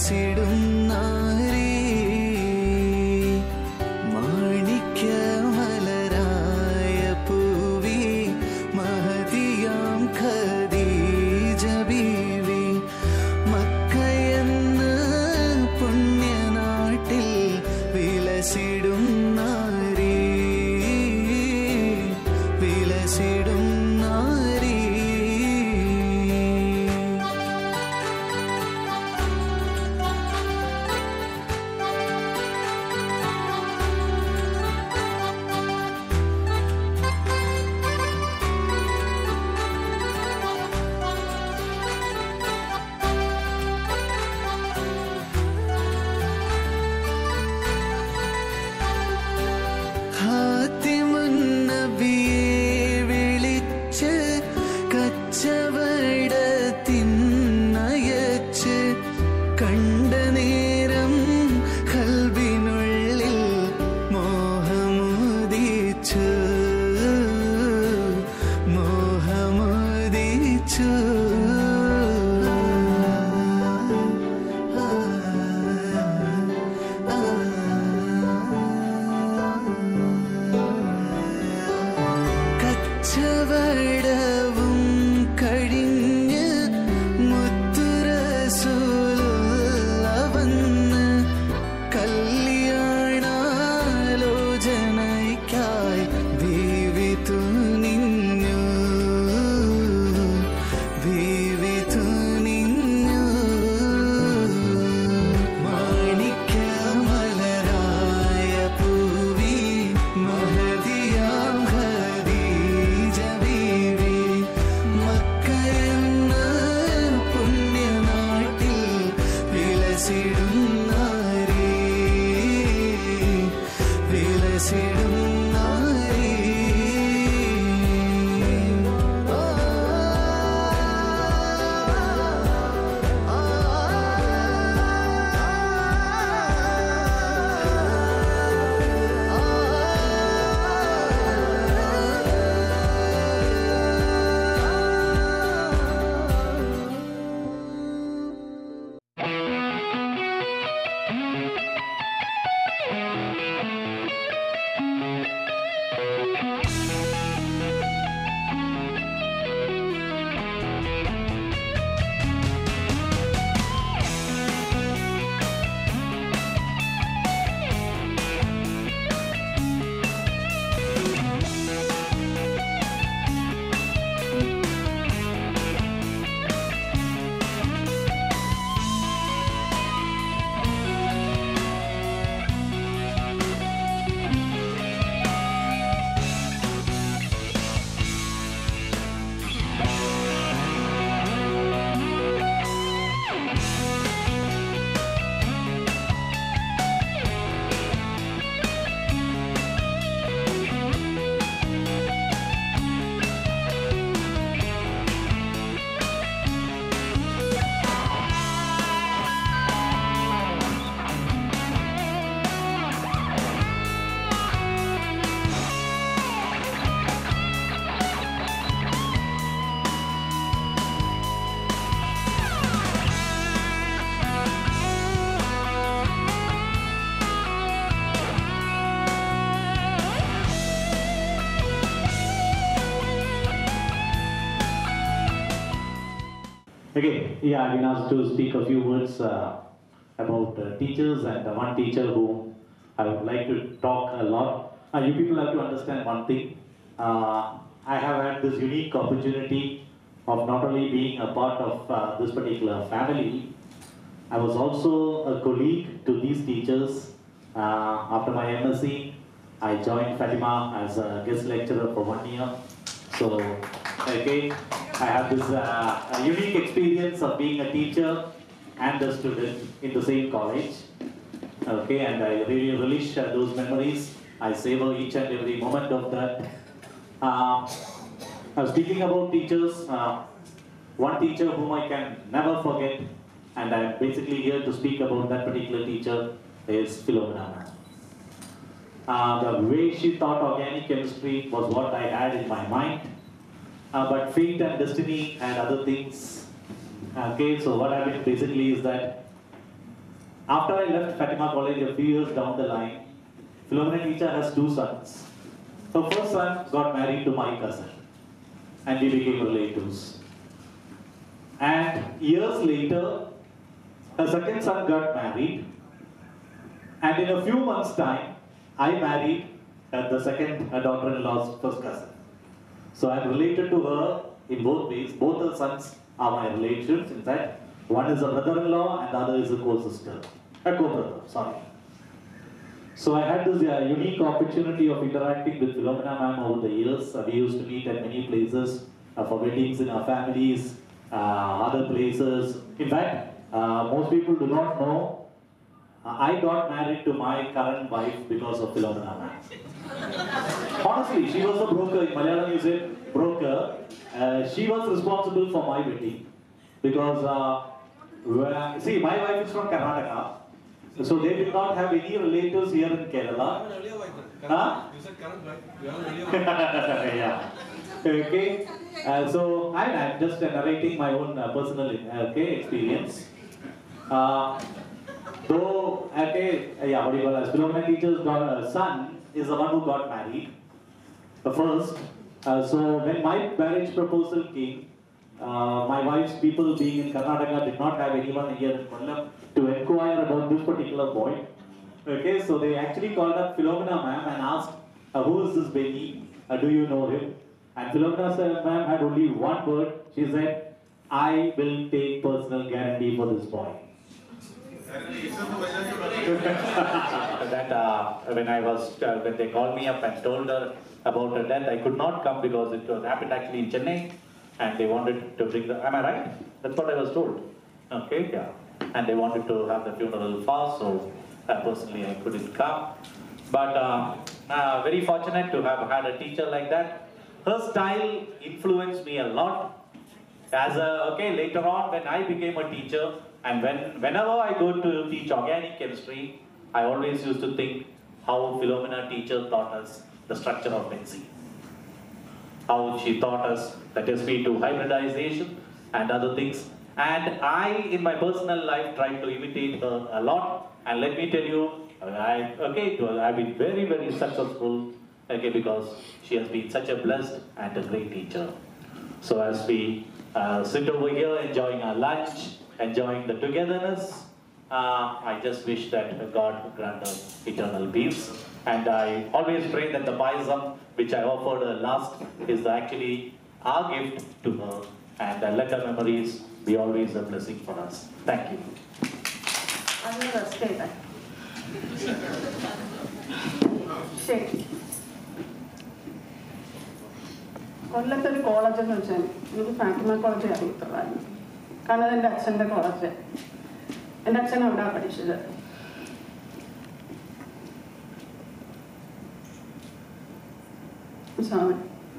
വിലസിടും നാരീ മാണിക്യമലരായ പൂവി മഹതിയാം ഖദീജ ബീവി മക്കയെന്ന പുണ്യനാട്ടിൽ വിലസിടും നാരീ വിലസിടും നാരീ ഹാത്തിമുൻ നബിയെ വിളിച്ച് കച്ചവടത്തിനയച്ച് കണ്ട നേരം കൽവിനുള്ളിൽ മോഹമുദിച്ചു മോഹമുദിച്ചു കച്ചവടവും കഴിഞ്ഞ് മുത്തുരസൂലുള്ള വന്ന് കല്യാണാലോചനയ്ക്കായി ദേവി തുനിഞ്ഞു ദേവി തുനിഞ്ഞു മാണിക്യമലരായ പൂവി മഹതിയാം ഖദീജ ബീവി മക്കയെന്ന പുണ്യനാട്ടിൽ വിലസിടും നാരീ വിലസിടും നാരീ Again, yeah, I've been asked to speak a few words uh, about uh, teachers and uh, one teacher whom I would like to talk a lot. Uh, you people have to understand one thing. Uh, I have had this unique opportunity of not only being a part of uh, this particular family, I was also a colleague to these teachers. Uh, after my MSc, I joined Fatima as a guest lecturer for one year. So, again, I have this uh, a unique experience of being a teacher and a student in the same college. Okay, and I really relish uh, those memories. I savor each and every moment of that. Uh, uh, speaking about teachers, uh, one teacher whom I can never forget, and I'm basically here to speak about that particular teacher, is Philomena. Uh, the way she taught organic chemistry was what I had in my mind, uh, but fate and destiny and other things. Okay, so what happened basically is that after I left Fatima College a few years down the line, Philomena teacher has two sons. Her first son got married to my cousin, and we became relatives. And years later, her second son got married, and in a few months' time, I married uh, the second uh, daughter-in-law's first cousin. So I'm related to her in both ways. Both her sons are my relations. In fact, one is a brother-in-law and the other is a co-sister, a co-brother. Sorry. So I had this uh, unique opportunity of interacting with Philomena ma'am over the years. Uh, we used to meet at many places uh, for weddings in our families, uh, other places. In fact, uh, most people do not know uh, I got married to my current wife because of Philomena ma'am. Honestly, she was a broker. In Malayalam, you say broker. Uh, she was responsible for my wedding because, uh, where- see, my wife is from Karnataka, so they did not have any relatives here in Kerala. Huh? You said current, right? You have an earlier yeah. Okay. Uh, so I'm, I'm just narrating my own uh, personal uh, okay experience. Uh, though okay, uh, yeah, what do you call it? Philomena teacher's daughter, son is the one who got married. The first. Uh, so when my marriage proposal came, uh, my wife's people being in Karnataka did not have anyone here in Kollam to inquire about this particular boy. Okay, so they actually called up Philomena ma'am and asked, uh, who is this baby? Uh, do you know him? And Philomena sir- ma'am had only one word. She said, I will take personal guarantee for this boy. that uh, when I was uh, when they called me up and told her about her death, I could not come because it was happened actually in Chennai, and they wanted to bring the. Am I right? That's what I was told. Okay, yeah, and they wanted to have the funeral fast, so uh, personally I couldn't come. But uh, uh, very fortunate to have had a teacher like that. Her style influenced me a lot as a, okay, later on when I became a teacher and when, whenever I go to teach organic chemistry, I always used to think how Philomena teacher taught us the structure of benzene. How she taught us the sp2 hybridization and other things. And I, in my personal life, tried to imitate her a lot. And let me tell you, I, okay, it was, I've been very, very successful, okay, because she has been such a blessed and a great teacher. So as we uh, sit over here enjoying our lunch, enjoying the togetherness, uh, I just wish that God grant us eternal peace. And I always pray that the payasam which I offered her last is actually our gift to her. And uh, let her memories be always a blessing for us. Thank you. അതിന് rest ചെയ്തേ ശരി കൊല്ലത്തെ ഒരു college എന്ന് വെച്ചാൽ എനിക്ക് Fatima college അറിയത്തുള്ളായിരുന്നു കാരണം അതെൻ്റെ അച്ഛൻ്റെ കോളേജ് എൻ്റെ അച്ഛൻ അവിടെയാണ് പഠിച്ചത് സോറി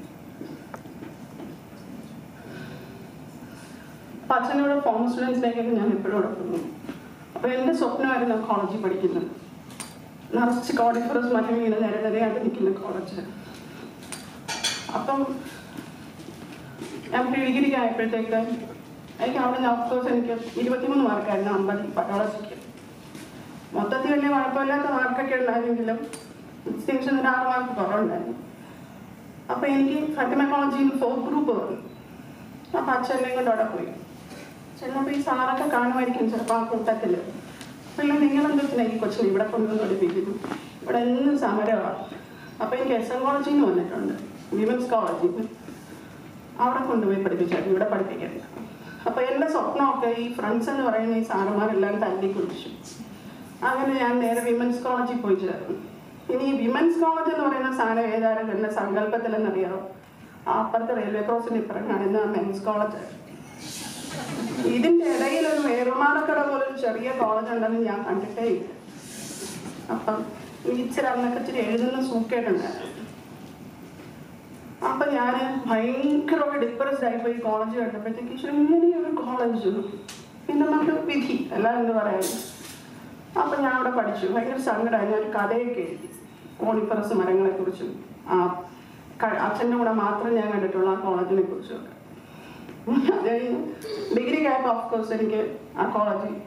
അപ്പം അച്ഛനോട് ഫോം സ്റ്റുഡൻസിലേക്കൊക്കെ ഞാൻ എപ്പോഴും അവിടെ പോകും അപ്പോൾ എൻ്റെ സ്വപ്നമായിരുന്നു കോളേജിൽ പഠിക്കുന്നത് നിറച്ച് കോഡിഫറസ് മരം ഇങ്ങനെ നിര നിരയായിട്ട് നിൽക്കുന്ന കോളേജ് അപ്പം ഞാൻ പ്രീ ഡിഗ്രിക്ക് ആയപ്പോഴത്തേക്ക് എനിക്ക് അവിടെ നിന്ന് ഓഫ്കോഴ്സ് എനിക്ക് ഇരുപത്തിമൂന്ന് മാർക്കായിരുന്നു അമ്പത് ബയോളജിക്ക് മൊത്തത്തിൽ വലിയ കുഴപ്പമില്ലാത്ത മാർക്കൊക്കെ ഉണ്ടായിരുന്നെങ്കിലും ഡിസ്റ്റിങ്ഷൻ ഒരു ആറ് മാർക്ക് കുറവുണ്ടായിരുന്നു അപ്പോൾ എനിക്ക് ഫാറ്റിമ കോളേജിൽ ഫോർത്ത് ഗ്രൂപ്പ് വന്നു അപ്പം അച്ഛനെ കൊണ്ട് അവിടെ പോയി ചെല്ലുമ്പോൾ ഈ സാറൊക്കെ കാണുമായിരിക്കും ചിലപ്പോൾ ആ കൂട്ടത്തിൽ പിന്നെ നിങ്ങളെന്തൊക്കെ ഈ കൊച്ചിനെ ഇവിടെ കൊണ്ടുവന്ന് പഠിപ്പിക്കുന്നു ഇവിടെ എന്നും സമരമാണ് അപ്പോൾ എനിക്ക് എസ് എൻ കോളേജിൽ നിന്ന് വന്നിട്ടുണ്ട് വിമൻസ് കോളേജിൽ നിന്ന് അവിടെ കൊണ്ടുപോയി പഠിപ്പിച്ചായിരുന്നു ഇവിടെ പഠിപ്പിക്കരുത് അപ്പോൾ എൻ്റെ സ്വപ്നമൊക്കെ ഈ ഫ്രണ്ട്സ് എന്ന് പറയുന്ന ഈ സാറുമാരെല്ലാം തല്ലി കുടിച്ചു അങ്ങനെ ഞാൻ നേരെ വിമൻസ് കോളേജിൽ പോയി ചേർന്നു ഇനി ഈ വിമൻസ് കോളേജ് എന്ന് പറയുന്ന സാധനം ഏതായാലും എൻ്റെ സങ്കല്പത്തിലെന്നറിയാമോ ആ അപ്പുറത്തെ റെയിൽവേ ക്രോസിന് ഇപ്പുറം കാണുന്ന മെൻസ് കോളേജ് ഇതിന്റെ ഇടയിൽ ഒരു ഏറുമാടക്കട പോലെ ഒരു ചെറിയ കോളേജ് ഉണ്ടെന്ന് ഞാൻ കണ്ടിട്ടേ ഇല്ല അപ്പം എനിക്ക് ഇച്ചിരി അന്നൊക്കെ ഇച്ചിരി എഴുതുന്ന സൂക്കേടുണ്ടായിരുന്നു അപ്പൊ ഞാൻ ഭയങ്കരമായി ഡിപ്രസ്ഡ് ആയിപ്പോയി കോളേജ് കണ്ടപ്പോഴത്തേക്ക് ഈശ്വരൻ ഇങ്ങനെ ഒരു കോളേജ് പിന്നെ നമുക്ക് വിധി എല്ലാം എന്ന് പറയാൻ അപ്പൊ ഞാൻ അവിടെ പഠിച്ചു ഭയങ്കര സങ്കടമായി ഞാൻ ഒരു കഥയൊക്കെ എഴുതി കോണിപ്പറസ് മരങ്ങളെ കുറിച്ചും ആ ക- അച്ഛൻ്റെ കൂടെ മാത്രം ഞാൻ കണ്ടിട്ടുള്ള ആ കോളേജിനെ കുറിച്ചും ഒക്കെ അത് കഴിഞ്ഞ് ഡിഗ്രി ആയപ്പോൾ ഓഫ് കോഴ്സ് എനിക്ക് ആ കോളേജിൽ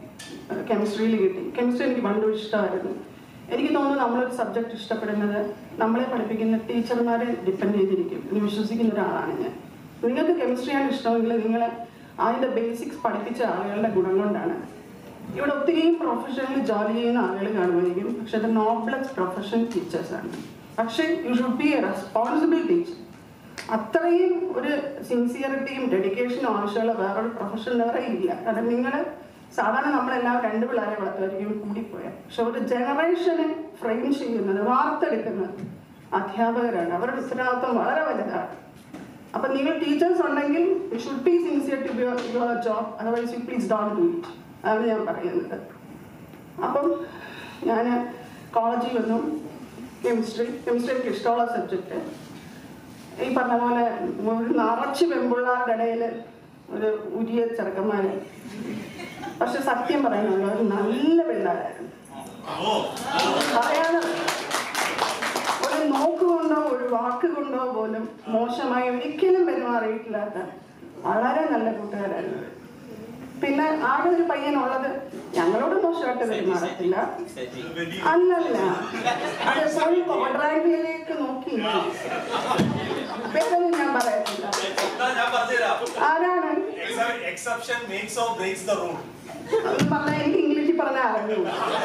കെമിസ്ട്രിയിൽ കിട്ടി കെമിസ്ട്രി എനിക്ക് പണ്ടും ഇഷ്ടമായിരുന്നു എനിക്ക് തോന്നുന്നു നമ്മളൊരു സബ്ജക്റ്റ് ഇഷ്ടപ്പെടുന്നത് നമ്മളെ പഠിപ്പിക്കുന്ന ടീച്ചർമാരെ ഡിപ്പെൻഡ് ചെയ്തിരിക്കും എന്ന് വിശ്വസിക്കുന്ന ഒരാളാണ് ഞാൻ നിങ്ങൾക്ക് കെമിസ്ട്രിയാണ് ഇഷ്ടമെങ്കിൽ നിങ്ങൾ അതിൻ്റെ ബേസിക്സ് പഠിപ്പിച്ച ആളുകളുടെ ഗുണം കൊണ്ടാണ് ഇവിടെ ഒത്തിരിയും പ്രൊഫഷനിൽ ജോലി ചെയ്യുന്ന ആളുകൾ കാണുമായിരിക്കും പക്ഷെ അത് നോബ്ലസ് പ്രൊഫഷൻ ടീച്ചേഴ്സാണ് പക്ഷേ you should be a responsible teacher അത്രയും ഒരു സിൻസിയറിറ്റിയും ഡെഡിക്കേഷനും ആവശ്യമുള്ള വേറൊരു പ്രൊഫഷൻ വേറെ ഇല്ല കാരണം നിങ്ങൾ സാധാരണ നമ്മളെല്ലാം രണ്ട് പിള്ളേരെ വളർത്തുമായിരിക്കും കൂടിപ്പോയാൽ പക്ഷെ ഒരു ജനറേഷനെ ഫ്രെയിം ചെയ്യുന്നത് വാർത്തെടുക്കുന്നത് അധ്യാപകരാണ് അവരുടെ ഉത്തരവാദിത്വം വളരെ വലുതാണ് അപ്പം നിങ്ങൾ ടീച്ചേഴ്സ് ഉണ്ടെങ്കിൽ you should be sincere to your your job otherwise you please don't do it അതാണ് ഞാൻ പറയുന്നത് അപ്പം ഞാൻ കോളേജിൽ വന്നു കെമിസ്ട്രി കെമിസ്ട്രി എനിക്ക് ഇഷ്ടമുള്ള സബ്ജക്റ്റ് ഈ പറഞ്ഞ പോലെ ഒരു നിറച്ച് പെൺപിള്ളാരുടെ ഇടയിൽ ഒരു ഉരിയ ചെറുക്കന്മാര് പക്ഷെ സത്യം പറയാനുള്ള ഒരു നല്ല പിള്ളേരായിരുന്നു പറയാതെ ഒരു നോക്കുകൊണ്ടോ ഒരു വാക്ക് കൊണ്ടോ പോലും മോശമായി ഒരിക്കലും പെരുമാറിയിട്ടില്ലാത്ത വളരെ നല്ല കൂട്ടുകാരായിരുന്നു പിന്നെ ആകെ ഒരു പയ്യനുള്ളത് ഞങ്ങളോട് മോശമായിട്ട് പെരുമാറത്തില്ല അല്ലല്ല അതെപ്പോഴും കോൺട്രാക്ടിലേക്ക് നോക്കി പേരൊന്നും ഞാൻ പറയത്തില്ല ഞാൻ പറഞ്ഞുതരാം ആരാണ് exception makes or breaks the rule അതൊന്നും പറഞ്ഞാൽ എനിക്ക് ഇംഗ്ലീഷിൽ പറഞ്ഞാൽ അറിഞ്ഞു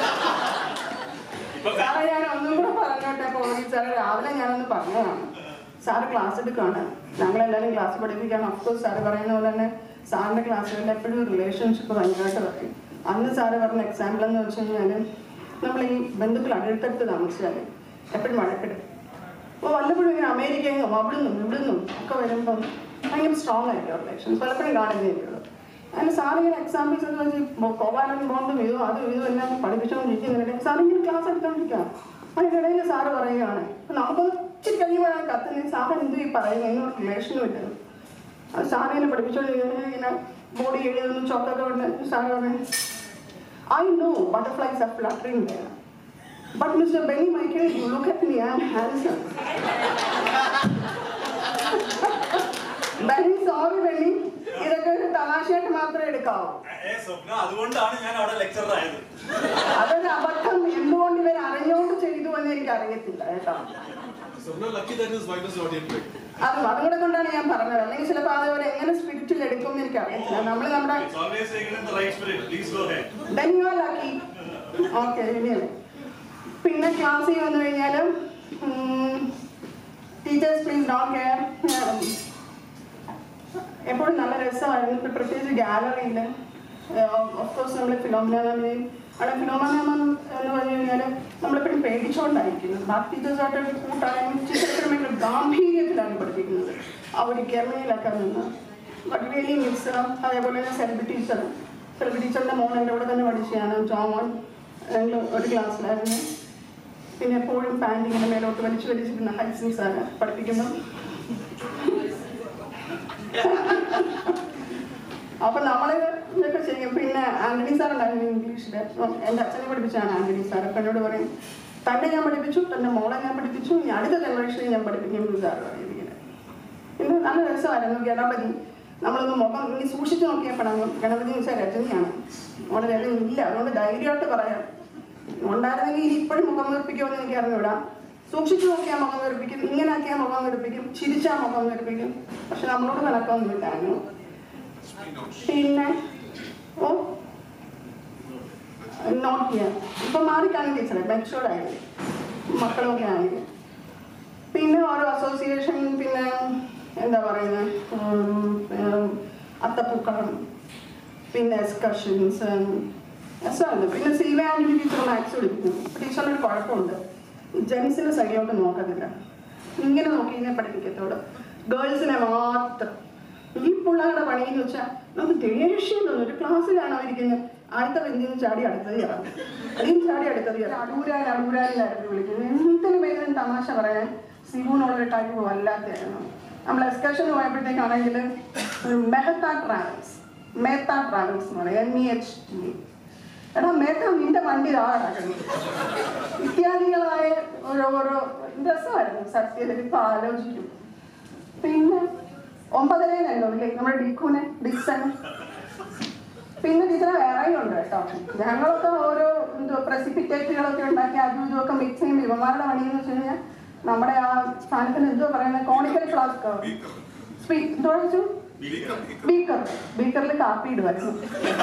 സാറേ ഞാൻ ഒന്നും കൂടെ പറഞ്ഞോട്ടെ പോയി സാറേ രാവിലെ ഞാനൊന്ന് പറഞ്ഞതാണ് സാറ് ക്ലാസ് എടുക്കുകയാണ് ഞങ്ങളെല്ലാവരും ക്ലാസ് പഠിപ്പിക്കാൻ അഫ്കോഴ്സ് സാറ് പറയുന്ന പോലെ തന്നെ സാറിൻ്റെ ക്ലാസ്സുകളിൽ എപ്പോഴും റിലേഷൻഷിപ്പ് ഭയങ്കരമായിട്ട് പറയും അന്ന് സാറ് പറഞ്ഞ എക്സാമ്പിൾ എന്ന് വെച്ച് കഴിഞ്ഞാൽ നമ്മൾ ഈ ബന്ധുക്കൾ അടുത്തടുത്ത് താമസിച്ചാൽ എപ്പോഴും വഴക്കിടും അപ്പോൾ വല്ലപ്പോഴും ഇങ്ങനെ അമേരിക്കയിൽ നിന്നും അവിടെ നിന്നും ഇവിടെ നിന്നും ഒക്കെ വരുമ്പം ഭയങ്കര സ്ട്രോങ് ആയിരിക്കും റിലേഷൻസ് പലപ്പോഴും കാണുന്നേ ഉള്ളൂ അതിന് സാറിങ്ങനെ എക്സാമ്പിൾസ് എന്ന് വെച്ച് കോവാലൻ ബോണ്ടും ഇതും അതും ഇതും എല്ലാം പഠിപ്പിച്ചുകൊണ്ടിരിക്കുന്നുണ്ട് സാറിങ്ങനെ ക്ലാസ് എടുത്തോണ്ടിരിക്കുകയാണ് അതിനിടയിൽ സാറ് പറയുകയാണ് അപ്പൊ നമുക്കൊന്ന് ഇച്ചിരി കഴിയുമ്പോഴാണ് കത്തുന്നത് സാറ് എന്ത് ഈ പറയുന്നത് എന്നൊരു റിലേഷനും ഇല്ല അത് സാറിങ്ങനെ പഠിപ്പിച്ചുകൊണ്ടിരിക്കുന്നത് ഇങ്ങനെ ബോഡി എഴുതുന്നു ചോക്കൊക്കെ ഉണ്ട് സാറ് പറഞ്ഞു I know butterflies are fluttering there But Mr. Benny Michael, you look at me, I'm handsome. Benny, sorry Benny. ഇതൊക്കെ ഒരു തമാശയായിട്ട് മാത്രമേ എടുക്കാവൂ ഏ സ്വപ്ന അതുകൊണ്ടാണ് ഞാൻ അവിടെ ലെക്ചറർ ആയത് അതൊരു അബദ്ധം എന്തുകൊണ്ട് ഇവർ അറിഞ്ഞുകൊണ്ട് ചെയ്തു എന്ന് എനിക്ക് അറിയത്തില്ല കേട്ടോ So now lucky that his wife is not yet pregnant. അത് അതും കൂടെ കൊണ്ടാണ് ഞാൻ പറഞ്ഞത് അല്ലെങ്കിൽ ചിലപ്പോൾ അതേപോലെ എങ്ങനെ സ്പിരിറ്റിൽ എടുക്കും എന്ന് എനിക്ക് അറിയത്തില്ല നമ്മൾ നമ്മുടെ It's always taken in the right spirit. Please go ahead. then you are lucky. Okay ഇനിയല്ലേ പിന്നെ ക്ലാസ്സിൽ വന്നു കഴിഞ്ഞാൽ ടീച്ചേഴ്സ് പ്ലീസ് ഡോണ്ട് കെയർ എപ്പോഴും നല്ല രസമായിരുന്നു ഇപ്പം പ്രത്യേകിച്ച് ഗാലറിയിൽ ഓഫ്കോഴ്സ് നമ്മൾ ഫിലോമിനാമയും അവിടെ ഫിലോമിനാമ എന്ന് പറഞ്ഞു കഴിഞ്ഞാൽ നമ്മളെപ്പോഴും പേടിച്ചുകൊണ്ടായിരിക്കുന്നത് ബാക്കി ടീച്ചേഴ്സായിട്ട് കൂട്ടാനും ടീച്ചർ ഭയങ്കര ഗാംഭീര്യത്തിലാണ് പഠിപ്പിക്കുന്നത് ആ ഒരു ഗമയിലൊക്കെ നിന്ന് ബട്ട് റിയലി മിക്സ് അതേപോലെ തന്നെ സെൽബി ടീച്ചർ സെൽബി ടീച്ചറിൻ്റെ മോൻ എൻ്റെ കൂടെ തന്നെ പഠിച്ചതാണ് ജോമോൻ ഞങ്ങൾ ഒരു ക്ലാസ്സിലായിരുന്നു പിന്നെ എപ്പോഴും പാൻറ് ഇങ്ങനെ മേലോട്ട് വലിച്ചു വലിച്ചിരുന്ന ഹൈസിൻ സാറ് പഠിപ്പിക്കുന്നു അപ്പൊ നമ്മള് ഇതൊക്കെ ചെയ്യും പിന്നെ ആന്റണി സാർ ഉണ്ടായിരുന്നു ഇംഗ്ലീഷില് എൻ്റെ അച്ഛനെ പഠിപ്പിച്ചാണ് ആന്റണി സാർ അപ്പൊ എന്നോട് പറയും തന്നെ ഞാൻ പഠിപ്പിച്ചു തന്റെ മോളെ ഞാൻ പഠിപ്പിച്ചു ഇനി അടുത്ത ജനറേഷനെ ഞാൻ പഠിപ്പിക്കും സാർ പറയുന്നത് പിന്നെ നല്ല രസമായിരുന്നു ഗണപതി നമ്മളൊന്ന് മുഖം ഇനി സൂക്ഷിച്ചു നോക്കിയപ്പോഴാണ് ഗണപതി എന്ന് വെച്ചാൽ രജനിയാണ് അവിടെ രജനി ഇല്ല അതുകൊണ്ട് ധൈര്യമായിട്ട് പറയാം ഉണ്ടായിരുന്നെങ്കിൽ ഇനി ഇപ്പോഴും മുഖം വീർപ്പിക്കുമെന്ന് എനിക്ക് അറിഞ്ഞൂടാ സൂക്ഷിച്ചു നോക്കിയാൽ മുഖം വീർപ്പിക്കും ഇങ്ങനെ ആക്കിയാൽ മുഖം വീർപ്പിക്കും ചിരിച്ചാൽ മുഖം വീർപ്പിക്കും പക്ഷെ നമ്മളോട് കണക്കൊന്നുമില്ലായിരുന്നു പിന്നെ ഓ നോട്ട് ചെയ്യാൻ ഇപ്പൊ മാറിക്കാണ് ടീച്ചറെ മെച്ചൂർഡ് ആയത് മക്കളൊക്കെ ആയത് പിന്നെ ഓരോ അസോസിയേഷൻ പിന്നെ എന്താ പറയുന്നത് അത്തപ്പൂക്കളം പിന്നെ എക്സ്കർഷൻസ് രസമുണ്ട് പിന്നെ സീവ ആൻഡി ടീച്ചർ മാത്സ് പഠിപ്പിക്കുന്നു ടീച്ചറിനൊരു കുഴപ്പമുണ്ട് ജെൻസിന്റെ സൈഡിലോട്ട് നോക്കത്തില്ല ഇങ്ങനെ നോക്കി ഇങ്ങനെ പഠിപ്പിക്കത്തോളൂ ഗേൾസിനെ മാത്രം ഈ പിള്ളേരുടെ പണി എന്ന് വെച്ചാൽ നമുക്ക് ദേഷ്യം തോന്നും ഒരു ക്ലാസ്സിലാണോ ഇരിക്കുന്നത് അടുത്ത ബെഞ്ചിൽ നിന്ന് ചാടി അടുത്തത് ഇറങ്ങും അതിന് ചാടി അടുത്തത് ഇറങ്ങും അടൂരാൻ അടൂരാനിലായിരുന്നു വിളിക്കുന്നത് എന്തിനു പേരും തമാശ പറയാൻ സിബുന്നുള്ളൊരു ടൈപ്പ് വല്ലാത്തായിരുന്നു നമ്മൾ എക്സ്കർഷൻ പോയപ്പോഴത്തേക്കാണെങ്കിൽ മെഹത്ത ട്രാവൽസ് മേത്ത ട്രാവൽസ് എന്ന് പറയും എം ഇ എച്ച് ടി എടാ മേത്ത നിന്റെ വണ്ടി ആ കിടക്കുന്നത് ഇത്യാദികളായ ഓരോരോ രസമായിരുന്നു സത്യത്തിൽ ഇപ്പൊ ആലോചിക്കും പിന്നെ ഒമ്പതരയിലല്ലോ ഇല്ലേ നമ്മുടെ ഡിക്കുനെ ഡിക്സൺ പിന്നെ ടീച്ചറെ വേറെ വേറെയും ഉണ്ട് കേട്ടോ ഞങ്ങളൊക്കെ ഓരോ എന്തോ പ്രസിപ്പിറ്റേറ്റുകളൊക്കെ ഉണ്ടാക്കി അതും ഇതുമൊക്കെ മിക്സ് ചെയ്യുമ്പോൾ ഇവന്മാരുടെ പണിയെന്ന് വെച്ച് കഴിഞ്ഞാൽ നമ്മുടെ ആ സാധനത്തിന് എന്തോ പറയുന്നത് കോണിക്കൽ ഫ്ലാസ്ക് എന്തോ വെച്ചു ബീക്കർ ബീക്കറിൽ കാപ്പി ഇടുമായിരുന്നു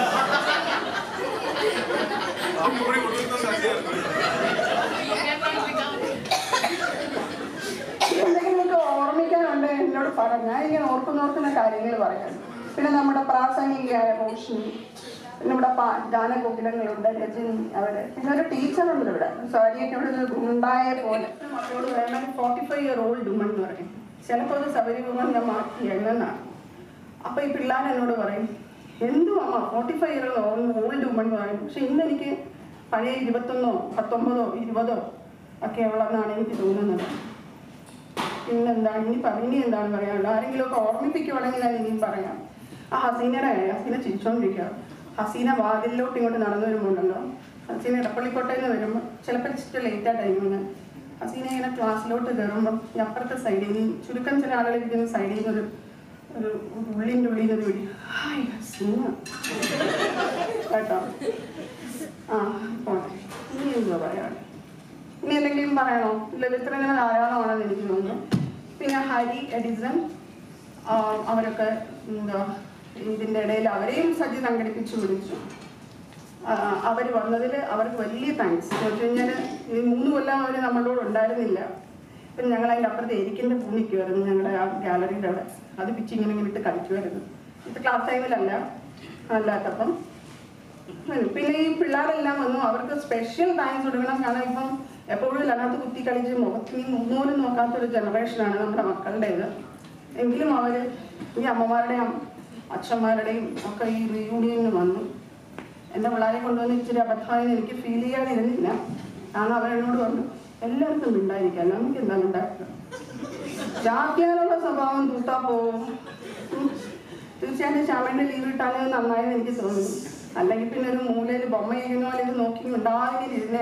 എന്തെങ്കിലും നിങ്ങൾക്ക് ഓർമ്മിക്കാനുണ്ട് എന്നോട് പറ ഞാൻ ഇങ്ങനെ ഓർക്കുന്ന ഓർക്കുന്ന കാര്യങ്ങൾ പറയാം പിന്നെ നമ്മുടെ പ്രാസംഗികയായ റോഷിനി പിന്നെ ഇവിടെ പാ- ഗാനകോകിലങ്ങളുണ്ട് രജനി അവര് പിന്നെ ഒരു ടീച്ചറുണ്ട് ഇവിടെ സാരിയൊക്കെ ഇവിടെ ഒരു ഗുണ്ടായ പോലെ മക്കളോട് വേണം forty five year old woman എന്ന് പറയും ചിലപ്പോൾ അത് സൗകര്യപൂർവ്വം ഞാൻ മാറ്റി എഴുതുന്നതാണ് അപ്പൊ ഈ പിള്ളേർ എന്നോട് പറയും എന്തു അമ്മ forty five year old woman എന്ന് പറയും പക്ഷെ ഇന്ന് എനിക്ക് പഴയ ഇരുപത്തൊന്നോ പത്തൊമ്പതോ ഇരുപതോ ഒക്കെ ഉള്ളതെന്നാണ് എനിക്ക് തോന്നുന്നത് പിന്നെന്താണ് ഇനി പറ- ഇനി എന്താണ് പറയാനുള്ളത് ആരെങ്കിലും ഒക്കെ ഓർമ്മിപ്പിക്കുവാണെങ്കിൽ ഞാൻ ഇനിയും പറയാം ആ ഹസീനയുടെ ഹസീന ചിരിച്ചോണ്ടിരിക്കുക ഹസീന വാതിലിലോട്ട് ഇങ്ങോട്ട് നടന്നു വരുമ്പോണ്ടല്ലോ ഹസീന ഇടപ്പള്ളിക്കോട്ടയിൽ നിന്ന് വരുമ്പോൾ ചിലപ്പോൾ ഇച്ചിരി ലേറ്റ് ആ ടൈമിന് ഹസീന ഇങ്ങനെ ക്ലാസ്സിലോട്ട് കയറുമ്പോൾ ഈ അപ്പുറത്തെ സൈഡിൽ നിന്ന് ചുരുക്കം ചില ആളുകൾ ഇരിക്കുന്ന സൈഡിൽ നിന്ന് ഒരു ഒരു ഉള്ളിൻ്റെ ഉള്ളിൽ നിന്ന് ഒരു വിളി ഹായ് ഹസീന കേട്ടോ ആ പോട്ടെ ഇനി എന്തുവാ പറയാൻ ഇനി എന്തെങ്കിലും പറയണോ ഇല്ല ഇത്ര ഇങ്ങനെ ധാരാളമാണെന്ന് എനിക്ക് തോന്നുന്നു പിന്നെ ഹരി എഡിസൺ ആ, അവരൊക്കെ എന്താ ഇതിൻ്റെ ഇടയിൽ അവരെയും സജി സംഘടിപ്പിച്ചു വിളിച്ചു അവർ വന്നതിൽ അവർക്ക് വലിയ താങ്ക്സ് എന്ന് വെച്ച് കഴിഞ്ഞാൽ ഈ മൂന്ന് കൊല്ലം അവർ നമ്മളോട് ഉണ്ടായിരുന്നില്ല പിന്നെ ഞങ്ങൾ അതിൻ്റെ അപ്പുറത്ത് എരിക്കിൻ്റെ പൂ നിൽക്കുമായിരുന്നു ഞങ്ങളുടെ ആ ഗാലറിയുടെ അവിടെ അത് പിച്ച് ഇങ്ങനെ ഇങ്ങനെ ഇട്ട് കളിക്കുമായിരുന്നു ഇത് ക്ലാസ് ടൈമിലല്ല അല്ലാത്തപ്പം ഉം. പിന്നെ ഈ പിള്ളേരെല്ലാം വന്നു അവർക്ക് സ്പെഷ്യൽ താങ്ക്സ് കൊടുക്കണം കാരണം ഇപ്പം എപ്പോഴും അതിനകത്ത് കുത്തി കളിച്ച് മുഖത്തിന് മുന്നോട്ട് നോക്കാത്തൊരു ജനറേഷനാണ് നമ്മുടെ മക്കളുടേത് എങ്കിലും അവർ ഈ അമ്മമാരുടെയും അച്ഛന്മാരുടെയും ഒക്കെ ഈ റീയൂണിയനിന് വന്നു എൻ്റെ പിള്ളേരെ കൊണ്ടുവന്ന് ഇച്ചിരി അബദ്ധമായെന്ന് എനിക്ക് ഫീൽ ചെയ്യാതിരുന്നില്ല കാരണം അവരെന്നോട് പറഞ്ഞു എല്ലാവർക്കും ഉണ്ടായിരിക്കാം നമുക്ക് എന്താ ഉണ്ടാക്കുക ജാത്യാലുള്ള സ്വഭാവം തൂത്താ പോവും ഉം. തീർച്ചയായിട്ടും ശ്യാമേൻ്റെ ലീവ് ഇട്ടാലും നന്നായെന്ന് എനിക്ക് തോന്നുന്നു അല്ലെങ്കിൽ പിന്നെ ഒരു മൂലയിൽ ബൊമ്മ ചെയ്യുന്ന പോലെ ഇത് നോക്കി ഉണ്ടാകുന്ന ഇരുന്നേ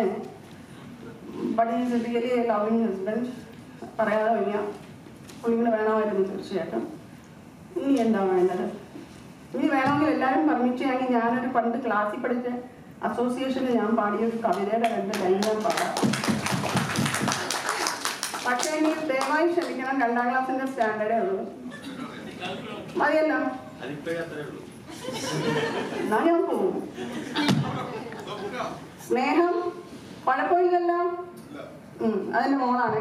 but is really a loving husband പറയാതെ വയ്യ പുള്ളിങ്ങൾ വേണമായിരുന്നു തീർച്ചയായിട്ടും ഇനി എന്താ വേണ്ടത് ഇനി വേണമെങ്കിൽ എല്ലാവരും പെർമിറ്റ് ഞാനൊരു പണ്ട് ക്ലാസ്സിൽ പഠിച്ച അസോസിയേഷനിൽ ഞാൻ പാടിയ ഒരു കവിതയുടെ രണ്ട് ലൈൻ ഞാൻ പാടാം പക്ഷേ ഇനി ദയവായി ക്ഷമിക്കണം രണ്ടാം ക്ലാസ്സിന്റെ സ്റ്റാൻഡേർഡേ ഉള്ളൂ മതിയല്ലോ എന്നാ ഞാൻ പോവും സ്നേഹം കുഴപ്പമില്ലല്ലോ ഉം, അതെന്റെ മോളാണ്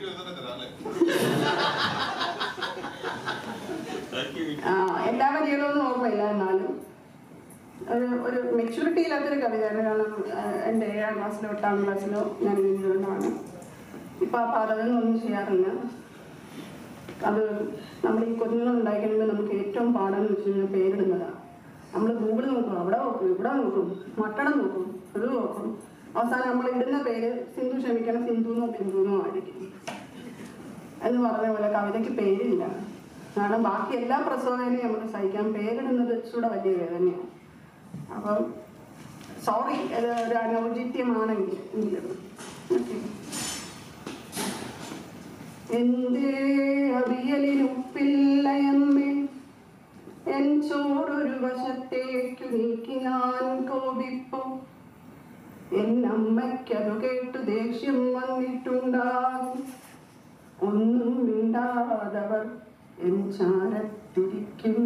ആ എല്ലാ വരികളൊന്നും ഓർമ്മയില്ല എന്നാലും ഒരു ഒരു മെച്യൂരിറ്റി ഇല്ലാത്തൊരു കവിതയാണ് കാരണം ആ, എൻ്റെ ഏഴാം ക്ലാസ്സിലോ എട്ടാം ക്ലാസ്സിലോ ഞാൻ എഴുതുന്നതാണ് ഇപ്പം ആ പാതകളൊന്നും ചെയ്യാറില്ല അത് നമ്മൾ ഈ കുഞ്ഞുങ്ങൾ ഉണ്ടായിക്കഴിയുമ്പോൾ നമുക്ക് ഏറ്റവും പാടെന്ന് വെച്ച് കഴിഞ്ഞാൽ പേരിടുന്നതാണ് നമ്മൾ ഗൂഗിൾ നോക്കും അവിടെ നോക്കും ഇവിടെ നോക്കും മട്ടണം നോക്കും അത് നോക്കും അവസാനം നമ്മൾ ഇടുന്ന പേര് സിന്ധു ക്ഷമിക്കണം സിന്ധുന്നോ ബിന്ദുന്നോ ആയിരിക്കും എന്ന് പറഞ്ഞ പോലെ കവിതയ്ക്ക് പേരില്ല കാരണം ബാക്കി എല്ലാ പ്രസവവേദനയും നമുക്ക് സഹിക്കാം പേരിടുന്നത് ഇച്ചിരൂടെ വലിയ വേദനയാണ് അപ്പം സോറി അത് ഒരു അനൗചിത്യമാണെങ്കിൽ എങ്കിലും ഓക്കെ എന്തേ അവിയലിനുപ്പില്ലയമ്മേ എൻ ചോറൊരു വശത്തേക്ക് നീക്കി ഞാൻ കോപിപ്പോ എൻ അമ്മയ്ക്കതു കേട്ടു ദേഷ്യം വന്നിട്ടുണ്ടാകും ഒന്നും മിണ്ടാതവർ എൻ ചാരത്തിരിക്കും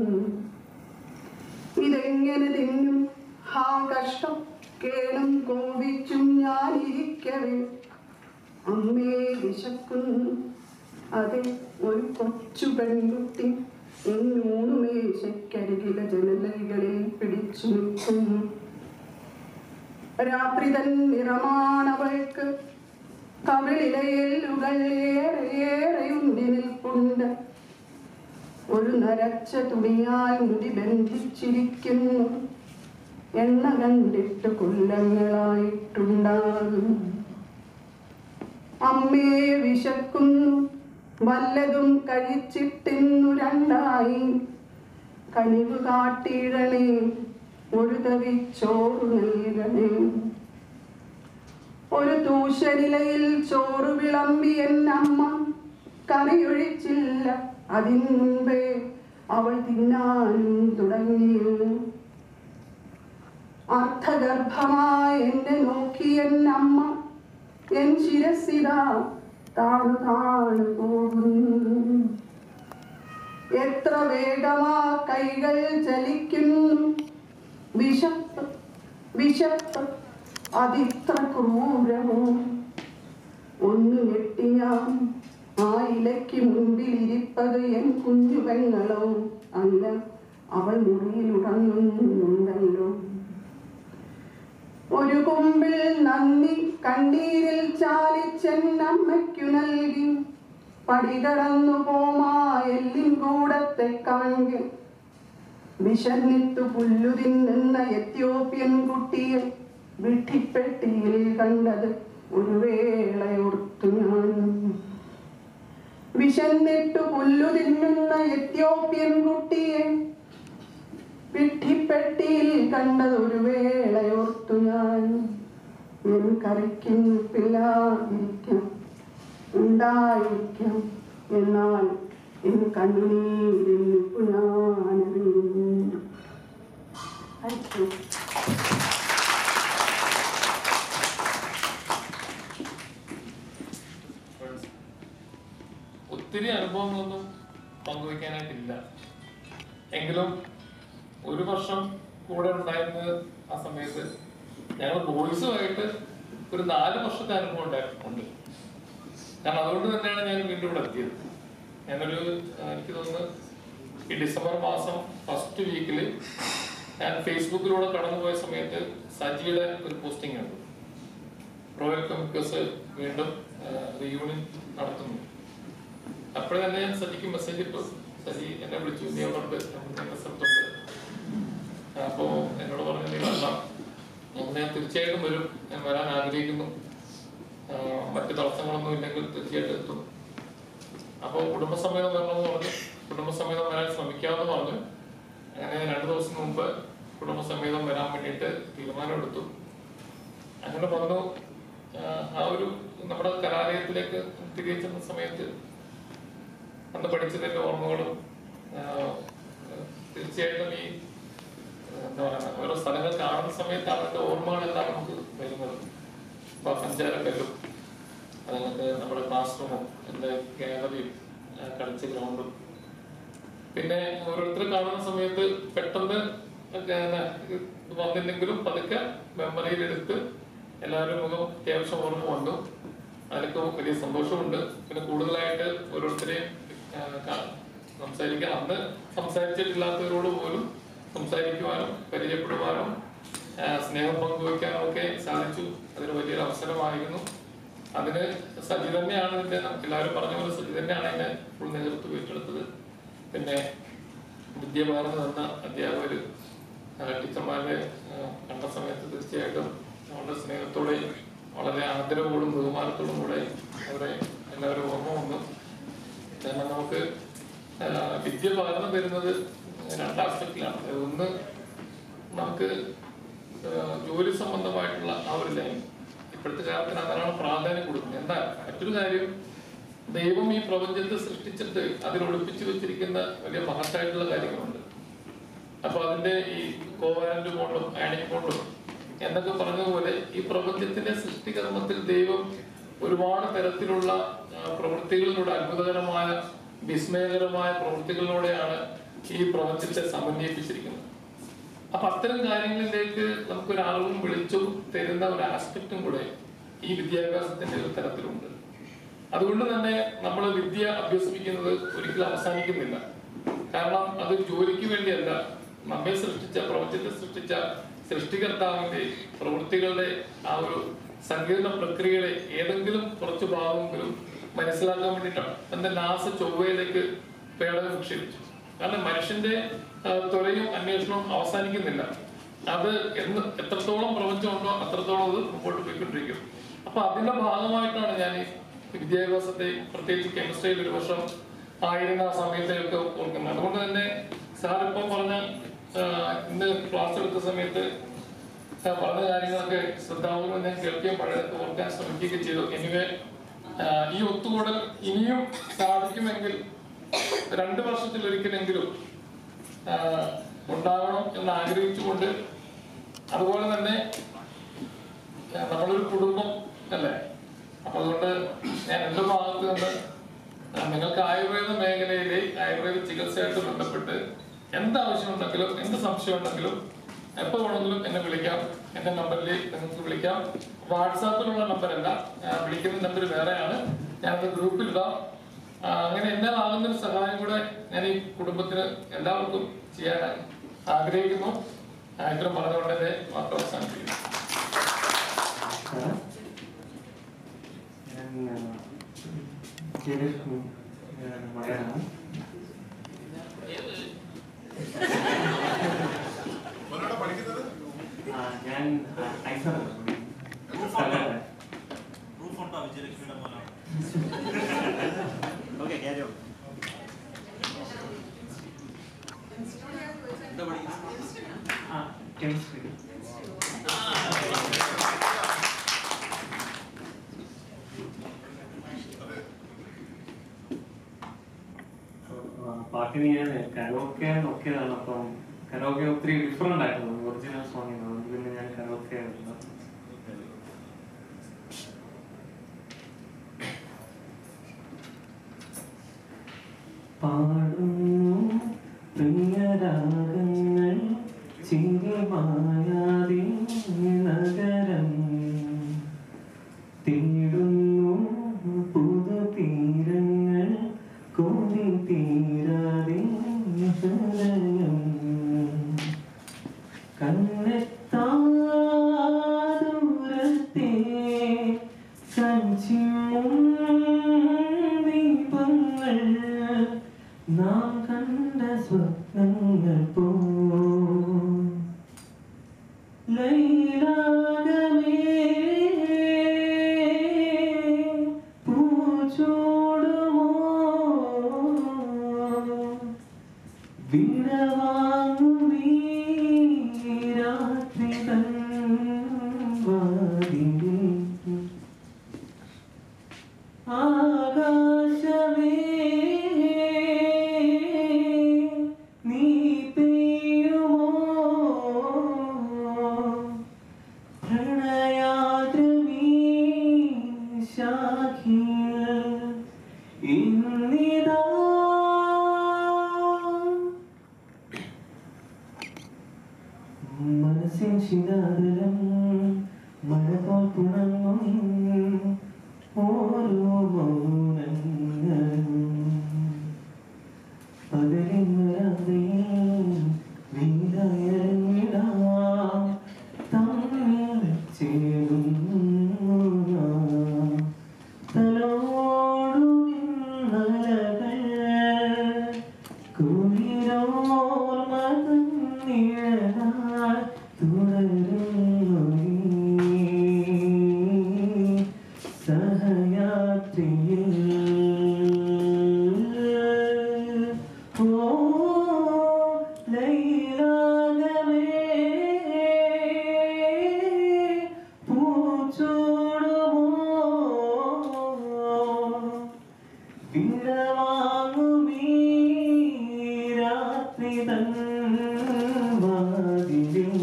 ഇതെങ്ങനെ തിന്നും ഹാ കഷ്ടം കേളും കോപിച്ചും ഞാൻ ഇരിക്കവേ അമ്മേ വിശക്കുന്നു അതെ ഒരു കൊച്ചു പെൺകുട്ടി എന്നൂന്ന് മേശക്കരികിലെ ജനലകളിൽ പിടിച്ചു നിൽക്കുന്നു രാത്രി തൻ നിറമാണവൾക്ക് കവിളിലെ എല്ലുകൾ ഏറെ ഏറെ ഉണ്ടി നിൽപ്പുണ്ട് ഒരു നരച്ച തുണിയാൽ മുടി ബന്ധിച്ചിരിക്കുന്നു എണ്ണ കണ്ടിട്ട് കൊല്ലങ്ങളായിട്ടുണ്ടാകും അമ്മേ വിശക്കുന്നു വല്ലതും കഴിച്ചിട്ടിന്നു രണ്ടായി കനിവ് കാട്ടിയിടണേ ഒരു തവി ചോറ് നൽകണേ ഒരു തൂശനിലയിൽ ചോറ് വിളമ്പി എന്നമ്മ കറിയൊഴിച്ചില്ല അതിനു മുമ്പേ അവൾ തിന്നാനും തുടങ്ങിയോ അർത്ഥഗർഭമായ എന്നെ നോക്കിയൻ അമ്മ എൻ ശിരസിതാ താണു താണു പോകുന്നു എത്ര വേഗമാ കൈകൾ ചലിക്കുന്നു വിശപ്പ് വിശപ്പ് അതിത്ര ക്രൂരമോ ഒന്ന് ഞെട്ടി ഞാൻ ആ ഇലയ്ക്ക് മുൻപിൽ ഇരിപ്പത് എൻ കുഞ്ഞു പെങ്ങളോ അല്ല അവൾ മുറിയിൽ ഉറങ്ങുന്നുണ്ടല്ലോ ഒരു കുമ്പിൽ നന്ദി കണ്ണീരിൽ ചാലിച്ചെൻ അമ്മയ്ക്കു നൽകി പടികടന്നു പോമാ എല്ലിൻ കൂടത്തെ കാൺക വിശന്നിത്തു പുല്ലു തിന്നുന്ന എത്യോപ്യൻ കുട്ടിയെ വിട്ടിപ്പെട്ടിയിൽ കണ്ടത് ഒരു വേളയോർത്തു ഞാൻ വിശന്നിട്ടു പുല്ലു തിന്നുന്ന എത്യോപ്യൻ കുട്ടിയെ വിട്ടിപ്പെട്ടിയിൽ കണ്ടത് ഒരു വേളയോർത്തു ഞാൻ എൻ കറിക്കുന്നിപ്പില്ലാതിരിക്കാം ഉണ്ടായിരിക്കാം എന്നാൽ എൻ കണ്ണുനീരിൽ നിപ്പു ഞാനറിയുന്നു Thank you. ഒത്തിരി അനുഭവങ്ങളൊന്നും പങ്കുവെക്കാനായിട്ടില്ല എങ്കിലും ഒരു വർഷം കൂടെ ഉണ്ടായിരുന്നത് ആ സമയത്ത് ഞങ്ങൾ ബോയ്സുമായിട്ട് ഒരു നാല് വർഷത്തെ അനുഭവം ഉണ്ടായിട്ടുണ്ട് കാരണം അതുകൊണ്ട് തന്നെയാണ് ഞാൻ വീണ്ടും ഇവിടെ എത്തിയത് ഞാനൊരു ആ, എനിക്ക് തോന്നുന്നു ഈ ഡിസംബർ മാസം ഫസ്റ്റ് വീക്കിൽ ഞാൻ ഫേസ്ബുക്കിലൂടെ കടന്നുപോയ സമയത്ത് സജിയുടെ ഒരു പോസ്റ്റിംഗ് കണ്ടു റോയൽ കെമിക്കൽസ് വീണ്ടും റീയൂണിയൻ നടത്തുന്നു അപ്പോഴേ തന്നെ ഞാൻ സജിക്ക് മെസ്സേജ് ഇട്ടു സജി എന്നെ വിളിച്ചു നീ അവിടെ ഉണ്ട് ഞങ്ങളുടെ സ്ഥലത്തുണ്ട് അപ്പോ എന്നോട് പറഞ്ഞു നീ വരണം അപ്പോൾ ഞാൻ തീർച്ചയായിട്ടും വരും ഞാൻ വരാൻ ആഗ്രഹിക്കുന്നു ആ, മറ്റു തടസ്സങ്ങളൊന്നും ഇല്ലെങ്കിൽ തീർച്ചയായിട്ടും എത്തും അപ്പോൾ കുടുംബസമേതം വരണമെന്ന് പറഞ്ഞു കുടുംബസമേതം വരാൻ ശ്രമിക്കാമെന്ന് പറഞ്ഞു അങ്ങനെ രണ്ടു ദിവസം മുമ്പ് കുടുംബസമേതം വരാൻ വേണ്ടിയിട്ട് തീരുമാനമെടുത്തു അങ്ങനെ വന്നു ആ, ആ ഒരു നമ്മുടെ കലാലയത്തിലേക്ക് തിരികെ ചെന്ന സമയത്ത് അന്ന് പഠിച്ചതിന്റെ ഓർമ്മകളും ആ, തീർച്ചയായിട്ടും ഈ ആ, എന്താ പറയുക ഓരോ സ്ഥലങ്ങൾ കാണുന്ന സമയത്താണ് അതിന്റെ ഓർമ്മകളെല്ലാം നമുക്ക് വരുന്നത് ഇപ്പൊ പഞ്ചാരക്കല്ലും അതുകൊണ്ട് നമ്മുടെ ക്ലാസ് റൂമും എൻ്റെ ഗാലറിയും ആ, കളിച്ച ഗ്രൗണ്ടും പിന്നെ ഓരോരുത്തർ കാണുന്ന സമയത്ത് പെട്ടെന്ന് ഒക്കെ എന്നാ ഇത് വന്നില്ലെങ്കിലും പതുക്കെ മെമ്മറിയിൽ എടുത്ത് എല്ലാവരും മുഖം അത്യാവശ്യം ഓർമ്മ വന്നു അതിലൊക്കെ വലിയ സന്തോഷമുണ്ട് പിന്നെ കൂടുതലായിട്ട് ഓരോരുത്തരെയും ആ, കാ- സംസാരിക്കാൻ അന്ന് സംസാരിച്ചിട്ടില്ലാത്തവരോട് പോലും സംസാരിക്കുവാനും പരിചയപ്പെടുവാനും ആ, സ്നേഹം പങ്കുവയ്ക്കാനും ഒക്കെ സാധിച്ചു അതൊരു വലിയൊരു അവസരമായിരുന്നു അതിന് സജി തന്നെയാണ് ഇതിന്റെ നമുക്ക് എല്ലാവരും പറഞ്ഞ പോലെ സജി തന്നെയാണ് ഇതിന്റെ ഫുൾ നേതൃത്വം ഏറ്റെടുത്തത് പിന്നെ വിദ്യ പകർന്നു തന്ന അധ്യാപകർ ടീച്ചർമാരെ ആ, കണ്ട സമയത്ത് തീർച്ചയായിട്ടും നമ്മുടെ സ്നേഹത്തോടെയും വളരെ ആദരവോടും ബഹുമാനത്തോടും കൂടെ അവരെ എല്ലാവരും ഓർമ്മ വന്നു കാരണം നമുക്ക് ആ, വിദ്യ പകർന്നു തരുന്നത് രണ്ട് ആസ്പെക്റ്റിലാണ് അതായത് ഒന്ന് നമുക്ക് ആ, ജോലി സംബന്ധമായിട്ടുള്ള ആ ഒരു ലൈൻ ഇപ്പോഴത്തെ കാലത്തിന് അതിനാണ് പ്രാധാന്യം കൊടുക്കുന്നത് എന്നാൽ മറ്റൊരു കാര്യം ദൈവം ഈ പ്രപഞ്ചത്തെ സൃഷ്ടിച്ചിട്ട് അതിൽ ഒളിപ്പിച്ചു വെച്ചിരിക്കുന്ന വലിയ മഹത്തായിട്ടുള്ള കാര്യങ്ങളുണ്ട് അപ്പൊ അതിന്റെ ഈ കോവാലന്റ് ബോണ്ടും ആനിക് ബോണ്ടും എന്നൊക്കെ പറഞ്ഞതുപോലെ ഈ പ്രപഞ്ചത്തിന്റെ സൃഷ്ടികർമ്മത്തിൽ ദൈവം ഒരുപാട് തരത്തിലുള്ള ആ, പ്രവൃത്തികളിലൂടെ അത്ഭുതകരമായ വിസ്മയകരമായ പ്രവൃത്തികളിലൂടെയാണ് ഈ പ്രപഞ്ചത്തെ സമന്വയിപ്പിച്ചിരിക്കുന്നത് അപ്പൊ അത്തരം കാര്യങ്ങളിലേക്ക് നമുക്കൊരു അറിവും വെളിച്ചവും തരുന്ന ഒരു ആസ്പെക്റ്റും കൂടെ ഈ വിദ്യാഭ്യാസത്തിന്റെ ഒരു തരത്തിലുണ്ട് അതുകൊണ്ട് തന്നെ നമ്മൾ വിദ്യ അഭ്യസിപ്പിക്കുന്നത് ഒരിക്കലും അവസാനിക്കുന്നില്ല കാരണം അത് ജോലിക്ക് വേണ്ടിയല്ല നമ്മെ സൃഷ്ടിച്ച പ്രപഞ്ചത്തെ സൃഷ്ടിച്ച സൃഷ്ടികർത്താവിന്റെ പ്രവൃത്തികളുടെ ആ ഒരു സങ്കീർണ പ്രക്രിയയുടെ ഏതെങ്കിലും കുറച്ച് ഭാഗമെങ്കിലും മനസ്സിലാക്കാൻ വേണ്ടിയിട്ടാണ് എന്റെ നാസ ചൊവ്വയിലേക്ക് പേടകം നിക്ഷേപിച്ചു കാരണം മനുഷ്യന്റെ ആ, ത്വരയും അന്വേഷണവും അവസാനിക്കുന്നില്ല അത് എന്ന് എത്രത്തോളം പ്രപഞ്ചമുണ്ടോ അത്രത്തോളം അത് മുമ്പോട്ട് പോയിക്കൊണ്ടിരിക്കും അപ്പൊ അതിന്റെ ഭാഗമായിട്ടാണ് ഞാൻ ഈ വിദ്യാഭ്യാസത്തെ പ്രത്യേകിച്ച് കെമിസ്ട്രിയിൽ ഒരു വർഷം ആയിരുന്ന ആ സമയത്തെയൊക്കെ ഓർക്കുന്നത് അതുകൊണ്ട് തന്നെ സാർ ഇപ്പം പറഞ്ഞ ആ, ഇന്ന് ക്ലാസ് എടുത്ത സമയത്ത് ആ, പറഞ്ഞ കാര്യങ്ങളൊക്കെ ശ്രദ്ധാപൂർവ്വം ഞാൻ കേൾക്കുകയും പഴയതൊക്കെ ഓർക്കാൻ ശ്രമിക്കുകയും ചെയ്തു എനിവേ ഈ ഒത്തുകൂടൽ ഇനിയും സാധിക്കുമെങ്കിൽ രണ്ട് വർഷത്തിൽ ഒരിക്കലെങ്കിലും ആ, ഉണ്ടാവണം എന്ന് ആഗ്രഹിച്ചുകൊണ്ട് അതുപോലെ നിങ്ങൾക്ക് ആയുർവേദ മേഖലയിലെ ആയുർവേദ ചികിത്സയായിട്ട് ബന്ധപ്പെട്ട് എന്താവശ്യമുണ്ടെങ്കിലും എന്ത് സംശയം ഉണ്ടെങ്കിലും എപ്പോൾ വേണമെങ്കിലും എന്നെ വിളിക്കാം എൻ്റെ നമ്പറിൽ നിങ്ങൾക്ക് വിളിക്കാം വാട്സാപ്പിലുള്ള നമ്പറല്ല ഞാൻ വിളിക്കുന്ന നമ്പർ വേറെയാണ് ഞാനത് ഗ്രൂപ്പിലിടാം ആ, അങ്ങനെ എന്നാൽ ആകുന്നൊരു സഹായം കൂടെ ഞാൻ ഈ കുടുംബത്തിന് എല്ലാവർക്കും ചെയ്യാൻ ആഗ്രഹിക്കുന്നു ആ, ഇത്രയും പറഞ്ഞുകൊണ്ട് എൻ്റെ വാർത്ത അവസാനിപ്പിക്കുന്നു ഞാൻ ജയലക്ഷ്മി മകനാണ് മോനോടാ പഠിക്കുന്നത് ആ, ഞാൻ ഐസർ പ്രൂഫ് ഉണ്ടോ വിജയലക്ഷ്മിയുടെ മോനാണ് ഓക്കെ ക്യാരി ഓൺ എന്താ പഠിക്കുന്നത് ആ കെമിസ്ട്രി പാട്ടിന് ഞാൻ കരോക്കെ നോക്കിയതാണ് അപ്പം കരോക്കെ ഒത്തിരി ഡിഫറെന്റ് ആയിരുന്നു ഒറിജിനൽ സോങ്ങിന് അതുകൊണ്ട് പിന്നെ ഞാൻ കരോക്കെ ആയിരുന്നു പാടുന്നു പ്രിയരാഗങ്ങൾ ചിരിമായാതി നഗരം തേടുന്നു പുതുതീരങ്ങൾ കോരി തീരാതെ ഹൃദയം കണ്ണെത്താദൂരത്തെ കഞ്ചിമും ദീപങ്ങൾ നാം കണ്ട സ്വപ്നങ്ങൾ പോ ലൈലാകമേ പൂച്ചോടുമോ വിടവാങ്ങുമീ രാത്രി തൻ വാതിലിൽ ആകാശമേ നീ പെയ്യുമോ പ്രണയാദ്രമീ ശാഖിൽ ഇന്നിതാ മനസ്സിൻ ശിലാതലം മഴ പോൽ തുണങ്ങും ഓരോ മൗനങ്ങളും പകലിൻ വരാന്തയിൽ നീലയരങ്ങിടാ തമ്മിൽ ചേരുന്നു നാം. തലോടും ഇന്നലകൾ കുളിരോർമതൻ നിഴലായി തുടരുന്നു ഈ സഹയാത്രിയിൽ ഓ ലൈലാകമേ പൂച്ചോടുമോ വിടവാങ്ങുമീ രാത്രി തൻ വാതിലിൽ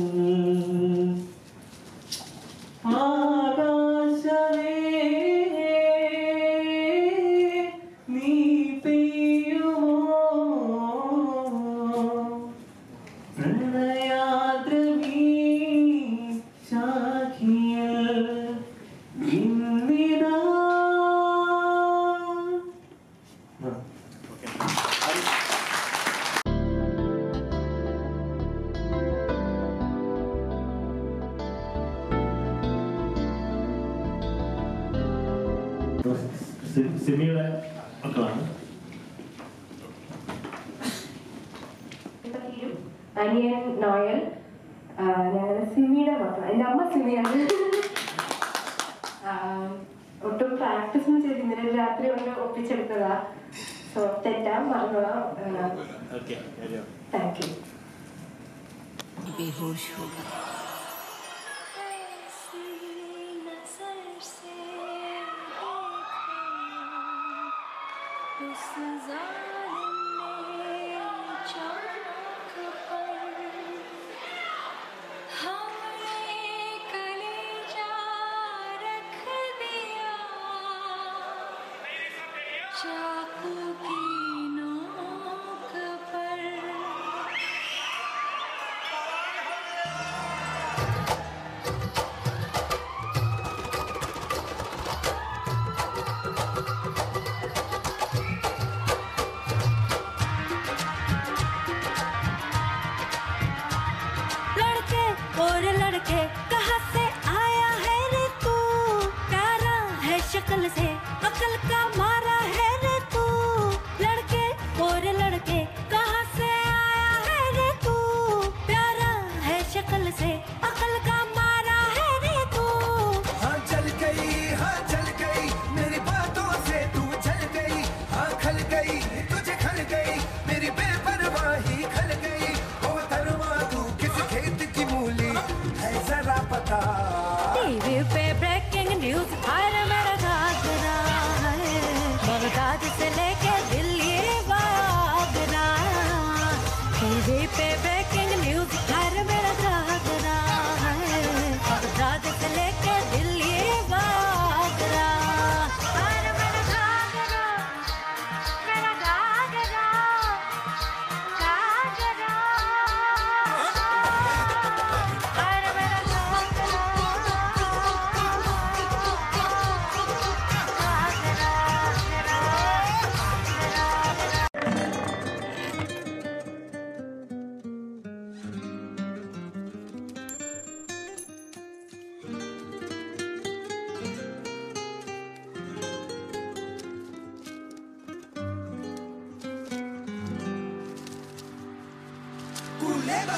ആകാശമേ നീ പെയ്യുമോ പ്രണയാദ്രമീ ശാഖിയിൽ ഇന്നിതാ സിമിയുടെ മക്കളാണ് തീരും. അനിയൻ നോയൽ ആ, ഞങ്ങളുടെ സിമിയുടെ മക്കൾ എൻ്റെ അമ്മ സിമിയാണ് ആ, ഒട്ടും പ്രാക്ടീസ് ഒന്നും ചെയ്ത് ഇന്നലെ രാത്രി കൊണ്ട് ഒപ്പിച്ചെടുത്തതാ സോ തെറ്റാൻ മറന്നോളാം ഓക്കെ താങ്ക് യു बेहोश होगा चाकू लड़के कहाँ से आया है रे तू प्यारा है शक्ल से अकल का मारा है रे तू लड़के और लड़के कहाँ से आया है रे तू प्यारा है शक्ल से अकल का मारा है रे तू हाँ चल गई हाँ चल गई मेरी बातों से तू चल गई हाँ खल गई तुझे खल गई मेरी बेपरवाही खल गई ओ धर्मा तू किस खेत की मूली है जरा पता टीवी पे ब्रेकिंग न्यूज हर मेरा घाघरा है बगदाद से लेके दिल्ली आगरा टीवी पे ब्रेकिंग न्यूज हर मेरा घाघरा है बगदाद से लेके दिल्ली आगरा हर मेरा घाघरा मेरा घाघरा घाघरा हर मेरा Culebra.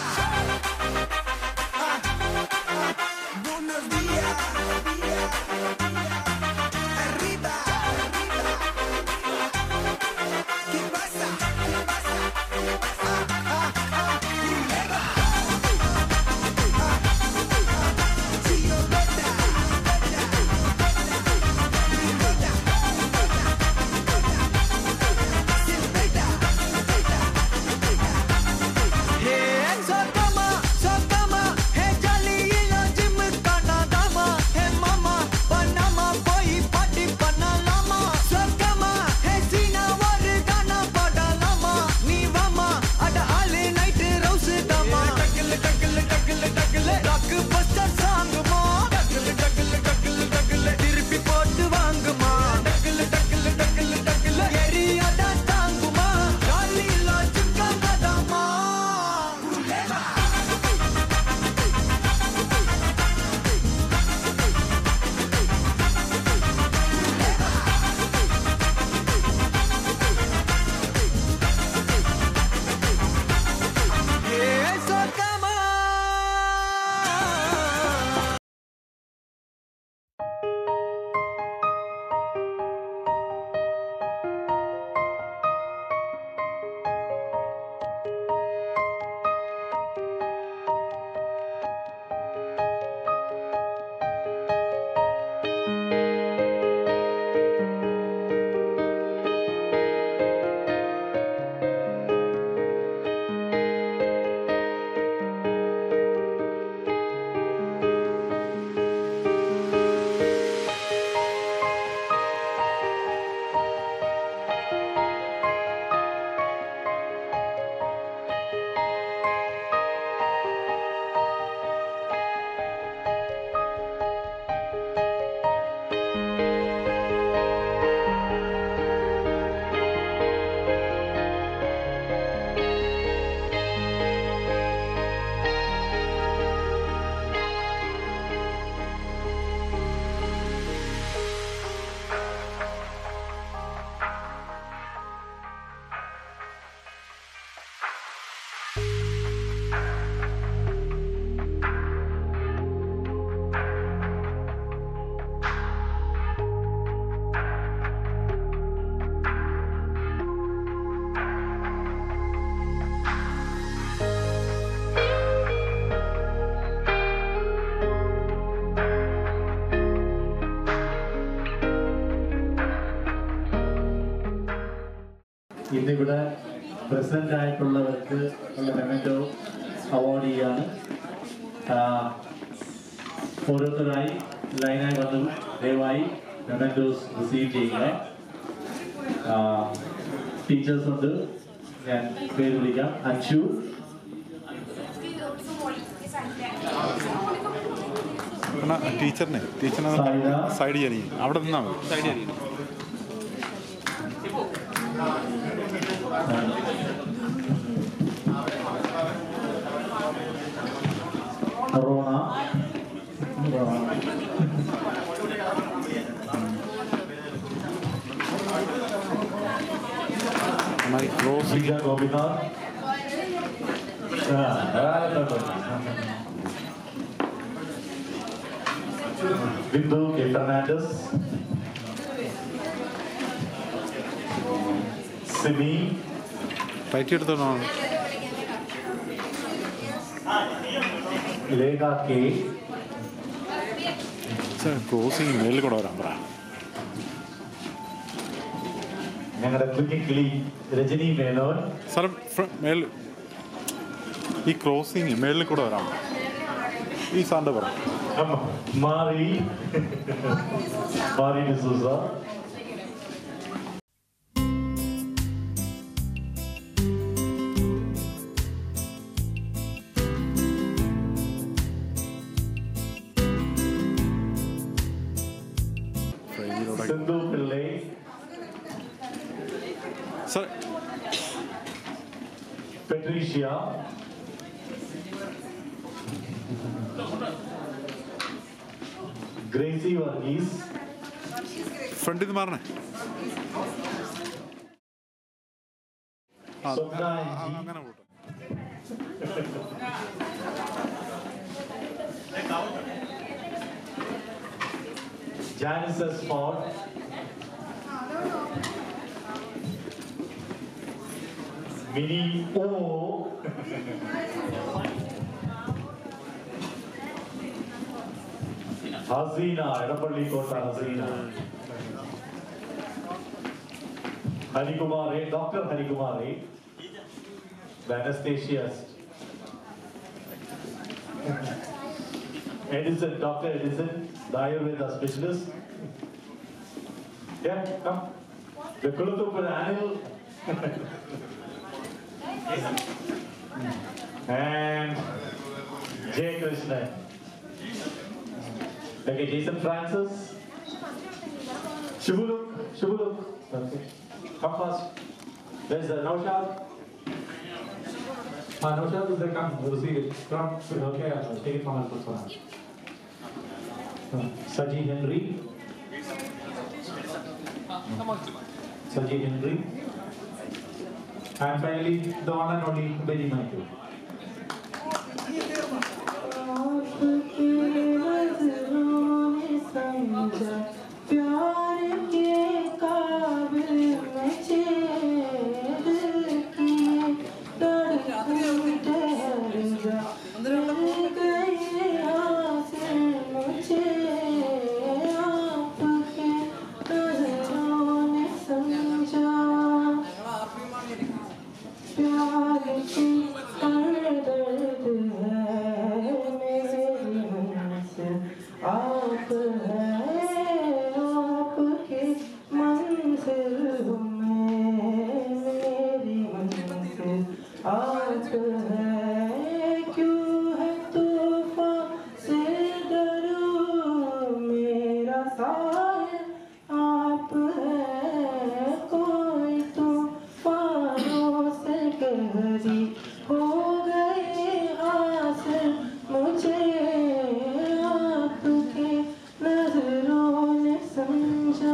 Ah, ah, buenos días. Arriba. ¿Qué pasa? ¿Qué pasa? Ah, ah, ah, Culebra. Ah, Chillo Beta. Beta. Silveta. हे सकामा सकामा हे जालीला जिम काना दामा हे मामा पनामा कोई पाटी पना लामा सकामा हे सीना वर गाना पडा लामा नीवामा अड आले नाइट रोस दामा टकल टकल टकल टकल रॉक बस्टर सांग मा टकल टकल टकल टकल तिरपी पोट वांग मा टकल टकल टकल टकल एरिया दा सांग मा जालीला जिम काना दामा Eso cama. ഇന്നിവിടെ പ്രസന്റ് ആയിട്ടുള്ളവർക്ക് ഉള്ള മെമെന്റോ അവാർഡ് ചെയ്യാണ് ആ, ഓരോരുത്തരായി ലൈനായി വന്ന് ദയവായി മെമെന്റോസ് റിസീവ് ചെയ്യുക ടീച്ചേഴ്സ് ഉണ്ട് ഞാൻ പേര് വിളിക്കാം അച്ചു എന്നാ ടീച്ചറിനെ ടീച്ചറിനെ സൈഡ. സൈഡ് ചെയ്യാൻ അവിടെ നിന്നാ മതി സൈഡ് ചെയ്യാൻ റോണ Corona. നന്നായി close Lisa Gopinath. Ah, ah, Bindu K. Fernandez. Simi. Tight എടുത്തോളാം Lega K. ക്രോസിങ് മേളിൽ കൂടെ വരാൻ പറ ഞങ്ങളുടെ കുഞ്ഞു കിളി രജനി മേനോൻ സാർ മേളിൽ ഈ ക്രോസിങ് മേളിൽ കൂടെ വരാൻ പറ. ഈ സാറിൻ്റെ പറ അമ്മ, മാറി മാറി ഡിസൂസ ഫ്രെയിമിലൂടെ Sindhu Pillai sir Patricia Gracy Varghese ഫ്രണ്ടിൽ നിന്ന് മാറണേ ആ, സ്വപ്ന ആ, ജി. അങ്ങനെ പോട്ടെ ജാനിസ് എസ് ഫോർഡ് മിനി ഓ ഹസീന എടപ്പള്ളി കോട്ട ഹസീന ഹരികുമാറെ ഡോക്ടർ ഹരികുമാറെ the anesthesiast Edison, Dr. Edison, the Ayurveda specialist. Yeah, come. The Kulutupur animal. and J. Krishnan. Okay, Jason Francis. Shubuluk, Shubuluk. Okay. Come fast. There's the Naushad. Uh, no, sir, they come, receive it. Come, okay, I'll take it from my person. Saji Henry. Saji Henry. And finally, the one and only Benny Michael. प्यार के काबिल में छेद किए धड़कन ठहर जा मिल गए आसे मुझे आपके नजरों ने समझा प्यार की हर दर्द है मेरी मंजिल आप है आपके मंजिल में मेरी मंजिल आप है क्यों है तूफान से डरो मेरा साया आप है कोई तूफानों से गहरी हो गए हासिल मुझे आपके नजरों ने समझा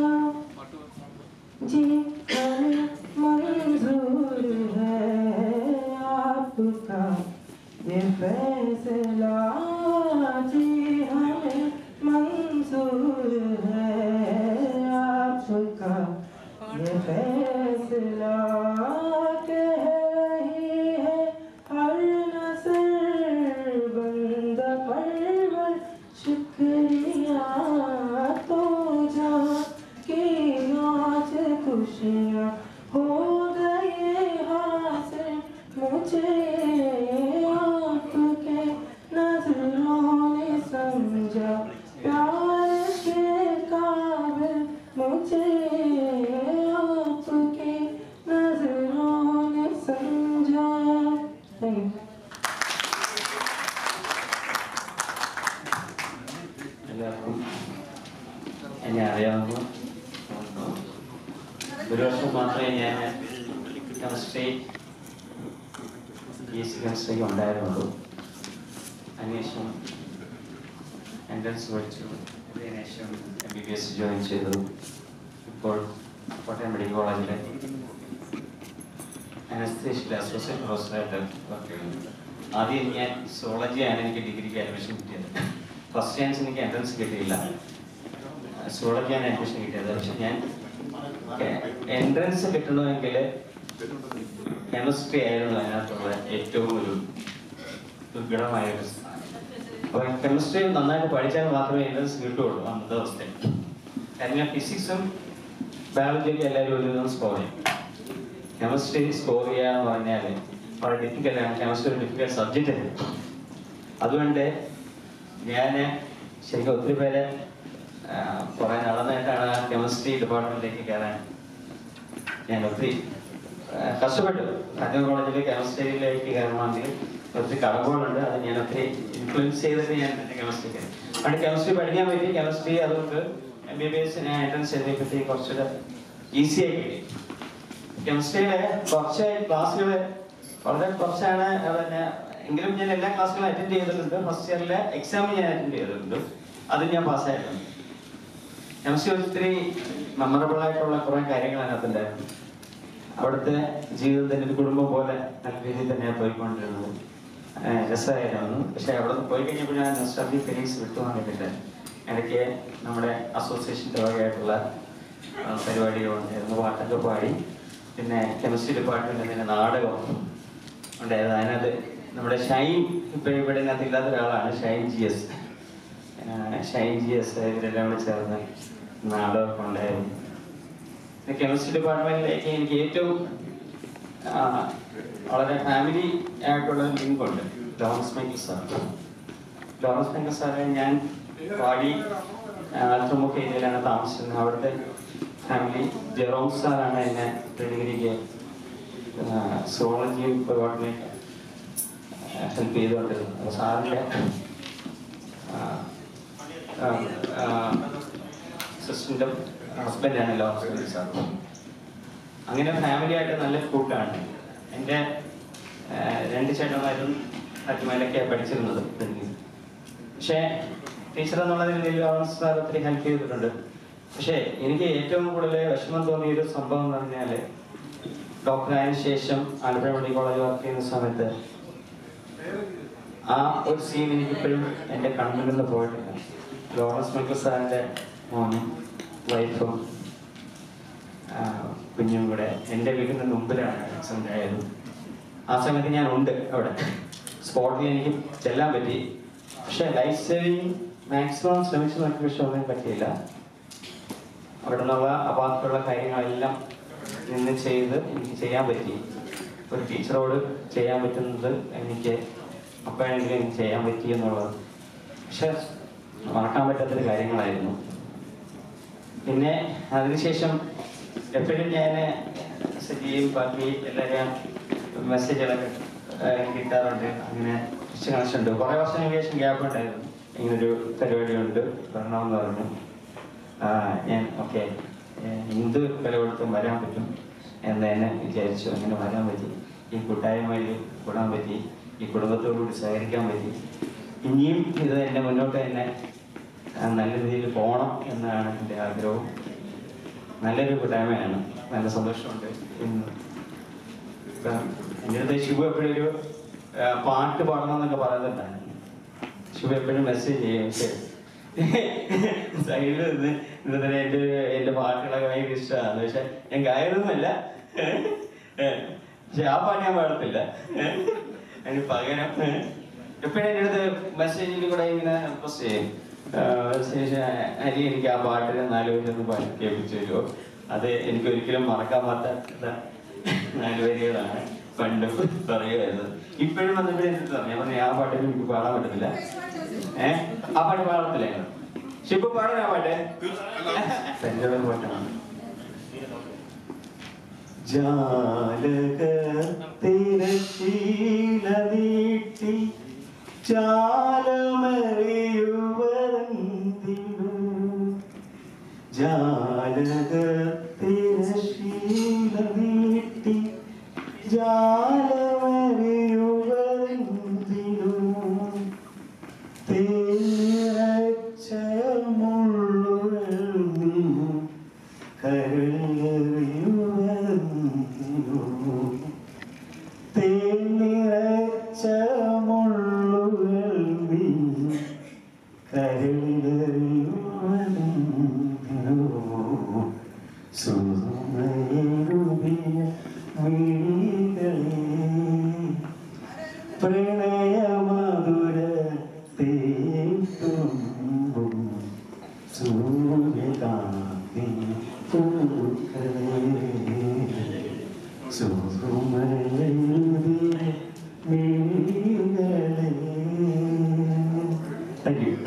जी हमें मंजूर है आपका ये फैसला जी हमें मंजूर है आपका ये फैसला कह रही है हर नजर बंद परवर शुक्रिया तो जा के आज खुशियाँ हो गए हासिल मुझे आपके नजरों ने समझा प्यार के काबिल मुझे आपके नजरों ने समझा Thank you. എല്ലാവർക്കും എന്നെ അറിയാവുന്ന ഒരു വർഷം മാത്രമേ ഞാൻ കെമിസ്ട്രി ബി എസ് സി കെമിസ്ട്രിക്ക് ഉണ്ടായിരുന്നുള്ളൂ അതിനുശേഷം എൻട്രൻസ് പഠിച്ചു അതിനുശേഷം M B B S join ചെയ്തു ഇപ്പോൾ കോട്ടയം മെഡിക്കൽ കോളേജിലെ അനസ്തേഷ്യയിൽ അസോസിയേറ്റ് പ്രൊഫസറായിട്ട് വർക്ക് ചെയ്യുന്നു ആദ്യം ഞാൻ സോളജിയാണ് എനിക്ക് ഡിഗ്രിക്ക് അഡ്മിഷൻ കിട്ടിയത് ഫസ്റ്റ് ചാൻസ് എനിക്ക് എൻട്രൻസ് കിട്ടിയില്ല സോളജിയാണ് അഡ്മിഷൻ കിട്ടിയത് പക്ഷെ ഞാൻ എൻട്രൻസ് കിട്ടണമെങ്കിൽ കെമിസ്ട്രി ആയിരുന്നു അതിനകത്തുള്ള ഏറ്റവും ഒരു ദുർഘടമായ ഒരു അപ്പോൾ കെമിസ്ട്രി നന്നായിട്ട് പഠിച്ചാൽ മാത്രമേ എൻട്രൻസ് കിട്ടുള്ളൂ അന്നത്തെ അവസ്ഥയിൽ കാരണം ഫിസിക്സും ബയോളജിയൊക്കെ എല്ലാവരും ഒരു വിധം സ്കോർ ചെയ്യും കെമിസ്ട്രി സ്കോർ ചെയ്യുക എന്ന് പറഞ്ഞാൽ വളരെ ഡിഫിക്കൽട്ടാണ് കെമിസ്ട്രി ഒരു ഡിഫിക്കൽട്ട് സബ്ജക്റ്റ് ആണ് അതുകൊണ്ട് ഞാൻ ശരിക്കും ഒത്തിരി പേര് ആ, കുറെ നടന്നിട്ടാണ് കെമിസ്ട്രി ഡിപ്പാർട്ട്മെന്റിലേക്ക് കയറാൻ ഞാൻ ഒത്തിരി ആ, കഷ്ടപ്പെട്ടു കണ്ണൂർ കോളേജിൽ കെമിസ്ട്രിയിലേക്ക് കയറണമെങ്കിൽ ഒത്തിരി കടമ്പുകളുണ്ട് അത് ഞാൻ ഒത്തിരി ഇൻഫ്ലുവൻസ് ചെയ്തിട്ട് ഞാൻ കെമിസ്ട്രി കയറി അവിടെ കെമിസ്ട്രി പഠിക്കാൻ പറ്റി കെമിസ്ട്രി അതുകൊണ്ട് എം ബി ബി എസ് ഞാൻ എൻട്രൻസ് ചെയ്തപ്പോഴത്തേക്ക് കുറച്ചുകൂടെ ഈസി ആയി കിട്ടി കെമിസ്ട്രിയിലെ കുറച്ച് ക്ലാസ്സുകൾ വളരെ കുറച്ചാണ് പിന്നെ എങ്കിലും ഞാൻ എല്ലാ ക്ലാസ്സുകളും അറ്റൻഡ് ചെയ്തിട്ടുണ്ട് ഫസ്റ്റ് ഇയറിലെ എക്സാം ഞാൻ അറ്റൻഡ് ചെയ്തിട്ടുണ്ട് അത് ഞാൻ പാസ്സായിട്ടുണ്ട് കെമിസ്ട്രി ഒത്തിരി മെമ്മറബിൾ ആയിട്ടുള്ള കുറെ കാര്യങ്ങൾ അതിനകത്തുണ്ടായിരുന്നു അവിടുത്തെ ജീവിതത്തിന്റെ ഒരു കുടുംബം പോലെ നല്ല രീതിയിൽ തന്നെയാണ് പോയിക്കൊണ്ടിരുന്നത് ഏഹ് രസമായിരുന്നു പക്ഷെ അവിടെ നിന്ന് പോയി കഴിഞ്ഞപ്പോൾ ഞാൻ നൊസ്റ്റാൾജി ഫീലിങ്സ് വിട്ടു വന്നിട്ടില്ല ഇടയ്ക്ക് നമ്മുടെ അസോസിയേഷൻ്റെ വകയായിട്ടുള്ള ആ, പരിപാടികളുണ്ടായിരുന്നു പാട്ടൊക്കെ പാടി പിന്നെ കെമിസ്ട്രി ഡിപ്പാർട്ട്മെന്റിൽ നിന്ന് നാടകം ഉണ്ടായിരുന്നു അതിനകത്ത് നമ്മുടെ ഷൈൻ ഇപ്പൊ ഇവിടെ ഇതിനകത്ത് ഇല്ലാത്ത ഒരാളാണ് Shine G S Shine G S ഇവരെല്ലാം കൂടെ ചേർന്ന് നാടകമൊക്കെ ഉണ്ടായിരുന്നു കെമിസ്ട്രി ഡിപ്പാർട്ട്മെന്റിലേക്ക് എനിക്ക് ഏറ്റവും ആ, വളരെ ഫാമിലി ആയിട്ടുള്ള ഒരു ലിങ്ക് ഉണ്ട് Lawrence Michael sir Lawrence Michael സാറെ ഞാൻ പാടി ആൽത്രമുക്ക് ഏരിയയിലാണ് താമസിക്കുന്നത് അവിടുത്തെ ഫാമിലി ജെറോം സാറാണ് എന്നെ ഡിഗ്രിക്ക് സോളജി പരിപാടിനെ ഹെൽപ്പ് ചെയ്തുകൊണ്ടിരുന്നത് അപ്പോൾ സാറിൻ്റെ സിസ്റ്ററിൻ്റെ ഹസ്ബൻഡാണ് ലോറൻസ് മൈക്കിൾ സാർ അങ്ങനെ ഫാമിലി ആയിട്ട് നല്ല കൂട്ടാണ് എൻ്റെ ആ, രണ്ട് ചേട്ടന്മാരും അറ്റുമേലൊക്കെയാണ് പഠിച്ചിരുന്നത് പക്ഷേ ടീച്ചർ എന്നുള്ള രീതിയിൽ ലോറൻസ് സാർ ഒത്തിരി ഹെൽപ്പ് ചെയ്തിട്ടുണ്ട് പക്ഷേ എനിക്ക് ഏറ്റവും കൂടുതൽ വിഷമം തോന്നിയ ഒരു സംഭവം എന്ന് പറഞ്ഞാൽ ഡോക്ടറായതിനു ശേഷം ആലപ്പുഴ മെഡിക്കൽ കോളേജ് വർക്ക് ചെയ്യുന്ന സമയത്ത് ആ ഒരു സീൻ എനിക്കിപ്പോഴും എൻ്റെ കണ്ണിൽ നിന്ന് പോയിട്ടില്ല ലോറൻസ് മൈക്കിൾ സാറിൻ്റെ മോനും വൈഫും ആ, കുഞ്ഞും കൂടെ എൻ്റെ വീടിൻ്റെ മുമ്പിലാണ് ആക്സിഡൻ്റ് ആയത് ആ സമയത്ത് ഞാൻ ഉണ്ട് അവിടെ സ്പോട്ടിൽ എനിക്ക് ചെല്ലാൻ പറ്റി പക്ഷേ ലൈഫ് സേവിങ് മാക്സിമം ശ്രമിച്ചു നോക്കി പക്ഷെ ഒന്നും പറ്റിയില്ല അവിടെ നിന്നുള്ള അപാകത്തുള്ള കാര്യങ്ങളെല്ലാം നിന്ന് ചെയ്ത് എനിക്ക് ചെയ്യാൻ പറ്റി ഒരു ടീച്ചറോട് ചെയ്യാൻ പറ്റുന്നത് എനിക്ക് അപ്പോഴെങ്കിലും എനിക്ക് ചെയ്യാൻ പറ്റി എന്നുള്ളത് പക്ഷെ മറക്കാൻ പറ്റാത്തൊരു കാര്യങ്ങളായിരുന്നു പിന്നെ അതിനുശേഷം എപ്പോഴും ഞാൻ സജിയും ബാക്കി എല്ലാവരും മെസ്സേജുകളൊക്കെ ഏഹ്, കിട്ടാറുണ്ട് അങ്ങനെ കുറച്ച് കണക്ഷൻ ഉണ്ട് കുറേ വർഷങ്ങൾക്ക് ശേഷം ഗ്യാപ്പ് ഉണ്ടായിരുന്നു ഇങ്ങനൊരു പരിപാടി ഉണ്ട് വരണമെന്ന് പറഞ്ഞു ആ, ഞാൻ ഓക്കെ എന്ത് വില കൊടുത്തും വരാൻ പറ്റും എന്ന് തന്നെ വിചാരിച്ചു അങ്ങനെ വരാൻ പറ്റി ഈ കൂട്ടായ്മയിൽ കൂടാൻ പറ്റി ഈ കുടുംബത്തോടുകൂടി സഹകരിക്കാൻ പറ്റി ഇനിയും ഇത് എന്നെ മുന്നോട്ട് തന്നെ ആ, നല്ല രീതിയിൽ പോകണം എന്നാണ് എൻ്റെ ആഗ്രഹവും നല്ലൊരു കൂട്ടായ്മയാണ് നല്ല സന്തോഷമുണ്ട് ഇന്ന് ഇപ്പം എൻ്റെ അടുത്ത് ശിവ എപ്പോഴും ഒരു ആ, പാട്ട് പാടണം എന്നൊക്കെ പറയുന്നുണ്ടായിരുന്നു ശിവ എപ്പോഴും മെസ്സേജ് ചെയ്യും പക്ഷേ സൈഡിൽ നിന്ന് ഇന്നത്തെ എൻ്റെ എൻ്റെ പാട്ടുകളൊക്കെ ഭയങ്കര ഇഷ്ടമാണ് പക്ഷെ ഞാൻ ഗായകനൊന്നുമല്ല പക്ഷെ ആ പാട്ട് ഞാൻ പാടത്തില്ല അതിന് പകരം എപ്പോഴും എൻ്റെ അടുത്ത് മെസ്സേജിൽ കൂടെ ഇങ്ങനെ പോസ്റ്റ് ചെയ്യും ശേഷം അരി എനിക്ക് ആ പാട്ടിനെ നാലുപേരൊന്ന് പാട്ട് കേൾപ്പിച്ചു തരുമോ അത് എനിക്ക് ഒരിക്കലും മറക്കാൻ പറ്റാത്ത നാല് വരികളാണ് പണ്ട് പറയുമായിരുന്നു ഇപ്പോഴും വന്നപ്പോഴും എനിക്ക് പറഞ്ഞു ഞാൻ പറഞ്ഞു ആ പാട്ടിന് എനിക്ക് പാടാൻ പറ്റുന്നില്ല ഏഹ് ആ പാട്ട് പാടത്തില്ലായിരുന്നു പക്ഷെ ഇപ്പൊ പാടാൻ ആ പാട്ട് എന്റെ പാട്ടാണ് ജാലകത്തിരശീല നീട്ടി ജാലമറിയുവരെന്തിനു ജാലകത്തിരശീല നീട്ടി ജാലമറിയുവരെന്തിനു പ്രണയമധുര തേട്ടുമ്പും സൂര്യകാന്തി പൂക്കളേ സുറുമയെഴുതിയ മിഴികളേ താങ്ക് യു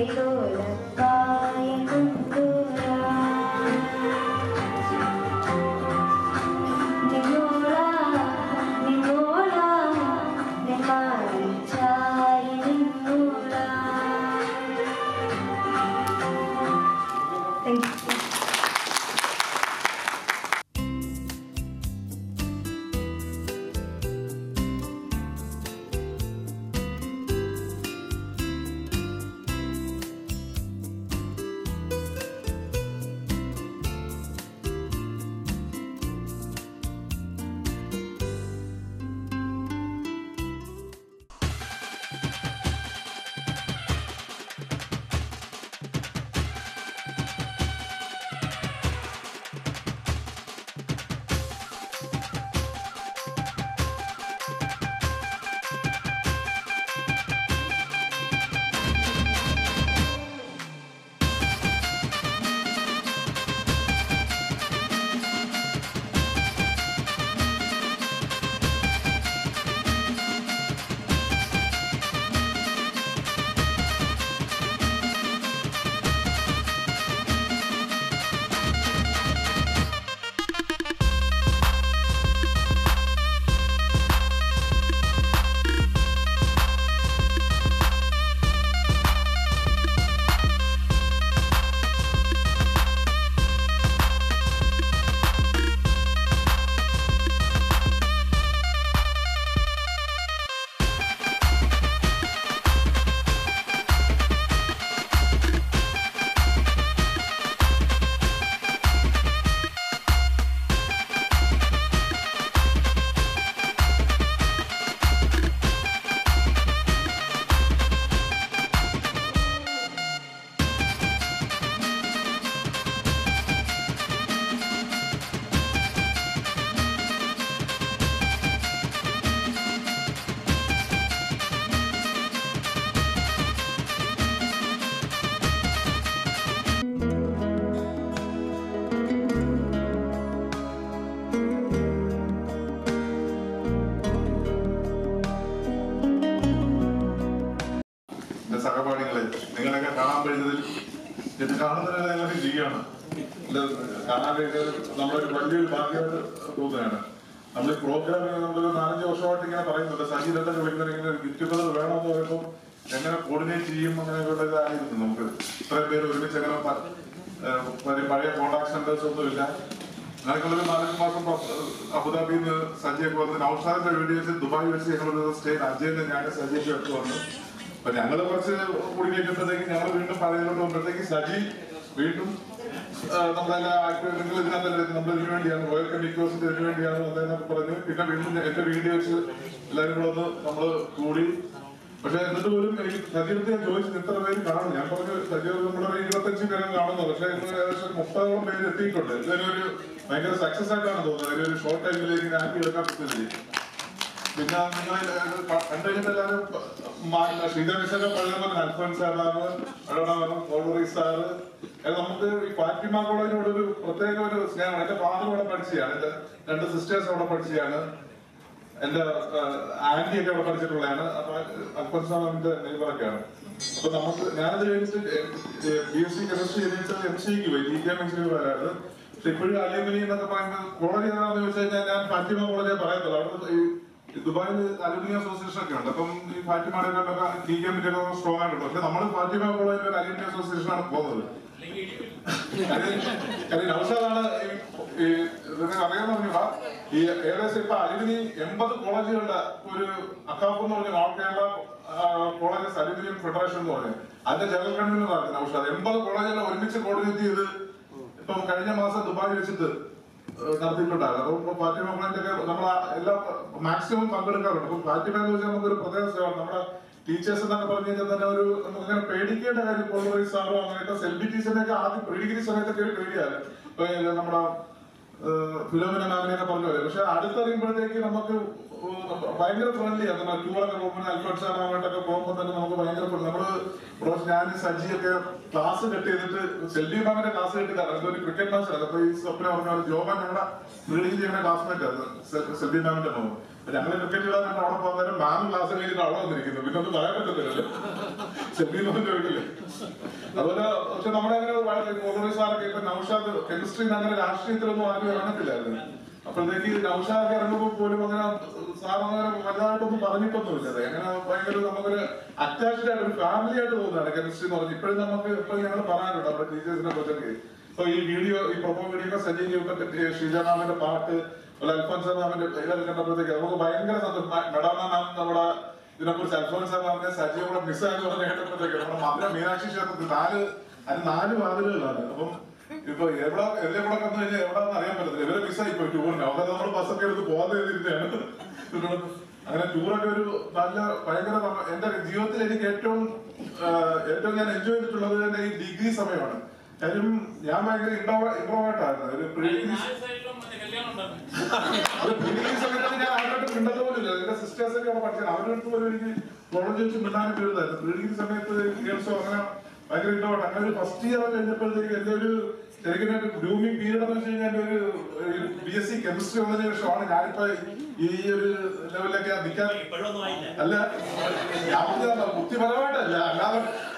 കൈതോലക്കായ കൊണ്ടുവരാ നിന്നോളാ നിന്നോളാ നിന്മാറിൽ ചാരി നിന്നോളാ താങ്ക് യു എന്റെ സഹപാഠികളെ നിങ്ങളെയൊക്കെ കാണാൻ കഴിഞ്ഞതിൽ ഇത് കാണുന്നതിന് ഞങ്ങൾക്ക് ചെയ്യുകയാണ് ഇത് കാണാൻ കഴിഞ്ഞത് നമ്മളൊരു വലിയൊരു ഭാഗ്യമായിട്ട് തോന്നുകയാണ് നമ്മൾ ഈ പ്രോഗ്രാമിന് നമ്മളൊരു നാലഞ്ച് വർഷമായിട്ട് ഇങ്ങനെ പറയുന്നുണ്ട് സംഗീതത്തെ വിളിക്കുന്നത് ഇങ്ങനെ ഗിഫ്റ്റുകൾ വേണമെന്ന് പറയുമ്പോൾ എങ്ങനെ കോർഡിനേറ്റ് ചെയ്യും അങ്ങനെയൊക്കെയുള്ള ഇതായിരുന്നു നമുക്ക് ഇത്രയും പേര് ഒരുമിച്ച് അങ്ങനെ പ- ഏഹ് പഴയ- പഴയ കോണ്ടാക്ട് സെന്റേഴ്സ് ഒന്നുമില്ല ഞങ്ങളൊരു നാലഞ്ച് മാസം പ- അബുദാബിയിൽ നിന്ന് സഞ്ജയൊക്കെ വന്ന് നൗഷാദിന്റെ വീഡിയോ വെച്ച് ദുബായ് വെച്ച് ഞങ്ങളൊരു സ്റ്റേ അജയന്റെ ഞാൻ സഞ്ജയ്ക്ക് എടുത്ത് വന്നു അപ്പൊ ഞങ്ങള് കുറച്ച് കൂടി കഴിയുമ്പോഴത്തേക്ക് ഞങ്ങൾ വീണ്ടും പഴയതിലോട്ട് പോകുമ്പോഴത്തേക്ക് സജി വീണ്ടും ആ, നമ്മളെ ആക്ടിവിറ്റികൾ ഇതിനകത്തല്ലേ നമ്മൾ ഇതിനു വേണ്ടിയാണ് റോയൽ കമ്മിക്കോസിന്റെ ഇതിനു വേണ്ടിയാണ് വന്നതെന്നൊക്കെ പറഞ്ഞു പിന്നെ വീണ്ടും ഞാൻ- എന്റെ വീഡിയോ വെച്ച് എല്ലാവരും കൂടെ ഒന്ന് നമ്മള് കൂടി പക്ഷെ എന്നിട്ട് പോലും എനിക്ക് സജീവത്തെ ഞാൻ ചോദിച്ചു എത്ര പേര് കാണും ഞാൻ പറഞ്ഞു സജീവ് നമ്മുടെ ഒരു ഇരുപത്തഞ്ച് പേരും കാണുന്നു പക്ഷെ ഇന്ന് ഏകദേശം ഒരു മുപ്പതോളം പേര് എത്തിയിട്ടുണ്ട് ഇതിനൊരു ഭയങ്കര സക്സസ് ആയിട്ടാണ് തോന്നുന്നത് അതിലൊരു ഷോർട്ട് ടൈമിലേക്ക് ഇങ്ങനെ ആക്കി എടുക്കാൻ പറ്റുന്നില്ല പിന്നെ നിങ്ങൾ കണ്ടു കഴിഞ്ഞിട്ട് എല്ലാവരും ശ്രീധർ മിശ്രൊക്കെ പഴയ പോലെ അൽഫോൻ സാറാണ് അഴോണം കോളറി സാറ് അത് നമുക്ക് ഈ ഫാറ്റിമ കോളേജിനോട് ഒരു പ്രത്യേക ഒരു സ്നേഹമാണ് എന്റെ ഫാദർ അവിടെ പഠിച്ചതാണ് എന്റെ രണ്ട് സിസ്റ്റേഴ്സ് അവിടെ പഠിച്ചതാണ് എന്റെ ആന്റി ഒക്കെ അവിടെ പഠിച്ചിട്ടുള്ളതാണ് അപ്പൊ അൽഫോൻ സാർ എന്റെ നെയ്ബറൊക്കെയാണ് അപ്പൊ നമുക്ക് ഞാനത് കഴിഞ്ഞിട്ട് ബി എസ് സി കെമിസ്ട്രി കഴിഞ്ഞിട്ട് എം സിക്ക് പോയി ജി കെ എം എസ് വരാറ് പക്ഷെ ഇപ്പോഴും അലൂമിനി എന്നൊക്കെ പറയുമ്പോൾ കോളേജ് ഏതാണെന്ന് ചോദിച്ചു കഴിഞ്ഞാൽ ഞാൻ ഫാറ്റിമ കോളേജേ പറയത്തുള്ളൂ അവിടെ ഈ ഈ ദുബായിൽ അലൂമിനിയം അസോസിയേഷൻ ഒക്കെ ഉണ്ട് അപ്പം ഈ ഫാറ്റിമയുടെ ടി കെ എമ്മിന്റെ ഒക്കെ സ്ട്രോങ് ആയിട്ടുണ്ട് പക്ഷെ നമ്മൾ ഫാറ്റിമ കോളേജിൽ ഒരു അലൂമിനിയം അസോസിയേഷൻ ആണ് പോകുന്നത് കാര്യം കാര്യം നൗഷാദാണ് ഈ- ഈ നിങ്ങൾക്ക് അറിയാമെന്ന് പറഞ്ഞാ ഈ ഏകദേശം ഇപ്പൊ അലുമിനി എൺപത് കോളേജുകളുടെ ഒരു അക്കാഫ് എന്ന് പറഞ്ഞ all Kerala colleges aluminium federation എന്ന് പറഞ്ഞു അതിന്റെ ജനറൽ കൺവീനറാണ് നൗഷാദ് എൺപത് കോളേജുകളെ ഒരുമിച്ച് കോർഡിനേറ്റ് ചെയ്ത് ഇപ്പം കഴിഞ്ഞ മാസം ദുബായ് വെച്ചിട്ട് ഏഹ് നടത്തിയിട്ടുണ്ടായിരുന്നു അപ്പം ഇപ്പൊ ഫാറ്റിമ കോളേജിന്റെ ഒക്കെ നമ്മൾ എല്ലാ മാക്സിമം പങ്കെടുക്കാറുണ്ട് അപ്പൊ ഫാറ്റിമ എന്ന് വെച്ചാൽ നമുക്കൊരു പ്രത്യേക സേവനം നമ്മുടെ ടീച്ചേഴ്സ് എന്നൊക്കെ പറഞ്ഞു കഴിഞ്ഞാൽ തന്നെ ഒരു നമുക്ക് അങ്ങനെ പേടിക്കേണ്ട കാര്യം പോളറൈസ് സാറോ അങ്ങനെയൊക്കെ സെലിബ്രിറ്റീസിനെ ഒക്കെ ആദ്യം പ്രീഡിഗ്രി സമയത്തൊക്കെ ഒരു പേടിയാണ് ഇപ്പൊ ഇത് നമ്മുടെ ഫിലോമിന മാമിനെയൊക്കെ പറഞ്ഞു പോലെ പക്ഷെ അടുത്തറിയുമ്പോഴത്തേക്ക് നമുക്ക് ഉം ഭയങ്കര ഫ്രണ്ട്ലി ആണ് നമ്മൾ ടൂറൊക്കെ പോകുമ്പോൾ അൽഫോൺസ് ആമായിട്ടൊക്കെ പോകുമ്പോൾ തന്നെ നമുക്ക് ഭയങ്കര friendly. നമ്മള് റോസ് ഞാൻ സജിയൊക്കെ ക്ലാസ് കട്ട് ചെയ്തിട്ട് സെൽവി മാമിന്റെ ക്ലാസ് കെട്ടിട്ടാണ് അതൊരു ക്രിക്കറ്റ് മാച്ച് അപ്പൊ ഈ സ്വപ്നം പറഞ്ഞ പോലെ ജോബൻ ഞങ്ങളുടെ പ്രീഡിഗ്രി ചെയ്യുന്ന ക്ലാസ്മേറ്റ് ആണ് സെൽവി മാമിന്റെ മോൻ ഞങ്ങൾ ക്രിക്കറ്റ് കളി കണ്ട് അവിടെ പോകുന്നേരം മാം ക്ലാസ് കഴിഞ്ഞിട്ട് അവിടെ വന്നിരിക്കുന്നു പിന്നെ ഒന്നും പറയാൻ പറ്റത്തില്ലല്ലോ ചെമ്മീനൊന്നും ചോദിക്കില്ലേ അതുപോലെ പക്ഷെ നമ്മുടെ അങ്ങനെ മുതലി സാറൊക്കെ ഇപ്പൊ നൗഷാദ് കെമിസ്ട്രി അങ്ങനെ രാഷ്ട്രീയത്തിലൊന്നും ആരും ഇറങ്ങത്തില്ലായിരുന്നു അപ്പോഴത്തേക്ക് നൗഷാദൊക്കെ ഇറങ്ങുമ്പോൾ പോലും അങ്ങനെ സാർ അങ്ങനെ വലുതായിട്ടൊന്നും പറഞ്ഞിട്ടൊന്നുമില്ല അത് അങ്ങനെ ഭയങ്കര നമുക്കൊരു അറ്റാച്ച്ഡ് ആയിട്ട് ഒരു ഫാമിലി ആയിട്ട് തോന്നുന്നതാണ് കെമിസ്ട്രി എന്ന് പറഞ്ഞാൽ ഇപ്പോഴും നമുക്ക് ഇപ്പൊ ഞങ്ങൾ പറയാറുണ്ട് നമ്മുടെ ടീച്ചേഴ്സിനെ കുറിച്ചൊക്കെ ഇപ്പൊ ഈ വീഡിയോ ഈ പ്രൊമോ വീഡിയോ ഒക്കെ സജീവ് ചെയ്തിട്ട് ശ്രീജാമാമിന്റെ പാട്ട് അതുപോലെ അൽഫോൻസ് മാമിന്റെ ഇതൊക്കെ കണ്ടപ്പോഴത്തേക്ക് നമുക്ക് ഭയങ്കര സന്തോഷം മെഡോണ മാം നമ്മുടെ ഇതിനെക്കുറിച്ച് അൽഫോൻസ് മാമിനെ സജീവ് കൂടെ മിസ്സായെന്ന് പറഞ്ഞ് കേട്ടപ്പോഴത്തേക്ക് നമ്മുടെ മധുര മീനാക്ഷി ക്ഷേത്രത്തിൽ നാല് അതിന് നാല് വാതിലുകളാണ് അപ്പം ഇപ്പൊ എവിടെ എല്ലാം കൂടെ വന്നു കഴിഞ്ഞാൽ എവിടെന്ന് അറിയാൻ പറ്റത്തില്ല ഇവരെ മിസ്സായി പോയി ടൂറിന് അവിടെ നമ്മൾ ബസ്സൊക്കെ എടുത്ത് പോകാൻ ഇരുന്നതാണ് അങ്ങനെ ടൂറൊക്കെ ഒരു നല്ല ഭയങ്കര നമ്മ- എന്റെ ജീവിതത്തിൽ എനിക്ക് ഏറ്റവും ആ, ഏറ്റവും ഞാൻ എൻജോയ് ചെയ്തിട്ടുള്ളത് എന്റെ ഈ ഡിഗ്രി സമയമാണ് കാര്യം ഞാൻ ഭയങ്കര ഇൻട്രോവേർട്ട് ആയിരുന്നു ഒരു പ്രീ ഡിഗ്രി ഡിഗ്രി സമയത്ത് ഞാൻ ആരോട്ടും മിണ്ടത് പോലില്ല എന്റെ സിസ്റ്റേഴ്സ് ഒക്കെ അവിടെ പഠിച്ചത് അവരുടെ അടുത്ത് പോലും എനിക്ക് കോളേജ് വെച്ച് മിണ്ടാനും പേരുതായിരുന്നു പ്രീ ഡിഗ്രി സമയത്ത് ഗേൾസോ അങ്ങനെ ഭയങ്കര ഇൻട്രോവേർട്ട് അങ്ങനെ ഒരു ഫസ്റ്റ് ഇയർ കഴിഞ്ഞപ്പോഴത്തേക്ക് എന്റെ ഒരു ശരിക്കും ഒരു ഗ്രൂമിംഗ് പീരീഡ് എന്ന് വെച്ച് കഴിഞ്ഞാൽ എന്റെ ഒരു ബി എസ് സി കെമിസ്ട്രി വന്നതിന് ശേഷമാണ് ഞാനിപ്പോ ഈ ഒരു ലെവലിലൊക്കെ നിൽക്കാൻ അല്ല ഞാൻ പറഞ്ഞതാണ് ബുദ്ധിപരമായിട്ടല്ല അല്ലാതെ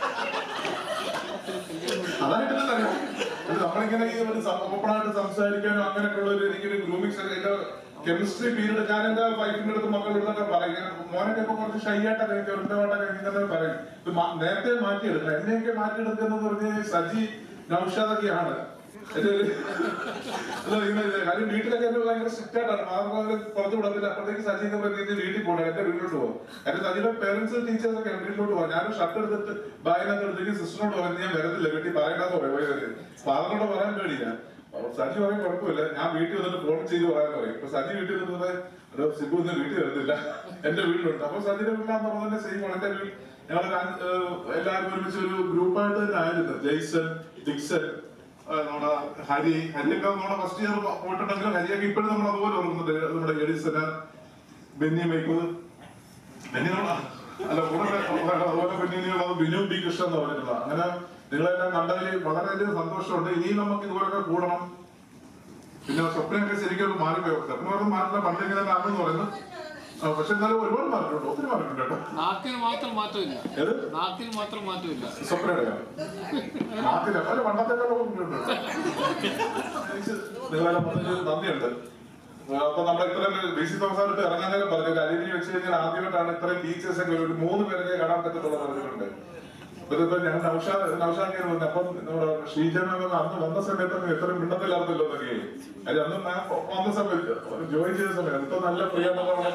അതായിട്ടല്ല അറിയാം അത് നമ്മളിങ്ങനെ ഈ ഒരു ഓപ്പണായിട്ട് സംസാരിക്കാനും അങ്ങനെയൊക്കെയുള്ള ഒരു എനിക്കൊരു ഗ്രൂമിംഗ് എന്റെ കെമിസ്ട്രി പീരീഡ് ഞാൻ എന്റെ വൈഫിന്റെ അടുത്ത് മക്കളുടെ അടുത്തൊക്കെ പറയും ഇങ്ങനെ മോനൊക്കെ ഇപ്പൊ കുറച്ച് ഷൈ ആയിട്ടൊക്കെ എനിക്ക് ഒരണ്ടമായിട്ടൊക്കെ ഇങ്ങനെ പറയും ഇത് മാ- നേരത്തെ മാറ്റിയെടുക്കണം എന്നെയൊക്കെ മാറ്റിയെടുക്കുന്നത് പറഞ്ഞ് സജി നൌഷാദൊക്കെയാണ് എന്റെ ഒരു അല്ല, ഇങ്ങനെ കാര്യം വീട്ടിലൊക്കെ എന്നെ ഭയങ്കര സ്ട്രിക്റ്റ് ആയിട്ടാണ് മാതാപിതാക്കളെ പുറത്തു വിടത്തില്ല അപ്പോഴത്തേക്ക് സജിയൊക്കെ പറഞ്ഞ് വീട്ടിൽ പോകണം എന്റെ വീട്ടിലോട്ട് പോകും എന്റെ സജിയുടെ പേരൻസ് ടീച്ചേഴ്സ് ഒക്കെ വീട്ടിലോട്ട് പോകാം ഞാനൊരു ഷർട്ട് എടുത്തിട്ട് ബാഗിനകത്ത് എടുത്തേക്ക് സിസ്റ്ററിനോട് പറഞ്ഞു ഞാൻ വരത്തില്ല വീട്ടിൽ പറയണ്ടെന്ന് പറയും പോയത് ഫാദറിനോട് പറയാൻ പേടിയില്ല അപ്പൊ സജി പറയും കുഴപ്പമില്ല ഞാൻ വീട്ടിൽ വന്നിട്ട് ഫോൺ ചെയ്ത് പറയാൻ പറയും ഇപ്പൊ സജി വീട്ടിൽ നിന്ന് ഒരു സിബു ഇന്ന് വീട്ടിൽ വരുന്നില്ല എന്റെ വീട്ടിലുണ്ട് അപ്പൊ സജിയുടെ വീട്ടിലാന്ന് പറഞ്ഞ സെയിം ആണ് എന്റെ വീട്ടിൽ ഞങ്ങൾ എല്ലാവരും ഒരുമിച്ച് ഒരു ഗ്രൂപ്പായിട്ട് തന്നെ ആയിരുന്നു ജെയ്സൺ ഡിക്സൺ ആ, നമ്മുടെ ഹരി ഹരിയൊക്കെ നമ്മുടെ ഫസ്റ്റ് ഇയർ പോയിട്ടുണ്ടെങ്കിലും ഹരിയൊക്കെ ഇപ്പോഴും നമ്മൾ അതുപോലെ ഓർക്കുന്നുണ്ട് നമ്മുടെ എഡിസന് ബെന്നി മൈക്കൂർ ബെന്നി നമ്മളെ അല്ല കൂടെ അതുപോലെ ബെന്നിനുള്ളത് ബിനു ബി കൃഷ്ണ എന്ന് പറഞ്ഞിട്ടുള്ള അങ്ങനെ നിങ്ങളെല്ലാം കണ്ടതിൽ വളരെയധികം സന്തോഷമുണ്ട് ഇനിയും നമുക്ക് ഇതുപോലൊക്കെ കൂടണം പിന്നെ സ്വപ്നമൊക്കെ ശരിക്കും ഒരു മാറിപ്പോയി സ്വപ്നം പറഞ്ഞ മാറില്ല പണ്ട് ഇങ്ങനെ ആണെന്ന് പറയുന്നു ആ, പക്ഷെ എന്നാലും ഒരുപാട് മാറിയിട്ടുണ്ട് ഒത്തിരി മാറിയിട്ടുണ്ട് കേട്ടോ നാക്കിന് മാത്രം മാറ്റമില്ല ഏത് നാക്കിന് മാത്രം മാറ്റമില്ല സ്വപ്നയുടെയോ നാട്ടിലെ അല്ല പണ്ടത്തെക്കാളും ഉണ്ട് നിങ്ങളെല്ലാം പറഞ്ഞതിൽ നന്ദിയുണ്ട് അപ്പൊ നമ്മുടെ ഇത്രയും ബി സി സംസ്ഥാനത്ത് ഇറങ്ങാൻ നേരം പറഞ്ഞു ഒരു അലിനി വെച്ച് കഴിഞ്ഞാൽ ആദ്യമായിട്ടാണ് ഇത്രയും ടീച്ചേഴ്സ് ഒക്കെ ഒരു മൂന്ന് പേരൊക്കെ കാണാൻ പറ്റത്തുള്ള പറഞ്ഞിട്ടുണ്ട് അപ്പൊ ഇതിപ്പോ ഞാൻ നൗഷാദ് നൗഷാദ് വന്നു അപ്പം നമ്മുടെ ഷീജ മാം ഒക്കെ അന്ന് വന്ന സമയത്തൊന്നും എത്ര മിണ്ടത്തില്ലായിരുന്നല്ലോ എന്നൊക്കെ അത് അന്ന് മാം വന്ന സമയത്ത് ജോയിൻ ചെയ്ത സമയത്ത് ഇപ്പൊ നല്ല പ്രിയമുള്ള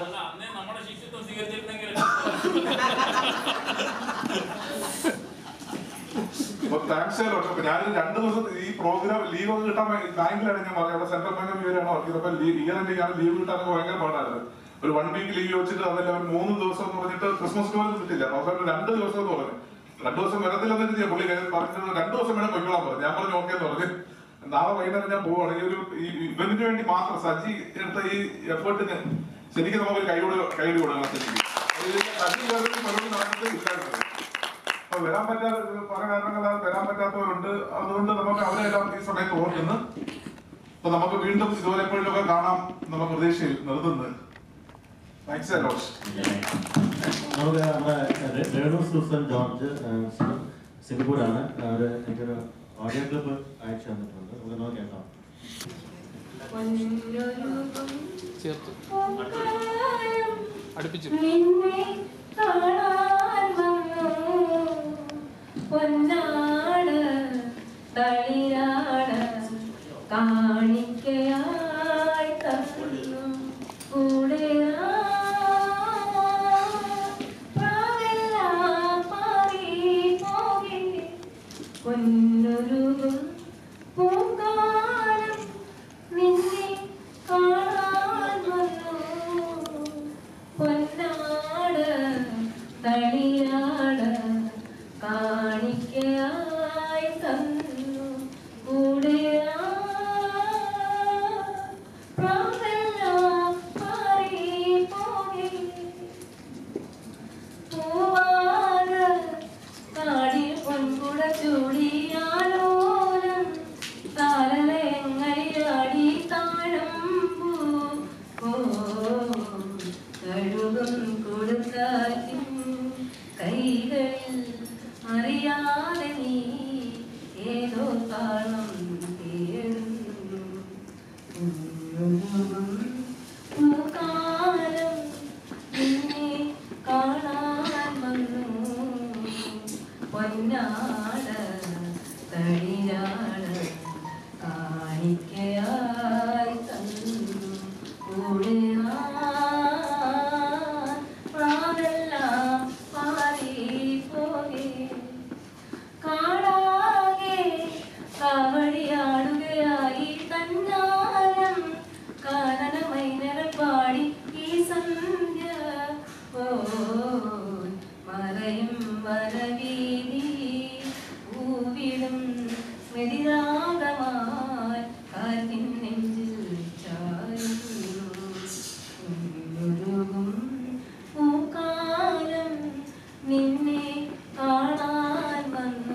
അപ്പൊ താങ്ക്സ് അപ്പൊ ഞാൻ രണ്ട് ദിവസം ഈ പ്രോഗ്രാം ലീവ് ഒക്കെ കിട്ടാൻ ഭയ- ബാങ്കിലാണ് ഞാൻ പറഞ്ഞത് അവിടെ സെൻട്രൽ ബാങ്ക് ഓഫ് ഇന്ത്യയിലാണ് വർക്ക് ചെയ്തത് അപ്പൊ ഇയർ എൻഡിങ് ലീവ് കിട്ടാനൊക്കെ ഭയങ്കര പാടായിരുന്നു ഒരു വൺ വീക്ക് ലീവ് വെച്ചിട്ട് അതല്ല ഒരു മൂന്ന് ദിവസം എന്ന് പറഞ്ഞിട്ട് ക്രിസ്മസ് പോലും കിട്ടില്ല അവസാനം രണ്ട് ദിവസം എന്ന് പറഞ്ഞു രണ്ടു ദിവസം വരത്തില്ലെന്ന് കരുതിയ പുള്ളി കാര്യം പറഞ്ഞത് രണ്ടു ദിവസം വേണം പൊയ്ക്കോളാൻ പറഞ്ഞു ഞാൻ പറഞ്ഞു ഓക്കെ എന്ന് പറഞ്ഞു നാളെ വൈകുന്നേരം ഞാൻ പോവാണ് ഈ ഒരു ഈ ഇവന്റിന് വേണ്ടി മാത്രം സജി എടുത്ത ഈ എഫേർട്ടിന് ശരിക്കും നമുക്ക് കൈയോട് കൈയ്യടി കൊടുക്കണം ശരിക്കും ഇതിന്റെ സജി വേറെ മറുപടി നടന്നിട്ട് ഇല്ലായിരുന്നു അപ്പൊ വരാൻ പറ്റാത്ത പല കാരണങ്ങളാൽ വരാൻ പറ്റാത്തവരുണ്ട് അതുകൊണ്ട് നമുക്ക് അവരെല്ലാം ഈ സമയത്ത് ഓർക്കുന്നു അപ്പൊ നമുക്ക് വീണ്ടും ഇതുപോലെ എപ്പോഴൊക്കെ കാണാം എന്ന പ്രതീക്ഷയിൽ നിർത്തുന്നത് താങ്ക്സ് അലോഷ് നമുക്ക് നമ്മുടെ രെ- രേണു സൂസൻ ജോർജ് ആ, സി- സിംഗപ്പൂരാണ് അവർ എനിക്കൊരു ഓഡിയോ ക്ലിപ്പ് അയച്ചു തന്നിട്ടുണ്ട് നമുക്ക് നോക്കി കേൾക്കാം ചേർത്ത് അടുപ്പിച്ചു നിന്നെ കാണാൻ വന്നു പൊന്നാട് തളിരാട് കാണിക്കയായി തന്നു കൂടെ പൊന്നൊരുകും പൂക്കാലം നിന്നെ കാണാൻ വന്നു പൊന്നാട് തളിയാട് കാണിക്കയായി തന്നു കൂടെ പ്രാവെല്ലാം മാറി പോകെ പൂവാല കാടിൽ പൊൻകുട ചൂടിയാലോലം താരലയങ്ങളിലാടി താഴം പൂ പൊന്നാട തളിരാട കാണിക്കയായി തന്നു കൂടെ പ്രാവെല്ലാം പാറിപ്പോകെ കാടാകെ കാവടിയാടുകയായി തന്നാലം കാനനമൈനകൾ പാടി ഈ സന്ധ്യ ഓ മറയും വനവീതി പൂവിടും സ്മൃതിരാഗമായി കാറ്റിൻ നെഞ്ചിൽ ചായുരുകും പൂക്കാലം നിന്നെ കാണാൻ വന്നു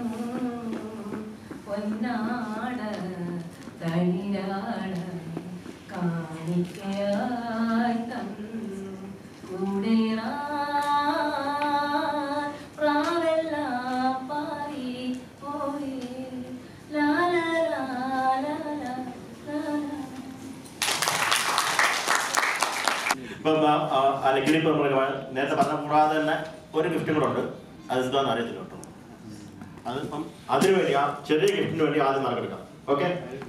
പൊന്നാട തളിരാട കാണിക്കയായി തന്നു കൂടെ പ്രാവെല്ലാം പാറി പോയി ലാ ലാ ലാ ലാ ലാ ലാ ഇപ്പം അല്ലെങ്കിൽ ഇപ്പം നമ്മൾ നേരത്തെ പറഞ്ഞ കൂടാതെ തന്നെ ഒരു ഗിഫ്റ്റും കൂടെ ഉണ്ട് അത് എന്താണെന്ന് അറിയത്തില്ല കേട്ടോ അതിപ്പം അതിനു വേണ്ടി ആ ചെറിയ ഗിഫ്റ്റിന് വേണ്ടി ആദ്യം നറുക്കെടുക്കാം ഓക്കെ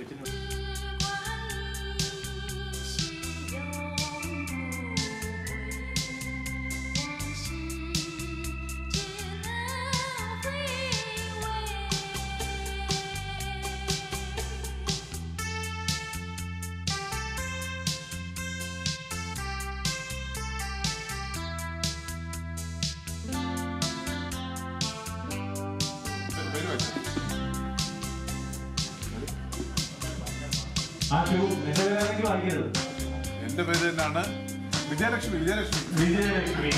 എന്റെ പേര് തന്നെയാണ് വിജയലക്ഷ്മി വിജയലക്ഷ്മി വിജയലക്ഷ്മി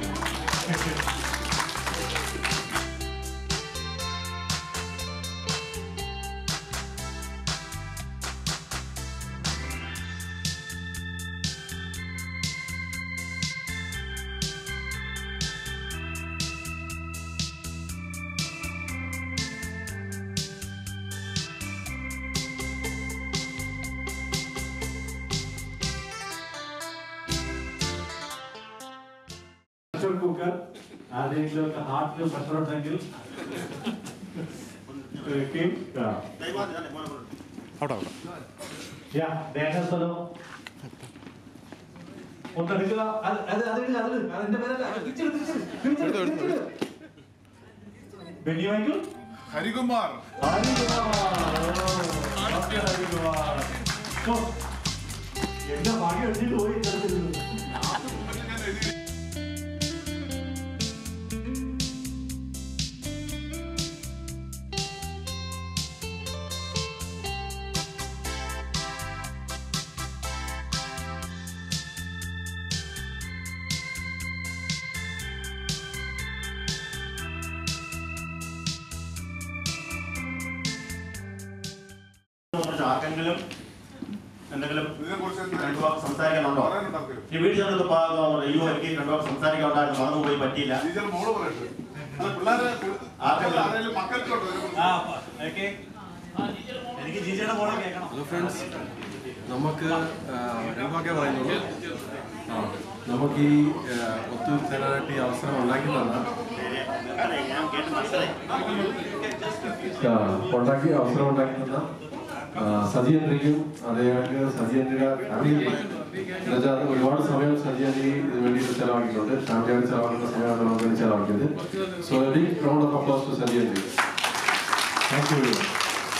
പ്രഷർ കുക്കർ ആരെങ്കിലും ഒക്കെ ഹാർട്ടിൽ പ്രഷർ ഉണ്ടെങ്കിൽ keep, uh, അവിടെ അവിടെ yeah, ദേഹസ്ഥലം ഒന്നെടുക്കുക അത് അത് അതെടുക്കുക അത് അതിന്റെ പേരല്ല തിരിച്ചിട്, തിരിച്ചിട്, തിരിച്ചിട്, തിരിച്ചിട്. ബെന്നി മൈക്കിൾ ഹരികുമാർ ഹരികുമാർ ഓ, എന്റെ ഭാഗ്യം എഴുതിയിട്ട് പോയി ഇത്തരത്തിലിരുന്നു. ആർക്കെങ്കിലും എന്തെങ്കിലും രണ്ടു വാക്ക് സംസാരിക്കാനുണ്ടോ ഈ വീട്ടിൽ ചെന്നിട്ട് അയ്യോ എനിക്ക് രണ്ടു വാക്ക് സംസാരിക്കാനുണ്ടായിരുന്നു മറന്നു പോയി പറ്റിയില്ല മോള് പറയട്ടെ അല്ല പിള്ളേരെ ആരെങ്കിലും മക്കൾക്കുണ്ടോ എനിക്ക് ജിജയുടെ മോളെ കേൾക്കണം ഹലോ ഫ്രണ്ട്സ് നമുക്ക് രൂപക്കെ പറയുന്നുള്ളൂ ആ, നമുക്ക് ഈ ആ, ഒത്തുചേരാനായിട്ട് ഈ അവസരം ഉണ്ടാക്കി തന്ന ആ, ഉണ്ടാക്കി അവസരം ഉണ്ടാക്കി തന്ന ആ, സജിയന്ത്രിക്കും അതേക്ക് സജിയന്ത്രിയുടെ അറിയില്ല എന്നുവെച്ചാൽ അത് ഒരുപാട് സമയം സജിയന്ത്രി ഇതിന് വേണ്ടിയിട്ട് ചെലവാക്കിയിട്ടുണ്ട് ഫാമിലിയായിട്ട് ചെലവാക്കുന്ന സമയമാണ് നമുക്ക് വേണ്ടി ചെലവാക്കിയത് so a big round of applause to സജിയന്ത്രി താങ്ക് യു വെരി മച്ച്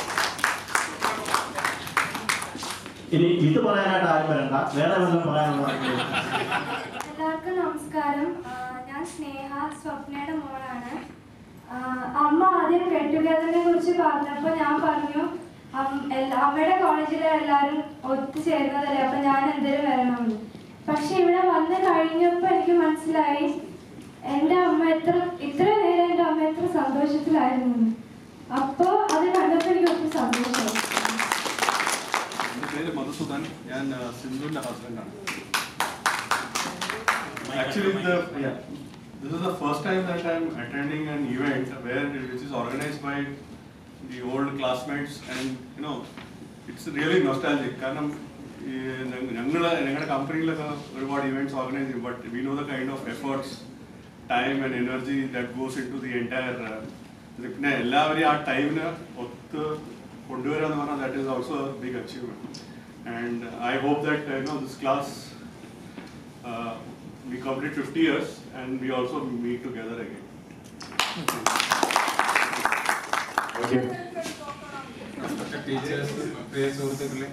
ഇനി ഇത് പറയാനായിട്ട് ആരും വരണ്ട വേറെ വല്ലതും പറയാനുണ്ടെങ്കിൽ എല്ലാവർക്കും നമസ്കാരം ആ, ഞാൻ സ്നേഹ സ്വപ്നയുടെ മോളാണ് ആ, അമ്മ ആദ്യം കെട്ടുകേതനെ കുറിച്ച് പറഞ്ഞപ്പോൾ ഞാൻ പറഞ്ഞു അം- എല്ലാ- അമ്മയുടെ കോളേജിലെ എല്ലാവരും ഒത്തുചേരുന്നതല്ലേ അപ്പൊ ഞാൻ എന്തിനും വരണമെന്ന് പക്ഷെ ഇവിടെ വന്ന് കഴിഞ്ഞപ്പോൾ എനിക്ക് മനസ്സിലായി എൻ്റെ അമ്മ എത്ര ഇത്ര നേരം എൻ്റെ അമ്മ എത്ര സന്തോഷത്തിലായിരുന്നു എന്ന്. അപ്പോൾ അത് കണ്ടപ്പോൾ എനിക്ക് ഒത്തിരി സന്തോഷമായി എൻ്റെ പേര് മധുസൂദൻ ഞാൻ ആ, സിന്ധുവിൻ്റെ ഹസ്ബൻഡാണ് Actually, the, yeah, this is the first time that I'm attending an event where which is organized by the old classmates and you know it's really nostalgic കാരണം ഞങ്ങൾ ഞങ്ങളുടെ കമ്പനിയിലൊക്കെ ഒരുപാട് ഇവന്റ്സ് ഓർഗനൈസ് ചെയ്യും but we know the kind of efforts time and energy that goes into the entire ഇത് പിന്നെ എല്ലാവരെയും ആ ടൈമിന് ഒത്ത് കൊണ്ടുവരിക എന്ന് പറഞ്ഞാൽ that is also big achievement and I hope that you know this class we complete fifty years and we also meet together again teachers പ്രിയ സുഹൃത്തുക്കളെ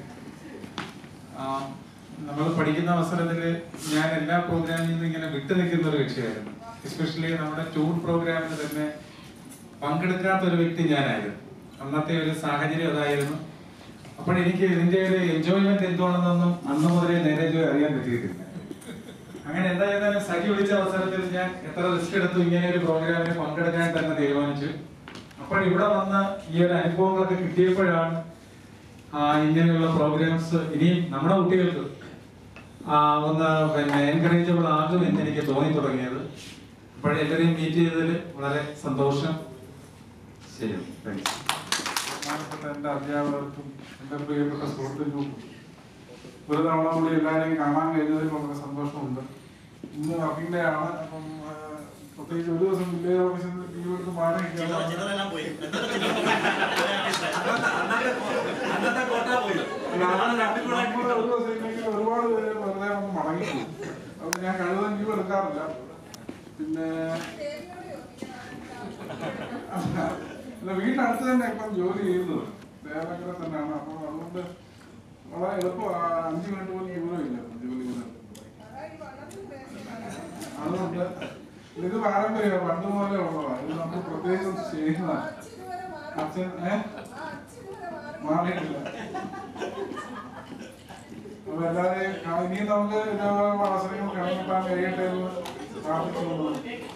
നമ്മൾ പഠിക്കുന്ന അവസരത്തിൽ ഞാൻ എല്ലാ പ്രോഗ്രാമിൽ നിന്നും ഇങ്ങനെ വിട്ടു നിൽക്കുന്ന ഒരു വ്യക്തിയായിരുന്നു എസ്പെഷ്യലി നമ്മുടെ ടൂർ പ്രോഗ്രാമിന് തന്നെ പങ്കെടുക്കാത്ത ഒരു വ്യക്തി ഞാനായിരുന്നു അന്നത്തെ ഒരു സാഹചര്യം അതായിരുന്നു അപ്പോൾ എനിക്ക് ഇതിന്റെ ഒരു എൻജോയ്മെന്റ് എന്തുവാണെന്നൊന്നും അന്ന് മുതലേ നേരെ ചൊവ്വേ അറിയാൻ പറ്റിയിട്ടില്ല അങ്ങനെ എന്താ ചെയ്താലും സഖി വിളിച്ച അവസരത്തിൽ ഞാൻ എത്ര റിസ്ക് എടുത്തു ഇങ്ങനെ ഒരു പ്രോഗ്രാമിന് പങ്കെടുക്കാൻ തന്നെ തീരുമാനിച്ചു അപ്പോൾ ഇവിടെ വന്ന ഈ ഒരു അനുഭവങ്ങളൊക്കെ കിട്ടിയപ്പോഴാണ് ആ, ഇങ്ങനെയുള്ള പ്രോഗ്രാംസ് ഇനിയും നമ്മുടെ കുട്ടികൾക്ക് ആ, ഒന്ന് പിന്നെ എൻകറേജബിൾ ആകും എന്ന് എനിക്ക് തോന്നി തുടങ്ങിയത് അപ്പോൾ എല്ലാവരെയും മീറ്റ് ചെയ്തതിൽ വളരെ സന്തോഷം ശരി താങ്ക്സ് ബഹുമാനപ്പെട്ട എൻ്റെ അധ്യാപകർക്കും എൻ്റെ പ്രിയപ്പെട്ട സുഹൃത്തുക്കൾക്കും ഒരു തവണ കൂടി എല്ലാവരെയും കാണാൻ കഴിഞ്ഞതിൽ വളരെ സന്തോഷമുണ്ട് ഇന്ന് വർക്കിംഗ് ഡേ ആണ് അപ്പം ആ, പ്രത്യേകിച്ച് ഒരു ദിവസം വില്ലേജ് ഓഫീസിൽ നിന്ന് ലീവ് എടുത്ത് മാറി നിൽക്കുകയാണ്. നമ്മള് ഒരു ദിവസം ഇല്ലെങ്കിൽ ഒരുപാട് പേര് വെറുതെ ഒന്ന് മടങ്ങി പോകും അതുകൊണ്ട് ഞാൻ കഴിവതും ലീവ് എടുക്കാറില്ല പിന്നെ അല്ല വീടിനടുത്ത് തന്നെ ഇപ്പം ജോലി ചെയ്യുന്നത് ദേവനഗര തന്നെയാണ് അപ്പം അതുകൊണ്ട് വളരെ എളുപ്പം അഞ്ച് മിനിറ്റ് പോലും ദൂരമില്ല ജോലി ചെയ്യുന്നത് അതുകൊണ്ട് ഇത് പാരമ്പര്യമാണ് പണ്ട് മുതലേ ഉള്ളതാണ് ഇത് നമ്മൾ പ്രത്യേകിച്ച് ചെയ്യുന്നതാണ് അച്ഛൻ ഏ മാറിയിട്ടില്ല അപ്പൊ എല്ലാവരെയും കാ- ഇനിയും നമുക്ക് ഇതേപോലെ അവസരങ്ങൾ കണ്ടെത്താൻ കഴിയട്ടെ എന്ന് പ്രാർത്ഥിച്ചുകൊണ്ടുള്ളൂ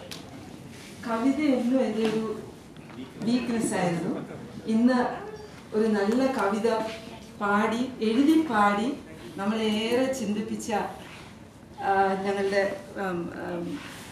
കവിത എന്നും എൻ്റെ ഒരു വീക്ക്നെസ് ആയിരുന്നു ഇന്ന് ഒരു നല്ല കവിത പാടി എഴുതി പാടി നമ്മളെ ഏറെ ചിന്തിപ്പിച്ച ആ, ഞങ്ങളുടെ ഉം, ഉം,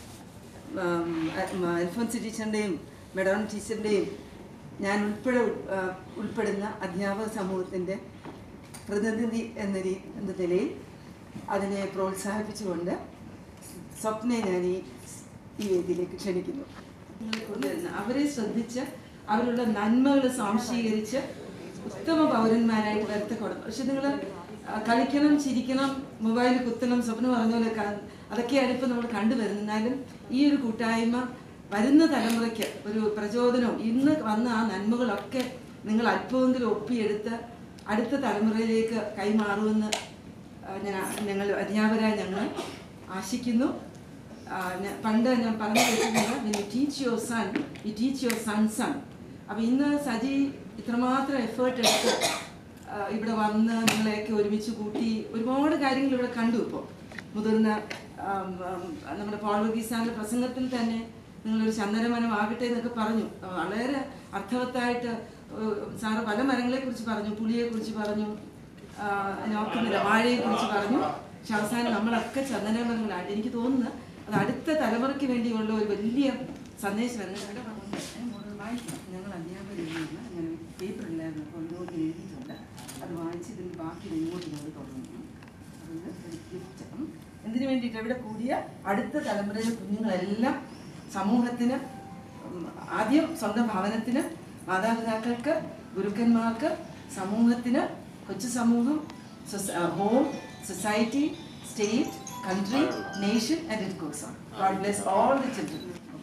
ഉം, ഉം, അൽഫോൻസ് ടീച്ചറിൻ്റെയും മെഡോൺ ടീച്ചറിൻ്റെയും ഞാൻ ഉൾപ്പെടെ ഉൾ- ആ, ഉൾപ്പെടുന്ന അധ്യാപക സമൂഹത്തിൻ്റെ പ്രതിനിധി എന്ന രീ എന്ന നിലയിൽ അതിനെ പ്രോത്സാഹിപ്പിച്ചുകൊണ്ട് സ്വപ്നയെ ഞാൻ ഈ ഈ വേദിയിലേക്ക് ക്ഷണിക്കുന്നു നിങ്ങളെ കൊണ്ടുവരുന്ന അവരെ ശ്രദ്ധിച്ച് അവരുടെ നന്മകൾ സ്വാംശീകരിച്ച് ഉത്തമ പൗരന്മാരായിട്ട് വരുത്തി കൊടുക്കും പക്ഷെ നിങ്ങൾ കളിക്കണം ചിരിക്കണം മൊബൈൽ കുത്തണം സ്വപ്നം പറഞ്ഞ പോലെ ക- അതൊക്കെയാണ് ഇപ്പം നമ്മൾ കണ്ടുവരുന്നത് എന്നാലും ഈ ഒരു കൂട്ടായ്മ വരുന്ന തലമുറയ്ക്ക് ഒരു പ്രചോദനവും ഇന്ന് വന്ന ആ നന്മകളൊക്കെ നിങ്ങൾ അല്പമെങ്കിലും ഒപ്പിയെടുത്ത് അടുത്ത തലമുറയിലേക്ക് കൈമാറുമെന്ന് ആ, ഞാൻ ഞങ്ങൾ അധ്യാപകരായ ഞങ്ങൾ ആശിക്കുന്നു ആ, ഞാൻ- പണ്ട് ഞാൻ പറഞ്ഞു കേട്ടിട്ടുണ്ട് you teach your son you teach your son son അപ്പം ഇന്ന് സജി ഇത്രമാത്രം എഫേർട്ട് എടുത്ത് ആ, ഇവിടെ വന്ന് നിങ്ങളെയൊക്കെ ഒരുമിച്ച് കൂട്ടി ഒരുപാട് കാര്യങ്ങൾ ഇവിടെ കണ്ടു ഇപ്പോൾ മുതിർന്ന ആം, ആം, നമ്മുടെ പോൾ വർഗീസാന്റെ പ്രസംഗത്തിൽ തന്നെ നിങ്ങളൊരു ചന്ദനമരം ആകട്ടെ എന്നൊക്കെ പറഞ്ഞു ആ, വളരെ അർത്ഥവത്തായിട്ട് ഏഹ്, സാറ് പല മരങ്ങളെ കുറിച്ച് പറഞ്ഞു പുളിയെ കുറിച്ച് പറഞ്ഞു ആ, ഞാൻ ഓർക്കുന്നില്ല വാഴയെ കുറിച്ച് പറഞ്ഞു പക്ഷെ അവസാനം നമ്മളൊക്കെ ചന്ദനമരങ്ങളാണ് എനിക്ക് തോന്നുന്നു അത് അടുത്ത തലമുറയ്ക്ക് വേണ്ടിയുള്ള ഒരു വലിയ സന്ദേശമായിരുന്നു ഞങ്ങളുടെ വായിക്കണം ഞങ്ങൾ അധ്യാപകരില്ല അങ്ങനെ പേപ്പറില്ലായിരുന്നു അപ്പോൾ ഇതുകൊണ്ട് എഴുതിയിട്ടുണ്ട് അത് വായിച്ച് ഇതിൻ്റെ ബാക്കി ഇങ്ങോട്ട് ഞങ്ങൾ തുടങ്ങുന്നു അതുകൊണ്ട് ഒരു gift. ഉം. എന്തിനു വേണ്ടിയിട്ട് ഇവിടെ കൂടിയ അടുത്ത തലമുറയിലെ കുഞ്ഞുങ്ങളെല്ലാം സമൂഹത്തിന് ഉം, ആദ്യം സ്വന്തം ഭവനത്തിന് മാതാപിതാക്കൾക്ക് ഗുരുക്കന്മാർക്ക് സമൂഹത്തിന് കൊച്ചു സമൂഹം home society state country nation and it goes on God bless all the children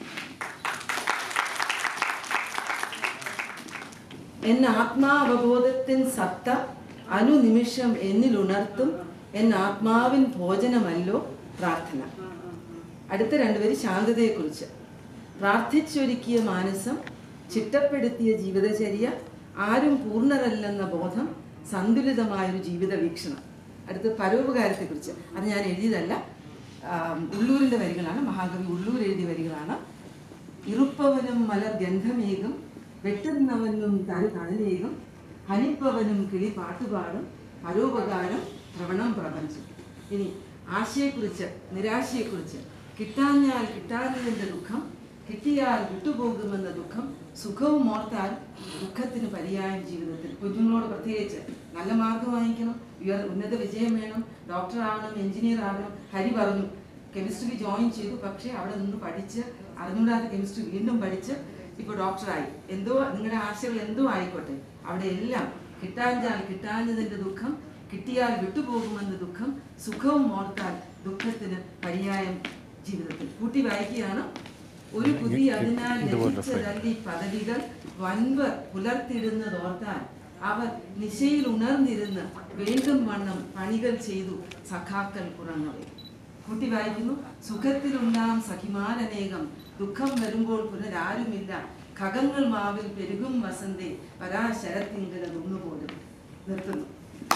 എൻ ആത്മാവബോധത്തിൻ സത്ത അനുനിമിഷം എന്നിൽ ഉണർത്തും എൻ ആത്മാവിൻ ഭോജനമല്ലോ പ്രാർത്ഥന അടുത്ത രണ്ടുപേര് ശാന്തതയെക്കുറിച്ച് പ്രാർത്ഥിച്ചൊരുക്കിയ മാനസം ചിട്ടപ്പെടുത്തിയ ജീവിതചര്യ ആരും പൂർണ്ണരല്ലെന്ന ബോധം സന്തുലിതമായൊരു ജീവിത വീക്ഷണം അടുത്ത് പരോപകാരത്തെക്കുറിച്ച് അത് ഞാൻ എഴുതിയതല്ല ആം, ഉള്ളൂരിൻ്റെ വരികളാണ് മഹാകവി ഉള്ളൂർ എഴുതിയ വരികളാണ് ഇറുപ്പവനും മലർ ഗന്ധമേകും വെട്ടുന്നവനും തരു തണലേകും ഹനിപ്പവനും കിളി പാട്ടുപാടും പരോപകാരം പ്രവണം പ്രപഞ്ചം ഇനി ആശയെക്കുറിച്ച് നിരാശയെക്കുറിച്ച് കിട്ടാഞ്ഞാൽ കിട്ടാത്തതിൻ്റെ ദുഃഖം കിട്ടിയാൽ വിട്ടുപോകുമെന്ന ദുഃഖം സുഖവും ഓർത്താൽ ദുഃഖത്തിന് പര്യായം ജീവിതത്തിൽ കുഞ്ഞുങ്ങളോട് പ്രത്യേകിച്ച് നല്ല മാർക്ക് വാങ്ങിക്കണം ഉയർ ഉന്നത വിജയം വേണം ഡോക്ടർ ആവണം എഞ്ചിനീയർ ആവണം ഹരി പറഞ്ഞു കെമിസ്ട്രി ജോയിൻ ചെയ്തു പക്ഷേ അവിടെ നിന്ന് പഠിച്ച് അറിഞ്ഞൂടാത്ത കെമിസ്ട്രി വീണ്ടും പഠിച്ച് ഇപ്പോൾ ഡോക്ടറായി എന്തോ നിങ്ങളുടെ ആശയങ്ങൾ എന്തോ ആയിക്കോട്ടെ അവിടെ എല്ലാം കിട്ടാഞ്ഞാൽ കിട്ടാഞ്ഞതിൻ്റെ ദുഃഖം കിട്ടിയാൽ വിട്ടുപോകുമെന്ന ദുഃഖം സുഖവും ഓർത്താൽ ദുഃഖത്തിന് പര്യായം ജീവിതത്തിൽ കൂട്ടി വായിക്കുകയാണ് ഒരു പുതിയ അതിനാൽ ഇതുപോലെ ലഭിച്ചതല്ലി പദവികൾ വൻപർ പുലർത്തിടുന്നതോർത്താൽ അവർ നിശയിൽ ഉണർന്നിരുന്ന് വേണ്ടും വണ്ണം പണികൾ ചെയ്തു സഖാക്കൾ പുറങ്ങളെ കൂട്ടി വായിക്കുന്നു സുഖത്തിലുണ്ടാം സഖിമാനനേകം ദുഃഖം വരുമ്പോൾ പുനരാരുമില്ല ഖഗങ്ങൾ മാവിൽ പെരുകും വസന്തേ പരാശരത്തിങ്കല ഒന്നുപോലും നിർത്തുന്നു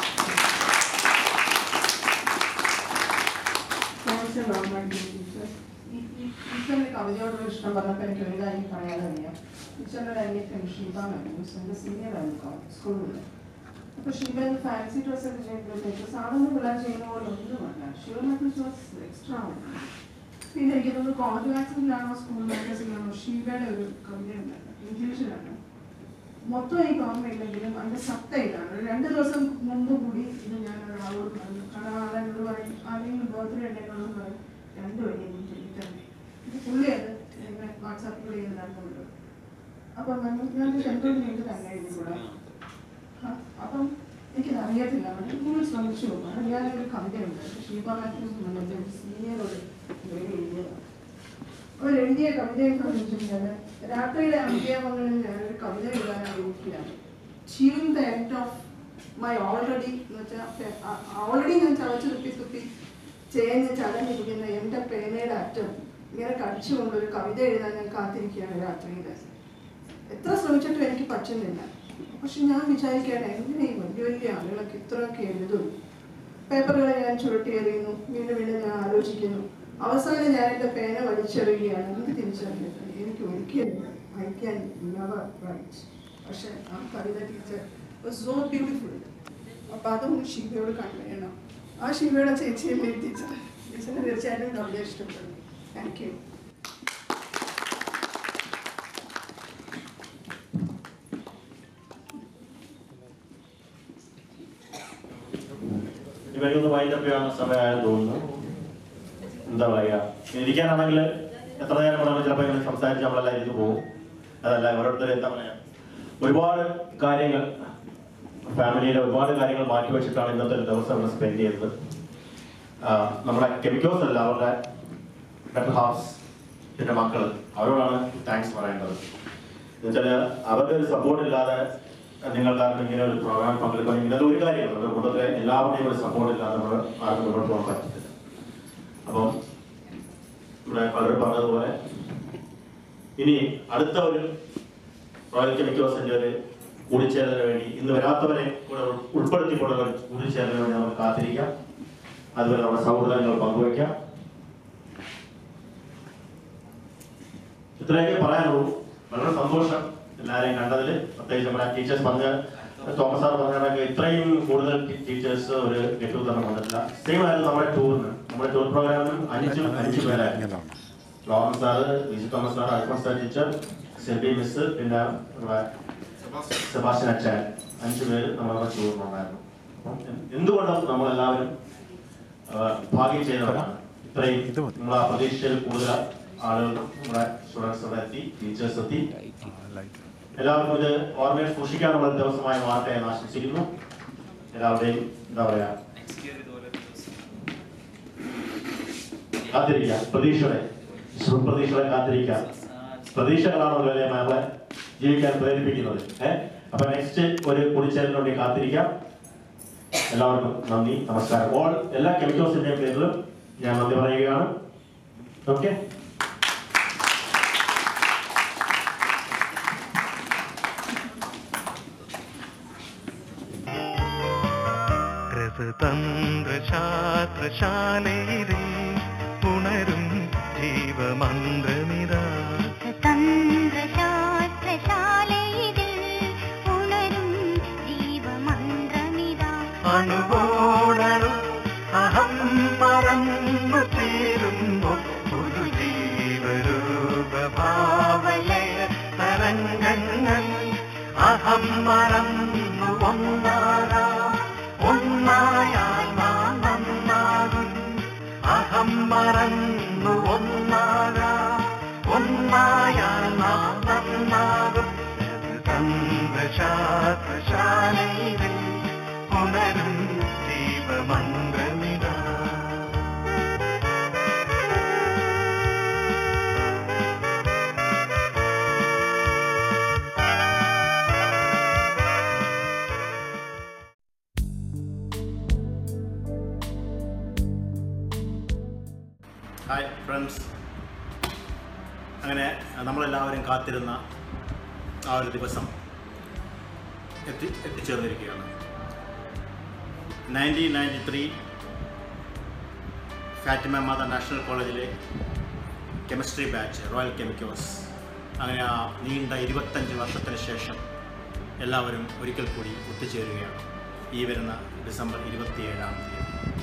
ടീച്ചറിന്റെ കവിതയോടുള്ള ഇഷ്ടം പറഞ്ഞപ്പോൾ എനിക്ക് ഒരു കാര്യം പറയാതെ അറിയാം ടീച്ചറിന്റെ അനിയത്തിയും ഷീബ മാത്യൂസ് എൻ്റെ സീനിയർ ആയിരുന്നു സ്കൂളിൽ അപ്പോൾ ഷീബ ഫാൻസി ഡ്രസ് ഒക്കെ ചെയ്യുമ്പോഴത്തേക്ക് സാധാരണ പിള്ളേർ ചെയ്യുന്ന പോലെ ഒന്നുമല്ല ഷീബ മാത്യൂസ് വാസ് എക്സ്ട്രാ പിന്നെ എനിക്ക് തോന്നുന്നു കോൺട്രാക്സിലാണോ സ്കൂൾ മാഗസിലാണോ ഷീബയുടെ ഒരു കവിത ഉണ്ടായിരുന്നു ഇംഗ്ലീഷിലാണ് മൊത്തം എനിക്ക് ഓർമ്മയില്ലെങ്കിലും അതിന്റെ സത്ത ഇതാണ് ഒരു രണ്ട് ദിവസം മുമ്പ് കൂടി ഇത് ഞാൻ ഒരാളോട് പറഞ്ഞു കാരണം ആളെന്നോട് പറയും ആരെങ്കിലും ബർത്ത്ഡേ ഉണ്ടെങ്കിലും പറയും രണ്ട് വഴി എനിക്ക് ചൊല്ലിത്തന്നെ ഇത് പുള്ളി അത് എന്നെ വാട്സാപ്പിൽ ചെയ്യുന്നതാക്കുന്നുണ്ട് അപ്പം ഞാൻ- ഞാൻ രണ്ടു മിനിറ്റ് തന്നെ എഴുതി കൂടെ ആ, അപ്പം എനിക്കത് അറിയത്തില്ല നിങ്ങൾ ശ്രമിച്ചു നോക്കാം അപ്പം ഞാനൊരു കവിതയുണ്ട് ഷീബ മാത്യൂസ് എന്നുള്ളത് ഒരു സീനിയർ ഒരു ലേഡി എഴുതിയതാണ് അവർ എഴുതിയ കവിതയെ സംബന്ധിച്ചിട്ടുണ്ടെങ്കിൽ രാത്രിയിലെ അന്ത്യാമങ്ങളിൽ ഞാനൊരു കവിത എഴുതാൻ ആഗ്രഹിക്കുകയാണ് achieving the end of my already എന്ന് വെച്ചാൽ ഓൾറെഡി ഞാൻ ചവച്ച് തുപ്പി തുപ്പി ചേഞ്ഞ് ചടഞ്ഞിരിക്കുന്ന എൻ്റെ പേനയുടെ അറ്റം ഇങ്ങനെ കടിച്ചുകൊണ്ടൊരു കവിത എഴുതാൻ ഞാൻ കാത്തിരിക്കുകയാണ് രാത്രിയിൽ എത്ര ശ്രമിച്ചിട്ടും എനിക്ക് പറ്റുന്നില്ല പക്ഷെ ഞാൻ വിചാരിക്കുകയാണ് എങ്ങനെ ഈ വലിയ വലിയ ആളുകളൊക്കെ ഇത്രയൊക്കെ എഴുതും പേപ്പറുകളെ ഞാൻ ചുരുട്ടി എറിയുന്നു വീണ്ടും വീണ്ടും ഞാൻ ആലോചിക്കുന്നു അവസാനം ഞാൻ എൻ്റെ പേന വലിച്ചെറിയുകയാണ് എനിക്ക് തിരിച്ചറിഞ്ഞിട്ട് എനിക്ക് ഒരിക്കലും ഐ ക്യാൻ നെവർ റൈറ്റ് പക്ഷെ ആ കവിത ടീച്ചർ സോ ബ്യൂട്ടിഫുൾ അപ്പോൾ അതും ഷീബയോട് കണ്ടുവേണം ആ ഷീബയുടെ ചേച്ചിയല്ലേ ടീച്ചർ ടീച്ചറിന് തീർച്ചയായിട്ടും കവിത ഇഷ്ടപ്പെടും താങ്ക് യു ഇവരൊന്ന് വൈൻഡപ്പ് ചെയ്യാവുന്ന സമയമായെന്ന് തോന്നുന്നു എന്താ പറയുക ഇരിക്കാനാണെങ്കിൽ എത്ര നേരം വേണമെങ്കിലും ചിലപ്പോൾ ഇങ്ങനെ സംസാരിച്ച് നമ്മളെല്ലാം ഇരുന്ന് പോകും അതല്ല ഓരോരുത്തരും എന്താ പറയുക ഒരുപാട് കാര്യങ്ങൾ ഫാമിലിയിലെ ഒരുപാട് കാര്യങ്ങൾ മാറ്റി വെച്ചിട്ടാണ് ഇന്നത്തെ ഒരു ദിവസം ഇവിടെ സ്പെൻഡ് ചെയ്തത് ആ, നമ്മുടെ കെമിക്കോസ് അല്ല അവരുടെ ബെറ്റർ ഹാഫ്സ് എൻ്റെ മക്കൾ അവരോടാണ് താങ്ക്സ് പറയേണ്ടത് എന്നുവെച്ചാൽ അവരുടെ ഒരു സപ്പോർട്ട് ഇല്ലാതെ നിങ്ങൾക്കാർക്കും ഇങ്ങനെ ഒരു പ്രോഗ്രാം പങ്കെടുക്കാൻ ഇങ്ങനെ ഒരു കാര്യമാണ് നമ്മുടെ കൂട്ടത്തിലെ എല്ലാവരുടെയും ഒരു സപ്പോർട്ട് ഇല്ലാതെ നമ്മൾ ആർക്കും മുന്നോട്ട് പോകാൻ പറ്റത്തില്ല അപ്പം ഇവിടെ പലരും പറഞ്ഞതുപോലെ ഇനി അടുത്ത ഒരു റോയൽ കെമിക്കോസിന്റെ ഒരു കൂടിച്ചേരലിന് വേണ്ടി ഇന്ന് വരാത്തവരെ കൂടെ ഉൾപ്പെടുത്തിക്കൊണ്ടുള്ള ഒരു കൂടിച്ചേരലിന് വേണ്ടി നമുക്ക് കാത്തിരിക്കാം അതുവരെ നമ്മുടെ സൗഹൃദങ്ങൾ പങ്കുവയ്ക്കാം ഇത്രയൊക്കെ പറയാനുള്ളൂ വളരെ സന്തോഷം എല്ലാവരെയും കണ്ടതിൽ പ്രത്യേകിച്ച് നമ്മുടെ ടീച്ചേഴ്സ് പറഞ്ഞ തോമസ് സാർ പറഞ്ഞ കണക്ക് ഇത്രയും കൂടുതൽ ടീച്ചേഴ്സ് ഒരു ഗെറ്റ് ടുഗദർ വന്നിട്ടില്ല സെയിം ആയിരുന്നു നമ്മുടെ ടൂറിന് നമ്മുടെ ടൂർ പ്രോഗ്രാമിന് അഞ്ച് അഞ്ച് പേരായിരുന്നു Lawrence sir Viji Thomas sir Alphonse sir teacher Sebi miss പിന്നെ നമ്മുടെ സെബാസ്റ്റ്യൻ അച്ഛൻ അഞ്ച് പേര് നമ്മുടെ ടൂറിനുണ്ടായിരുന്നു അപ്പം എന്തുകൊണ്ടും നമ്മളെല്ലാവരും ആ, ഭാഗ്യം ചെയ്തവരാണ് ഇത്രയും നമ്മൾ ആ പ്രതീക്ഷയിൽ കൂടുതൽ ആളുകൾ നമ്മുടെ സ്റ്റുഡൻസ് ഇവിടെ എത്തി ടീച്ചേഴ്സ് എത്തി എല്ലാവർക്കും ഇത് ഓർമ്മയിൽ സൂക്ഷിക്കാനുള്ള ഒരു ദിവസമായി മാറട്ടെ എന്ന് ആശംസിക്കുന്നു എല്ലാവരുടെയും എന്താ പറയാ കാത്തിരിക്കാം പ്രതീക്ഷയുടെ ശുഭപ്രതീക്ഷകളെ കാത്തിരിക്കാം പ്രതീക്ഷകളാണ് ഒരു വലിയ നമ്മളെ ജീവിക്കാൻ പ്രേരിപ്പിക്കുന്നത് ഏഹ് അപ്പൊ നെക്സ്റ്റ് ഒരു കുടിച്ചേരലിന് വേണ്ടി കാത്തിരിക്കാം എല്ലാവർക്കും നന്ദി നമസ്കാരം ഓൾ എല്ലാ കെമിക്കൽസിന്റെയും പേരിലും ഞാൻ നന്ദി പറയുകയാണ് ഓക്കെ രസതന്ത്രശാസ്ത്രശാലയിലെ ഉണരും ജീവമന്ത്രമിതാ തന്ത്രശാസ്ത്രശാലയിതിൽ ഉണരും ജീവമന്ത്രമിതാ അണുവോടണു അഹം മറന്നു തീരുന്നു ഒരു ജീവരൂപഭാവലയ തരംഗങ്ങൾ അഹം മറന്നു ഒന്നാകാം ഒന്നായാൽ നാം നന്നാകും അഹം മറന്നു ഒന്നാകാം ഒന്നായാൽ നാം നന്നാകും പ്രശാന്തശാലയിൽ ഉണരും ജീവമന്ത്രമിതാ ഹായ് ഫ്രണ്ട്സ് അങ്ങനെ നമ്മളെല്ലാവരും കാത്തിരുന്ന ആ ഒരു ദിവസം എത്തി എത്തിച്ചേർന്നിരിക്കുകയാണ് nineteen ninety three Fatima Mata national കോളേജിലെ കെമിസ്ട്രി ബാച്ച് റോയൽ കെമിക്കോസ് അങ്ങനെ ആ നീണ്ട ഇരുപത്തഞ്ച് വർഷത്തിന് ശേഷം എല്ലാവരും ഒരിക്കൽ കൂടി ഒത്തുചേരുകയാണ് ഈ വരുന്ന ഡിസംബർ ഇരുപത്തിയേഴാം തീയതി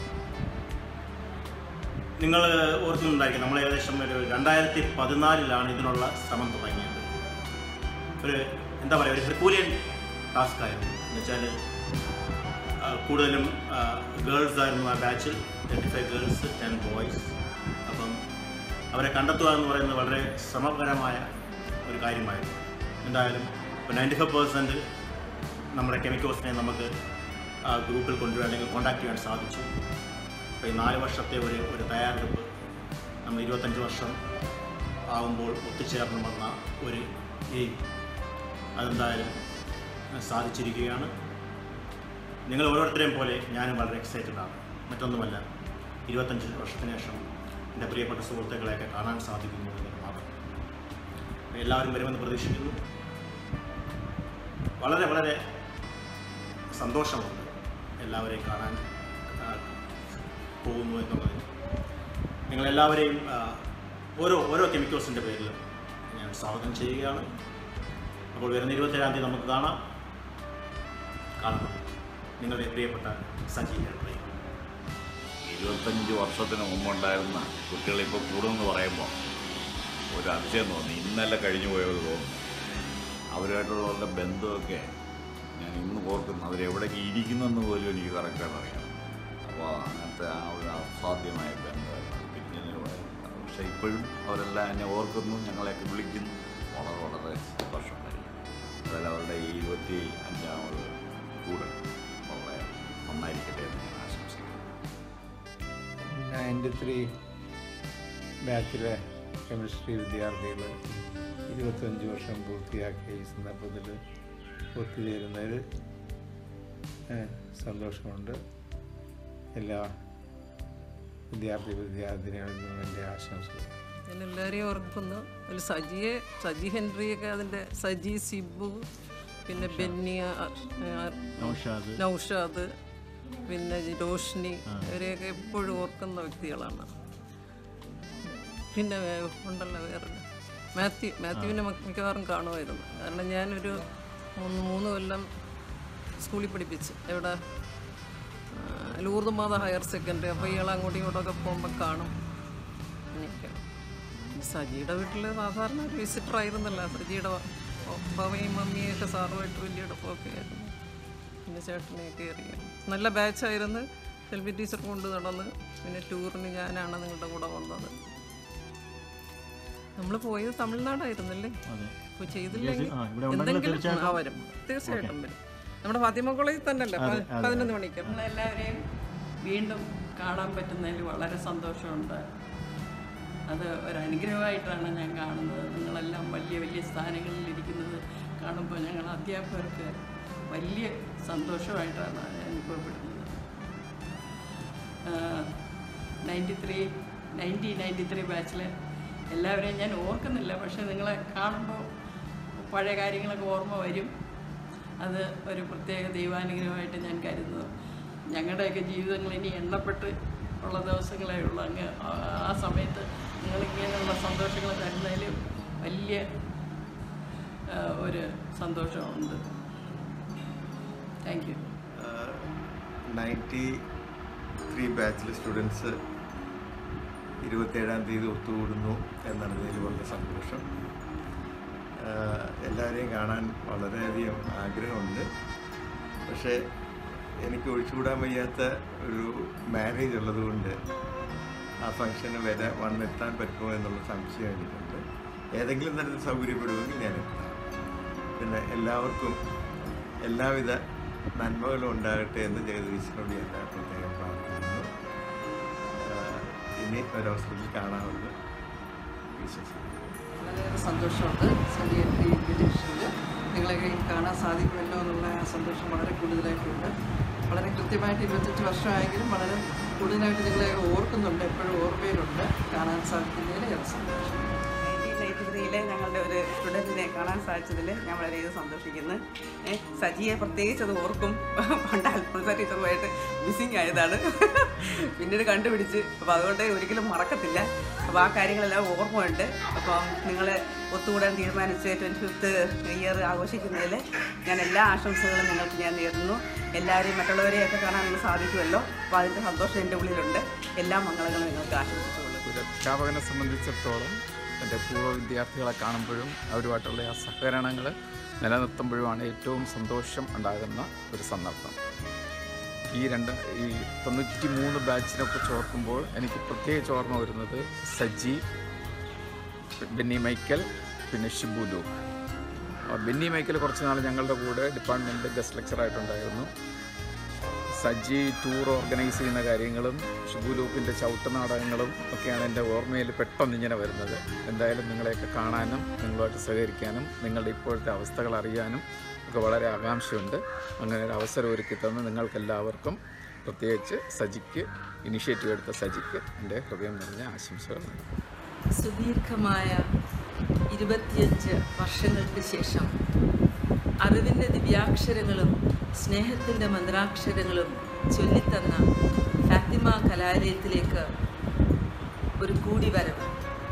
നിങ്ങൾ ഓർക്കുന്നുണ്ടായിരിക്കും നമ്മൾ ഏകദേശം ഒരു രണ്ടായിരത്തി പതിനാലിലാണ് ഇതിനുള്ള ശ്രമം തുടങ്ങിയത് ഒരു എന്താ പറയുക ഒരു ഹെർക്കൂലിയൻ ടാസ്ക് ആയിരുന്നു എന്ന് വെച്ചാൽ കൂടുതലും ഗേൾസ് ആയിരുന്നു ആ ബാച്ചിൽ thirty five girls ten boys അപ്പം അവരെ കണ്ടെത്തുക എന്ന് പറയുന്നത് വളരെ ശ്രമകരമായ ഒരു കാര്യമായിരുന്നു എന്തായാലും ഇപ്പോൾ നയൻറ്റി ഫൈവ് പേഴ്സൻറ്റ് നമ്മുടെ കെമിക്കൽസിനെ നമുക്ക് ആ ഗ്രൂപ്പിൽ കൊണ്ടുവരാൻ അല്ലെങ്കിൽ കോൺടാക്ട് ചെയ്യാൻ സാധിച്ചു അപ്പോൾ ഈ നാല് വർഷത്തെ ഒരു ഒരു തയ്യാറെടുപ്പ് നമ്മൾ ഇരുപത്തഞ്ച് വർഷം ആകുമ്പോൾ ഒത്തുചേർന്ന് വന്ന ഒരു എയിം അതെന്തായാലും സാധിച്ചിരിക്കുകയാണ് നിങ്ങൾ ഓരോരുത്തരെയും പോലെ ഞാനും വളരെ എക്സൈറ്റഡ് ആണ് മറ്റൊന്നുമല്ല ഇരുപത്തഞ്ച് വർഷത്തിന് ശേഷം എൻ്റെ പ്രിയപ്പെട്ട സുഹൃത്തുക്കളെയൊക്കെ കാണാൻ സാധിക്കുന്നു എന്നത് മാത്രം എല്ലാവരും വരുമെന്ന് പ്രതീക്ഷിക്കുന്നു വളരെ വളരെ സന്തോഷമുണ്ട് എല്ലാവരെയും കാണാൻ ആ, പോകുന്നു എന്നുള്ളതിൽ നിങ്ങളെല്ലാവരെയും ആ, ഓരോ ഓരോ കെമിക്കൽസിൻ്റെ പേരിലും ഞാൻ സ്വാഗതം ചെയ്യുകയാണ് അപ്പോൾ വരുന്ന ഇരുപത്തേഴാം തീയതി നമുക്ക് കാണാം കാണണം നിങ്ങളുടെ പ്രിയപ്പെട്ട സജീവ പ്രിയ ഇരുപത്തഞ്ച് വർഷത്തിന് മുമ്പുണ്ടായിരുന്ന കുട്ടികളിപ്പോൾ കൂടുമെന്ന് പറയുമ്പോൾ ഒരു അതിശയം തോന്നി ഇന്നലെ കഴിഞ്ഞു പോയത് തോന്നുന്നു അവരുമായിട്ടുള്ള ബന്ധമൊക്കെ ഞാൻ ഇന്ന് ഓർക്കുന്നു അവരെവിടേക്ക് ഇരിക്കുന്നെന്ന് പോലും എനിക്ക് കറക്റ്റായിട്ട് അറിയാം അപ്പോൾ അങ്ങനത്തെ ആ ഒരു അസാധ്യമായ ബന്ധമായിരുന്നു പിന്നീട് പക്ഷേ ഇപ്പോഴും അവരെല്ലാം എന്നെ ഓർക്കുന്നു ഞങ്ങളെയൊക്കെ വിളിക്കുന്നു വളരെ വളരെ സന്തോഷമായിരിക്കും അതെല്ലാം അവരുടെ ഈ ഇരുപത്തി അഞ്ചാമത് കൂടെ വളരെ നന്നായിരിക്കട്ടെ എന്ന് ഞാൻ ആശംസിക്കുന്നു നയൻറ്റി ത്രീ ബാച്ചിലെ കെമിസ്ട്രി വിദ്യാർത്ഥികൾ ഇരുപത്തഞ്ച് വർഷം പൂർത്തിയാക്കിയ ഈ സന്ദർഭത്തിൽ ഒത്തുചേരുന്നതിൽ ഏഹ്, സന്തോഷമുണ്ട് എല്ലാ വിദ്യാർത്ഥി വിദ്യാർത്ഥിനികൾക്കും എൻ്റെ ആശംസകൾ ഞാൻ എല്ലാവരെയും ഓർക്കുന്നു അതിൽ സജിയെ സജി ഹെൻറിയൊക്കെ അതിൻ്റെ സജി സിബു പിന്നെ ബെന്നി ആ- ആ- നൗഷാദ്. നൗഷാദ് പിന്നെ രോഷ്നി ഇവരെയൊക്കെ എപ്പോഴും ഓർക്കുന്ന വ്യക്തികളാണ് പിന്നെ വേ- ഉണ്ടല്ലോ വേറെ മാത്യു മാത്യുവിനെ മി- മിക്കവാറും കാണുമായിരുന്നു കാരണം ഞാനൊരു മൂന്ന് മൂന്ന് കൊല്ലം സ്കൂളിൽ പഠിപ്പിച്ച് എവിടെ ആ, ലൂർദ് മാത ഹയർ സെക്കൻഡറി അപ്പോൾ ഇയാൾ അങ്ങോട്ടും ഇങ്ങോട്ടൊക്കെ പോകുമ്പോൾ കാണും അങ്ങനെയൊക്കെയാണ് ഈ സജിയുടെ വീട്ടിൽ സാധാരണ ഒരു വിസിറ്റർ ആയിരുന്നല്ല സജിയുടെ പവയും മമ്മിയൊക്കെ സാറുമായിട്ട് വലിയ അടുപ്പമൊക്കെ ആയിരുന്നു പിന്നെ ചേട്ടനെയൊക്കെ അറിയാം നല്ല ബാച്ചായിരുന്നു സെൽഫി ടീച്ചർ കൊണ്ട് നടന്ന് പിന്നെ ടൂറിന് ഞാനാണ് നിങ്ങളുടെ കൂടെ വന്നത് നമ്മൾ പോയത് തമിഴ്നാടായിരുന്നല്ലേ അതെ. അപ്പോൾ ചെയ്തില്ലെങ്കിൽ ആ, ഇവിടെ ഉണ്ടെങ്കിൽ എന്തെങ്കിലും തീർച്ചയായിട്ടും. ആ, വരും തീർച്ചയായിട്ടും വരും നമ്മുടെ ഫാത്തിമ കോളേജിൽ തന്നെയല്ലേ അതെ, പ- അതെ. പതിനൊന്ന് മണിക്ക് നമ്മളെല്ലാവരെയും വീണ്ടും കാണാൻ പറ്റുന്നതിൽ വളരെ സന്തോഷമുണ്ട് അത് ഒരു അനുഗ്രഹമായിട്ടാണ് ഞാൻ കാണുന്നത് നിങ്ങളെല്ലാം വലിയ വലിയ സ്ഥാനങ്ങളിൽ ഇരിക്കുന്നത് കാണുമ്പോൾ ഞങ്ങൾ അധ്യാപകർക്ക് വലിയ സന്തോഷമായിട്ടാണ് അനുഭവപ്പെടുന്നത് ninety three nineteen ninety three ബാച്ചിലെ എല്ലാവരെയും ഞാൻ ഓർക്കുന്നില്ല പക്ഷേ നിങ്ങളെ കാണുമ്പോൾ പഴയ കാര്യങ്ങളൊക്കെ ഓർമ്മ വരും അത് ഒരു പ്രത്യേക ദൈവാനുഗ്രഹമായിട്ട് ഞാൻ കരുതുന്നു ഞങ്ങളുടെയൊക്കെ ജീവിതങ്ങൾ ഇനി എണ്ണപ്പെട്ട് ഉള്ള ദിവസങ്ങളേ ഉള്ളൂ അങ്ങ് ആ- ആ സമയത്ത് നിങ്ങളിങ്ങനെയുള്ള സന്തോഷങ്ങൾ തരുന്നതിൽ വലിയ ആ, ഒരു സന്തോഷമുണ്ട് താങ്ക് യു നയൻറ്റി ത്രീ ബാച്ചിലെ സ്റ്റുഡൻസ് ഇരുപത്തേഴാം തീയതി ഒത്തുകൂടുന്നു എന്നറിഞ്ഞതിൽ വളരെ സന്തോഷം ആഹ് എല്ലാവരെയും കാണാൻ വളരെയധികം ആഗ്രഹമുണ്ട് പക്ഷേ എനിക്ക് ഒഴിച്ചുകൂടാൻ വയ്യാത്ത ഒരു മാരേജ് ഉള്ളതുകൊണ്ട് ആ ഫംഗ്ഷന് വരെ വന്നെത്താൻ പറ്റുമോ എന്നുള്ള സംശയം എനിക്കുണ്ട് ഏതെങ്കിലും തരത്തിൽ സൗകര്യപ്പെടുമെങ്കിൽ ഞാൻ എത്താം പിന്നെ എല്ലാവർക്കും എല്ലാവിധ നന്മകളും ഉണ്ടാകട്ടെ എന്ന് ജഗദീശനോട് എല്ലാ പ്രത്യേകം പ്രാർത്ഥിക്കുന്നു ആഹ് ഇനി ഒരവസരത്തിൽ കാണാമെന്ന് വിശ്വസിക്കുന്നു വളരെയേറെ സന്തോഷമുണ്ട് സന്ധ്യ ഈ ഇൻവിറ്റേഷനിൽ നിങ്ങളെ കാണാൻ സാധിക്കുമല്ലോ എന്നുള്ള ആ സന്തോഷം വളരെ കൂടുതലായിട്ടുണ്ട് വളരെ കൃത്യമായിട്ട് ഇരുപത്തഞ്ച് വർഷമായെങ്കിലും വളരെ കൂടുതലായിട്ട് നിങ്ങളെ ഓർക്കുന്നുണ്ട് എപ്പോഴും ഓർമ്മയിലുണ്ട് കാണാൻ സാധിക്കുന്നതിൽ ഏറെ സന്തോഷം നയൻറ്റീൻ ത്രീയിലെ ഞങ്ങളുടെ ഒരു സ്റ്റുഡൻറ്റിനെ കാണാൻ സാധിച്ചതിൽ ഞാൻ വളരെയധികം സന്തോഷിക്കുന്നു ഏ, സജിയെ പ്രത്യേകിച്ച് അത് ഓർക്കും പണ്ട് അൽഫോൺസ ടീച്ചറുമായിട്ട് മിസ്സിങ് ആയതാണ് പിന്നീട് കണ്ടുപിടിച്ച് അപ്പോൾ അതുകൊണ്ട് ഒരിക്കലും മറക്കത്തില്ല അപ്പോൾ ആ കാര്യങ്ങളെല്ലാം ഓർമ്മയുണ്ട് അപ്പം നിങ്ങൾ ഒത്തുകൂടാൻ തീരുമാനിച്ച് ട്വൻറ്റി ഫിഫ്ത്ത് ഇയർ ആഘോഷിക്കുന്നതിൽ ഞാൻ എല്ലാ ആശംസകളും നിങ്ങൾക്ക് ഞാൻ നേരുന്നു എല്ലാവരെയും മറ്റുള്ളവരെയൊക്കെ കാണാൻ നിങ്ങൾക്ക് സാധിക്കുമല്ലോ അപ്പോൾ അതിൻ്റെ സന്തോഷം എൻ്റെ ഉള്ളിലുണ്ട് എല്ലാ മംഗളങ്ങളും നിങ്ങൾക്ക് ആശംസിച്ചുകൊള്ളു ഒരു അധ്യാപകനെ സംബന്ധിച്ചിടത്തോളം എൻ്റെ പൂർവ്വ വിദ്യാർത്ഥികളെ കാണുമ്പോഴും അവരുമായിട്ടുള്ള ആ സഹകരണങ്ങൾ നിലനിർത്തുമ്പോഴുമാണ് ഏറ്റവും സന്തോഷം ഉണ്ടാകുന്ന ഒരു സന്ദർഭം ഈ രണ്ട് ഈ തൊണ്ണൂറ്റി മൂന്ന് ബാച്ചിനെ കുറിച്ച് ഓർക്കുമ്പോൾ എനിക്ക് പ്രത്യേകിച്ച് ഓർമ്മ വരുന്നത് സജി ബെന്നി മൈക്കൽ പിന്നെ ഷിബു ലൂക്ക് ആ ബെന്നി മൈക്കൽ കുറച്ച് നാൾ ഞങ്ങളുടെ കൂടെ ഡിപ്പാർട്ട്മെൻറ്റ് ഗസ്റ്റ് ലെക്ചറായിട്ടുണ്ടായിരുന്നു സജ്ജി ടൂർ ഓർഗനൈസ് ചെയ്യുന്ന കാര്യങ്ങളും ഷിബു ലൂപ്പിൻ്റെ ചവിട്ട് നാടകങ്ങളും ഒക്കെയാണ് എൻ്റെ ഓർമ്മയിൽ പെട്ടെന്ന് ഇങ്ങനെ വരുന്നത് എന്തായാലും നിങ്ങളെയൊക്കെ കാണാനും നിങ്ങളുമായിട്ട് സഹകരിക്കാനും നിങ്ങളുടെ ഇപ്പോഴത്തെ അവസ്ഥകൾ അറിയാനും ഒക്കെ വളരെ ആകാംക്ഷയുണ്ട് അങ്ങനെ ഒരു അവസരം ഒരുക്കി തന്ന് നിങ്ങൾക്കെല്ലാവർക്കും പ്രത്യേകിച്ച് സജിക്ക് ഇനിഷ്യേറ്റീവ് എടുത്ത സജിക്ക് എൻ്റെ ഹൃദയം നിറഞ്ഞ ആശംസകൾ നൽകുന്നു സുദീർഘമായ ഇരുപത്തിയഞ്ച് വർഷങ്ങൾക്ക് ശേഷം അറിവിൻ്റെ ദിവ്യാക്ഷരങ്ങളും സ്നേഹത്തിൻ്റെ മന്ത്രാക്ഷരങ്ങളും ചൊല്ലിത്തന്ന ഫാത്തിമ കലാലയത്തിലേക്ക് ഒരു കൂടിവരവ്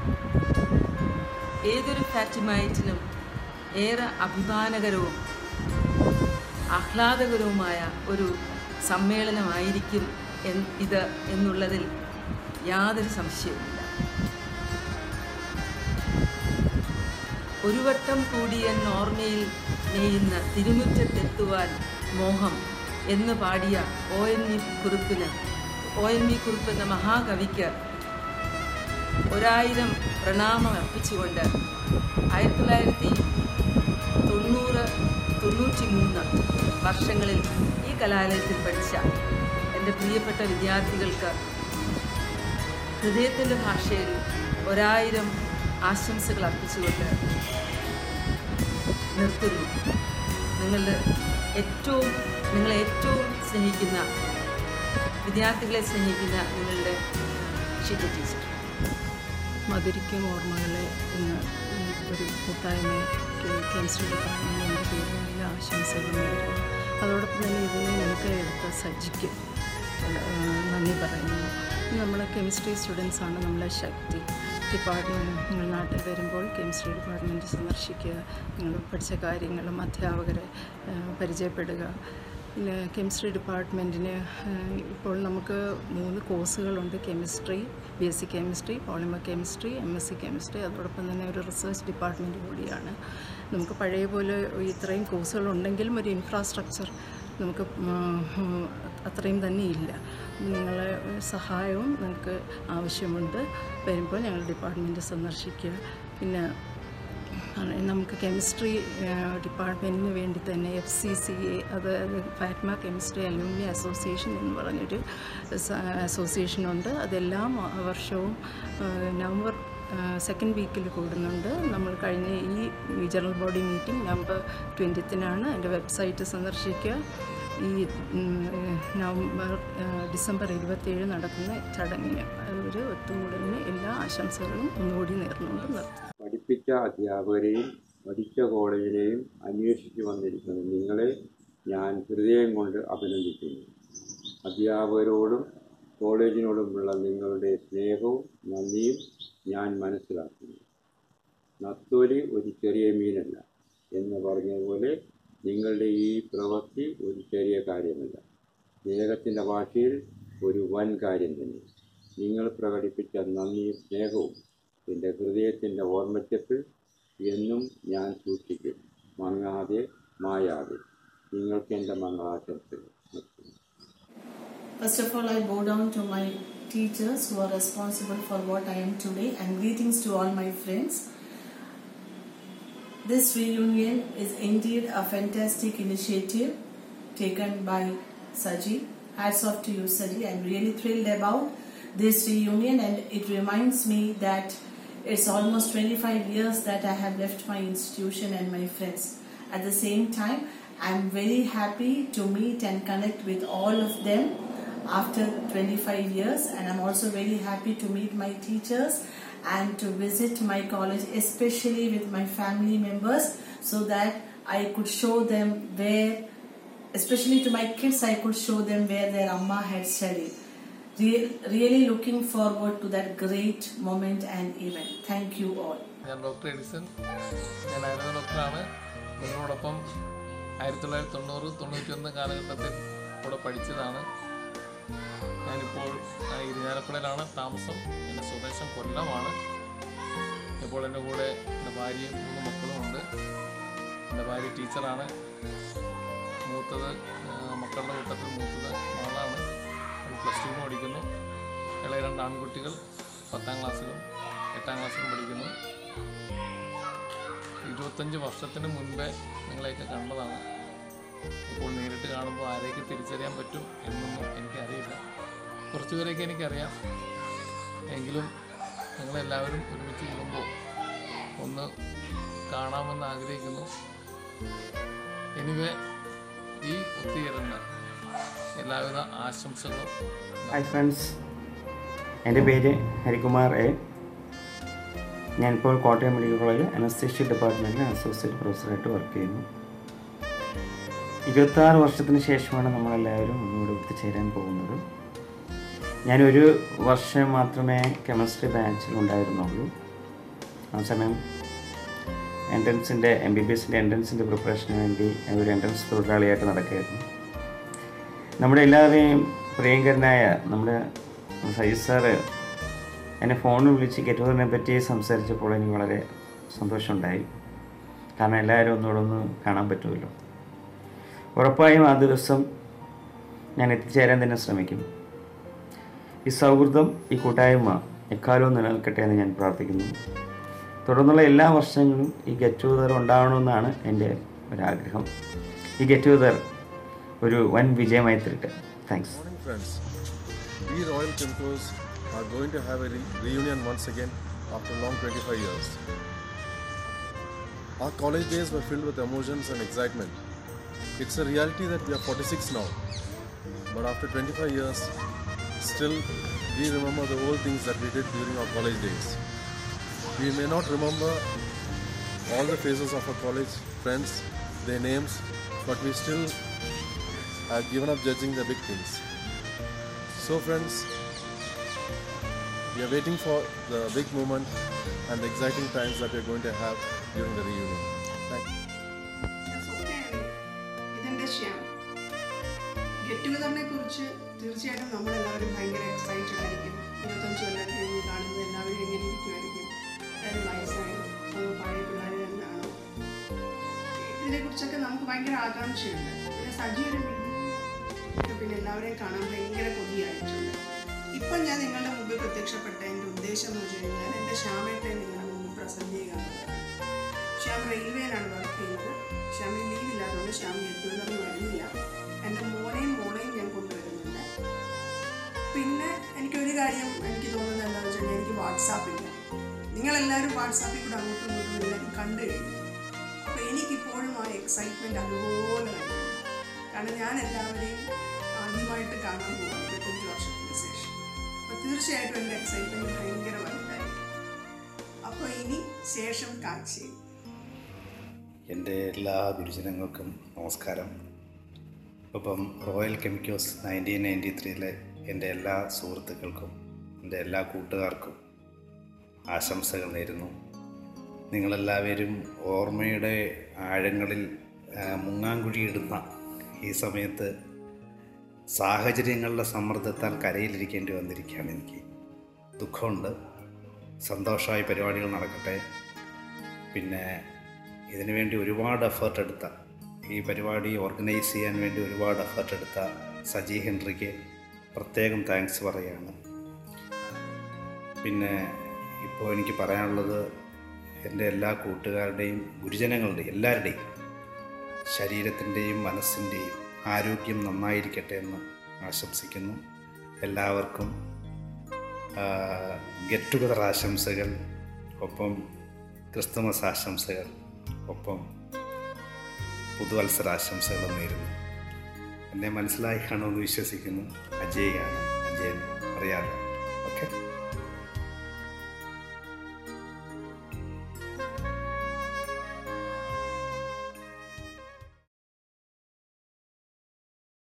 ഏതൊരു ഫാറ്റിമൈറ്റിനും ഏറെ അഭിമാനകരവും ആഹ്ലാദകരവുമായ ഒരു സമ്മേളനമായിരിക്കും എൻ- ഇത് എന്നുള്ളതിൽ യാതൊരു സംശയവുമില്ല ഒരു വട്ടം കൂടിയ ഓർമ്മയിൽ നെയ്യുന്ന തിരുമുറ്റത്തെത്തുവാൻ മോഹം എന്ന് പാടിയ ഒ എൻ വി കുറിപ്പിന് ഒ എൻ വി കുറിപ്പ് എന്ന മഹാകവിക്ക് ഒരായിരം പ്രണാമം അർപ്പിച്ചുകൊണ്ട് ആയിരത്തി തൊള്ളായിരത്തി തൊണ്ണൂറ് തൊണ്ണൂറ്റി മൂന്ന് വർഷങ്ങളിൽ ഈ കലാലയത്തിൽ പഠിച്ച എൻ്റെ പ്രിയപ്പെട്ട വിദ്യാർത്ഥികൾക്ക് ഹൃദയത്തിൻ്റെ ഭാഷയിൽ ഒരായിരം ആശംസകൾ അർപ്പിച്ചുകൊണ്ട് നിർത്തുന്നു നിങ്ങളുടെ ഏറ്റവും നിങ്ങളെ ഏറ്റവും സ്നേഹിക്കുന്ന വിദ്യാർത്ഥികളെ സ്നേഹിക്കുന്ന നിങ്ങളുടെ ഷിറ്റ ടീച്ചർ മധുരിക്കും ഓർമ്മകളെ എന്ന ഈ ഒരു കൂട്ടായ്മയ്ക്ക് കെമിസ്ട്രി ഡിപ്പാർട്ട്മെൻറ്റിൻ്റെ പേരിൽ എല്ലാ ആശംസകളും നേരുന്നു അതോടൊപ്പം തന്നെ ഇതിനെ നമുക്ക് എടുത്ത സജ്ജിക്ക് ഏഹ്, നന്ദി പറയുന്നു നമ്മളെ കെമിസ്ട്രി സ്റ്റുഡൻസാണ് നമ്മളെ ശക്തി ഡിപ്പാർട്ട്മെൻറ്റ് നിങ്ങൾ നാട്ടിൽ വരുമ്പോൾ കെമിസ്ട്രി ഡിപ്പാർട്ട്മെൻറ്റ് സന്ദർശിക്കുക നിങ്ങൾ പഠിച്ച കാര്യങ്ങളും അധ്യാപകരെ ഏഹ്, പരിചയപ്പെടുക പിന്നെ കെമിസ്ട്രി ഡിപ്പാർട്ട്മെൻറ്റിന് ഇപ്പോൾ നമുക്ക് മൂന്ന് കോഴ്സുകളുണ്ട് chemistry B S C chemistry polymer chemistry M S C chemistry അതോടൊപ്പം തന്നെ ഒരു റിസർച്ച് ഡിപ്പാർട്ട്മെൻറ്റ് കൂടിയാണ് നമുക്ക് പഴയ പോലെ ഇത്രയും കോഴ്സുകളുണ്ടെങ്കിലും ഒരു ഇൻഫ്രാസ്ട്രക്ചർ നമുക്ക് ഉം, അത്രയും തന്നെ ഇല്ല നിങ്ങളെ സഹായവും നിങ്ങൾക്ക് ആവശ്യമുണ്ട് വരുമ്പോൾ ഞങ്ങൾ ഡിപ്പാർട്ട്മെൻറ്റ് സന്ദർശിക്കുക പിന്നെ ആണ് നമുക്ക് കെമിസ്ട്രി ഡിപ്പാർട്ട്മെൻറ്റിന് വേണ്ടി തന്നെ എഫ് സി സി എ അതായത് ഫാറ്റ്മ കെമിസ്ട്രി അലൂമിനി അസോസിയേഷൻ എന്ന് പറഞ്ഞൊരു അസോസിയേഷനുണ്ട് അതെല്ലാം വർഷവും ആ, നവംബർ സെക്കൻഡ് വീക്കിൽ കൂടുന്നുണ്ട് നമ്മൾ കഴിഞ്ഞ ഈ ജനറൽ ബോഡി മീറ്റിംഗ് നവംബർ ട്വൻറ്റിത്തിനാണ് എൻ്റെ വെബ്സൈറ്റ് സന്ദർശിക്കുക ഈ ഉം, നവംബർ ആ, ഡിസംബർ ഇരുപത്തേഴ് നടക്കുന്ന ചടങ്ങിന് ഒരു ഒത്തുകൂടലിന് എല്ലാ ആശംസകളും ഒന്നുകൂടി നേർന്നുകൊണ്ട് നിർത്തുന്നു പഠിപ്പിച്ച അധ്യാപകരെയും പഠിച്ച കോളേജിനെയും അന്വേഷിച്ച് വന്നിരിക്കുന്ന നിങ്ങളെ ഞാൻ ഹൃദയം കൊണ്ട് അഭിനന്ദിക്കുന്നു അധ്യാപകരോടും കോളേജിനോടുമുള്ള നിങ്ങളുടെ സ്നേഹവും നന്ദിയും ഞാൻ മനസ്സിലാക്കുന്നു നത്തോലി ഒരു ചെറിയ മീനല്ല എന്ന് പറഞ്ഞതുപോലെ നിങ്ങളുടെ ഈ പ്രവൃത്തി ഒരു ചെറിയ കാര്യമല്ല സ്നേഹത്തിൻ്റെ ഭാഷയിൽ ഒരു വൻ കാര്യം തന്നെ നിങ്ങൾ പ്രകടിപ്പിച്ച നന്ദിയും സ്നേഹവും എൻ്റെ ഹൃദയത്തിൻ്റെ ഓർമ്മച്ചത്തിൽ എന്നും ഞാൻ സൂക്ഷിക്കും മങ്ങാതെ മായാതെ നിങ്ങൾക്ക് എൻ്റെ മംഗളാശംസകൾ നിർത്തുന്നു First of all, I bow down to my teachers who are responsible for what I am today and greetings to all my friends. This reunion is indeed a fantastic initiative taken by Saji. Hats off to you, Saji. I'm really thrilled about this reunion, and it reminds me that it's almost 25 years that I have left my institution and my friends. At the same time, I'm very happy to meet and connect with all of them after 25 years, and I'm also very happy to meet my teachers and to visit my college, especially with my family members, so that I could show them where, especially to my kids, I could show them where their Amma had studied. Re- really looking forward to that great moment and event. Thank you all. ഞാൻ doctor Edison ഞാൻ ആയുർവേദ ഡോക്ടറാണ് നിങ്ങളോടൊപ്പം ആയിരത്തി തൊള്ളായിരത്തി തൊണ്ണൂറ് തൊണ്ണൂറ്റൊന്ന് കാലഘട്ടത്തിൽ കൂടെ പഠിച്ചതാണ് ഞാനിപ്പോൾ ആ, ഇരിഞ്ഞാലക്കുടയിലാണ് താമസം എൻ്റെ സ്വദേശം കൊല്ലമാണ് ഇപ്പോൾ എൻ്റെ കൂടെ എൻ്റെ ഭാര്യയും മൂന്ന് മക്കളും ഉണ്ട് എൻ്റെ ഭാര്യ ടീച്ചറാണ് മൂത്തത് ആ, മക്കളുടെ കൂട്ടത്തിൽ മൂത്തത് മകളാണ് അവൾ പ്ലസ് ടുവിന് പഠിക്കുന്നു ഇളയ രണ്ട് ആൺകുട്ടികൾ പത്താം ക്ലാസ്സിലും എട്ടാം ക്ലാസ്സിലും പഠിക്കുന്നു ഇരുപത്തഞ്ച് വർഷത്തിന് മുൻപേ നിങ്ങളെയൊക്കെ കണ്ടതാണ് ഇപ്പോൾ നേരിട്ട് കാണുമ്പോൾ ആരെയൊക്കെ തിരിച്ചറിയാൻ പറ്റും എന്നൊന്നും എനിക്കറിയില്ല കുറച്ച് പേരെയൊക്കെ എനിക്കറിയാം എങ്കിലും നിങ്ങളെല്ലാവരും ഒരുമിച്ച് കൂടുമ്പോൾ ഒന്ന് കാണാമെന്ന് ആഗ്രഹിക്കുന്നു എനിവേ ഈ ഒത്തുചേരുന്ന എല്ലാവിധ ആശംസകളും ഹായ് ഫ്രണ്ട്സ് എൻ്റെ പേര് ഹരികുമാർ എ ഞാനിപ്പോൾ കോട്ടയം മെഡിക്കൽ കോളേജ് അനസ്തേഷ്യ ഡിപ്പാർട്ട്മെൻറ്റിൽ അസോസിയേറ്റ് പ്രൊഫസറായിട്ട് വർക്ക് ചെയ്യുന്നു ഇരുപത്താറ് വർഷത്തിന് ശേഷമാണ് നമ്മളെല്ലാവരും ഒന്നുകൂടെ ഒത്തുചേരാൻ പോകുന്നത് ഞാനൊരു വർഷം മാത്രമേ കെമിസ്ട്രി ബാച്ചിൽ ഉണ്ടായിരുന്നുള്ളൂ ആ സമയം എൻട്രൻസിൻ്റെ എം ബി ബി എസിൻ്റെ എൻട്രൻസിൻ്റെ പ്രിപ്പറേഷന് വേണ്ടി ഒരു എൻട്രൻസ് തൊഴിലാളിയായിട്ട് നടക്കുകയായിരുന്നു നമ്മുടെ എല്ലാവരെയും പ്രിയങ്കരനായ നമ്മുടെ സജി സാറ് എന്നെ ഫോണിൽ വിളിച്ച് ഗെറ്റുവറിനെ പറ്റി സംസാരിച്ചപ്പോൾ എനിക്ക് വളരെ സന്തോഷമുണ്ടായി കാരണം എല്ലാവരും ഒന്നുകൂടെ ഒന്ന് കാണാൻ പറ്റുമല്ലോ ഉറപ്പായും ആ ദിവസം ഞാൻ എത്തിച്ചേരാൻ തന്നെ ശ്രമിക്കും ഈ സൗഹൃദം ഈ കൂട്ടായ്മ എക്കാലവും നിലനിൽക്കട്ടെ എന്ന് ഞാൻ പ്രാർത്ഥിക്കുന്നു തുടർന്നുള്ള എല്ലാ വർഷങ്ങളും ഈ ഗെറ്റ് ടുഗദർ ഉണ്ടാവണമെന്നാണ് എൻ്റെ ഒരാഗ്രഹം ഈ ഗെറ്റ് ടുഗദർ ഒരു വൻ വിജയമായി തരട്ടെ thanks Morning, friends. We Royal Chemicals are going to have a re- reunion once again after long 25 years. Our college days were filled with emotions and excitement. It's a reality that we are 46 now, but after 25 years, still we remember the old things that we did during our college days. We may not remember all the faces of our college friends, their names, but we still have given up judging the big things. So, friends, we are waiting for the big moment and the exciting times that we are going to have during the reunion. Thank you. ഇതെന്റെ Shyam get ടുഗദറിനെ കുറിച്ച് തീർച്ചയായിട്ടും നമ്മളെല്ലാവരും ഭയങ്കര excited ആയിരിക്കും ഇരുപത്തഞ്ച് കൊല്ലം കഴിഞ്ഞ് കാണുമ്പോൾ എല്ലാവരും എങ്ങനെ ഇരിക്കുമായിരിക്കും എല്ലാവരും വയസ്സായി അതോ പഴയ പിള്ളേർ തന്നെയാണോ ഇതിനെക്കുറിച്ചൊക്കെ നമുക്ക് ഭയങ്കര ആകാംക്ഷയുണ്ട് പിന്നെ സജി ഒരു video പിന്നെ എല്ലാവരെയും കാണാൻ ഭയങ്കര കൊതിയായിട്ടുണ്ട് ഇപ്പം ഞാൻ നിങ്ങളുടെ മുമ്പിൽ പ്രത്യക്ഷപ്പെട്ട എൻ്റെ ഉദ്ദേശം എന്ന് വെച്ച് കഴിഞ്ഞാൽ എൻ്റെ ശ്യാമേട്ടെ നിങ്ങളുടെ മുമ്പിൽ പ്രസൻറ്റ് ചെയ്യുക എന്നുള്ളതാണ് ശ്യാം റെയിൽവേയിലാണ് വർക്ക് ചെയ്യുന്നത് ശ്യാമിന് ലീവ് ഇല്ലാത്തതുകൊണ്ട് ശ്യാം ഗെറ്റുവെന്നറിന് വരുന്നില്ല എൻ്റെ മോനെയും മോളെയും ഞാൻ കൊണ്ടുവരുന്നുണ്ട് പിന്നെ എനിക്കൊരു കാര്യം എനിക്ക് തോന്നുന്നത് എന്താണെന്ന് വെച്ച് കഴിഞ്ഞാൽ എനിക്ക് വാട്സാപ്പില്ല നിങ്ങളെല്ലാവരും വാട്സാപ്പിൽ കൂടെ അങ്ങോട്ടും ഇങ്ങോട്ടും എല്ലാവരും കണ്ടു കഴിഞ്ഞു അപ്പോൾ എനിക്കിപ്പോഴും ആ എക്സൈറ്റ്മെൻറ്റ് അതുപോലെ തന്നെ കാരണം ഞാൻ എല്ലാവരെയും ആദ്യമായിട്ട് കാണാൻ പോകും ഇരുപത്തഞ്ച് വർഷത്തിന് ശേഷം അപ്പോൾ തീർച്ചയായിട്ടും എൻ്റെ എക്സൈറ്റ്മെൻറ്റ് ഭയങ്കര വലുതായി അപ്പോൾ ഇനി ശേഷം കാഴ്ചയിൽ എൻ്റെ എല്ലാ ഗുരുജനങ്ങൾക്കും നമസ്കാരം ഇപ്പം റോയൽ കെമിക്കൽസ് നയൻറ്റീൻ നയൻറ്റി ത്രീയിലെ എൻ്റെ എല്ലാ സുഹൃത്തുക്കൾക്കും എൻ്റെ എല്ലാ കൂട്ടുകാർക്കും ആശംസകൾ നേരുന്നു നിങ്ങളെല്ലാവരും ഓർമ്മയുടെ ആഴങ്ങളിൽ ആ, മുങ്ങാങ്കുഴിയിടുന്ന ഈ സമയത്ത് സാഹചര്യങ്ങളുടെ സമ്മർദ്ദത്താൽ കരയിലിരിക്കേണ്ടി വന്നിരിക്കുകയാണ് എനിക്ക് ദുഃഖമുണ്ട് സന്തോഷമായി പരിപാടികൾ നടക്കട്ടെ പിന്നെ ഇതിനു വേണ്ടി ഒരുപാട് എഫേർട്ട് എടുത്ത ഈ പരിപാടി ഓർഗനൈസ് ചെയ്യാൻ വേണ്ടി ഒരുപാട് എഫേർട്ട് എടുത്ത സജി ഹെൻറിക്ക് പ്രത്യേകം താങ്ക്സ് പറയുകയാണ് പിന്നെ ഇപ്പോൾ എനിക്ക് പറയാനുള്ളത് എൻ്റെ എല്ലാ കൂട്ടുകാരുടെയും ഗുരുജനങ്ങളുടെയും എല്ലാവരുടെയും ശരീരത്തിൻ്റെയും മനസ്സിൻ്റെയും ആരോഗ്യം നന്നായിരിക്കട്ടെ എന്ന് ആശംസിക്കുന്നു എല്ലാവർക്കും ഗെറ്റ് ടുഗദർ ആശംസകൾ ഒപ്പം ക്രിസ്തുമസ് ആശംസകൾ ഒപ്പം പുതുവത്സര ആശംസകൾ നേരുന്നു എന്നെ മനസ്സിലായി കാണുമെന്ന് വിശ്വസിക്കുന്നു അജയാണ് അജയൻ അറിയാലോ ഓക്കെ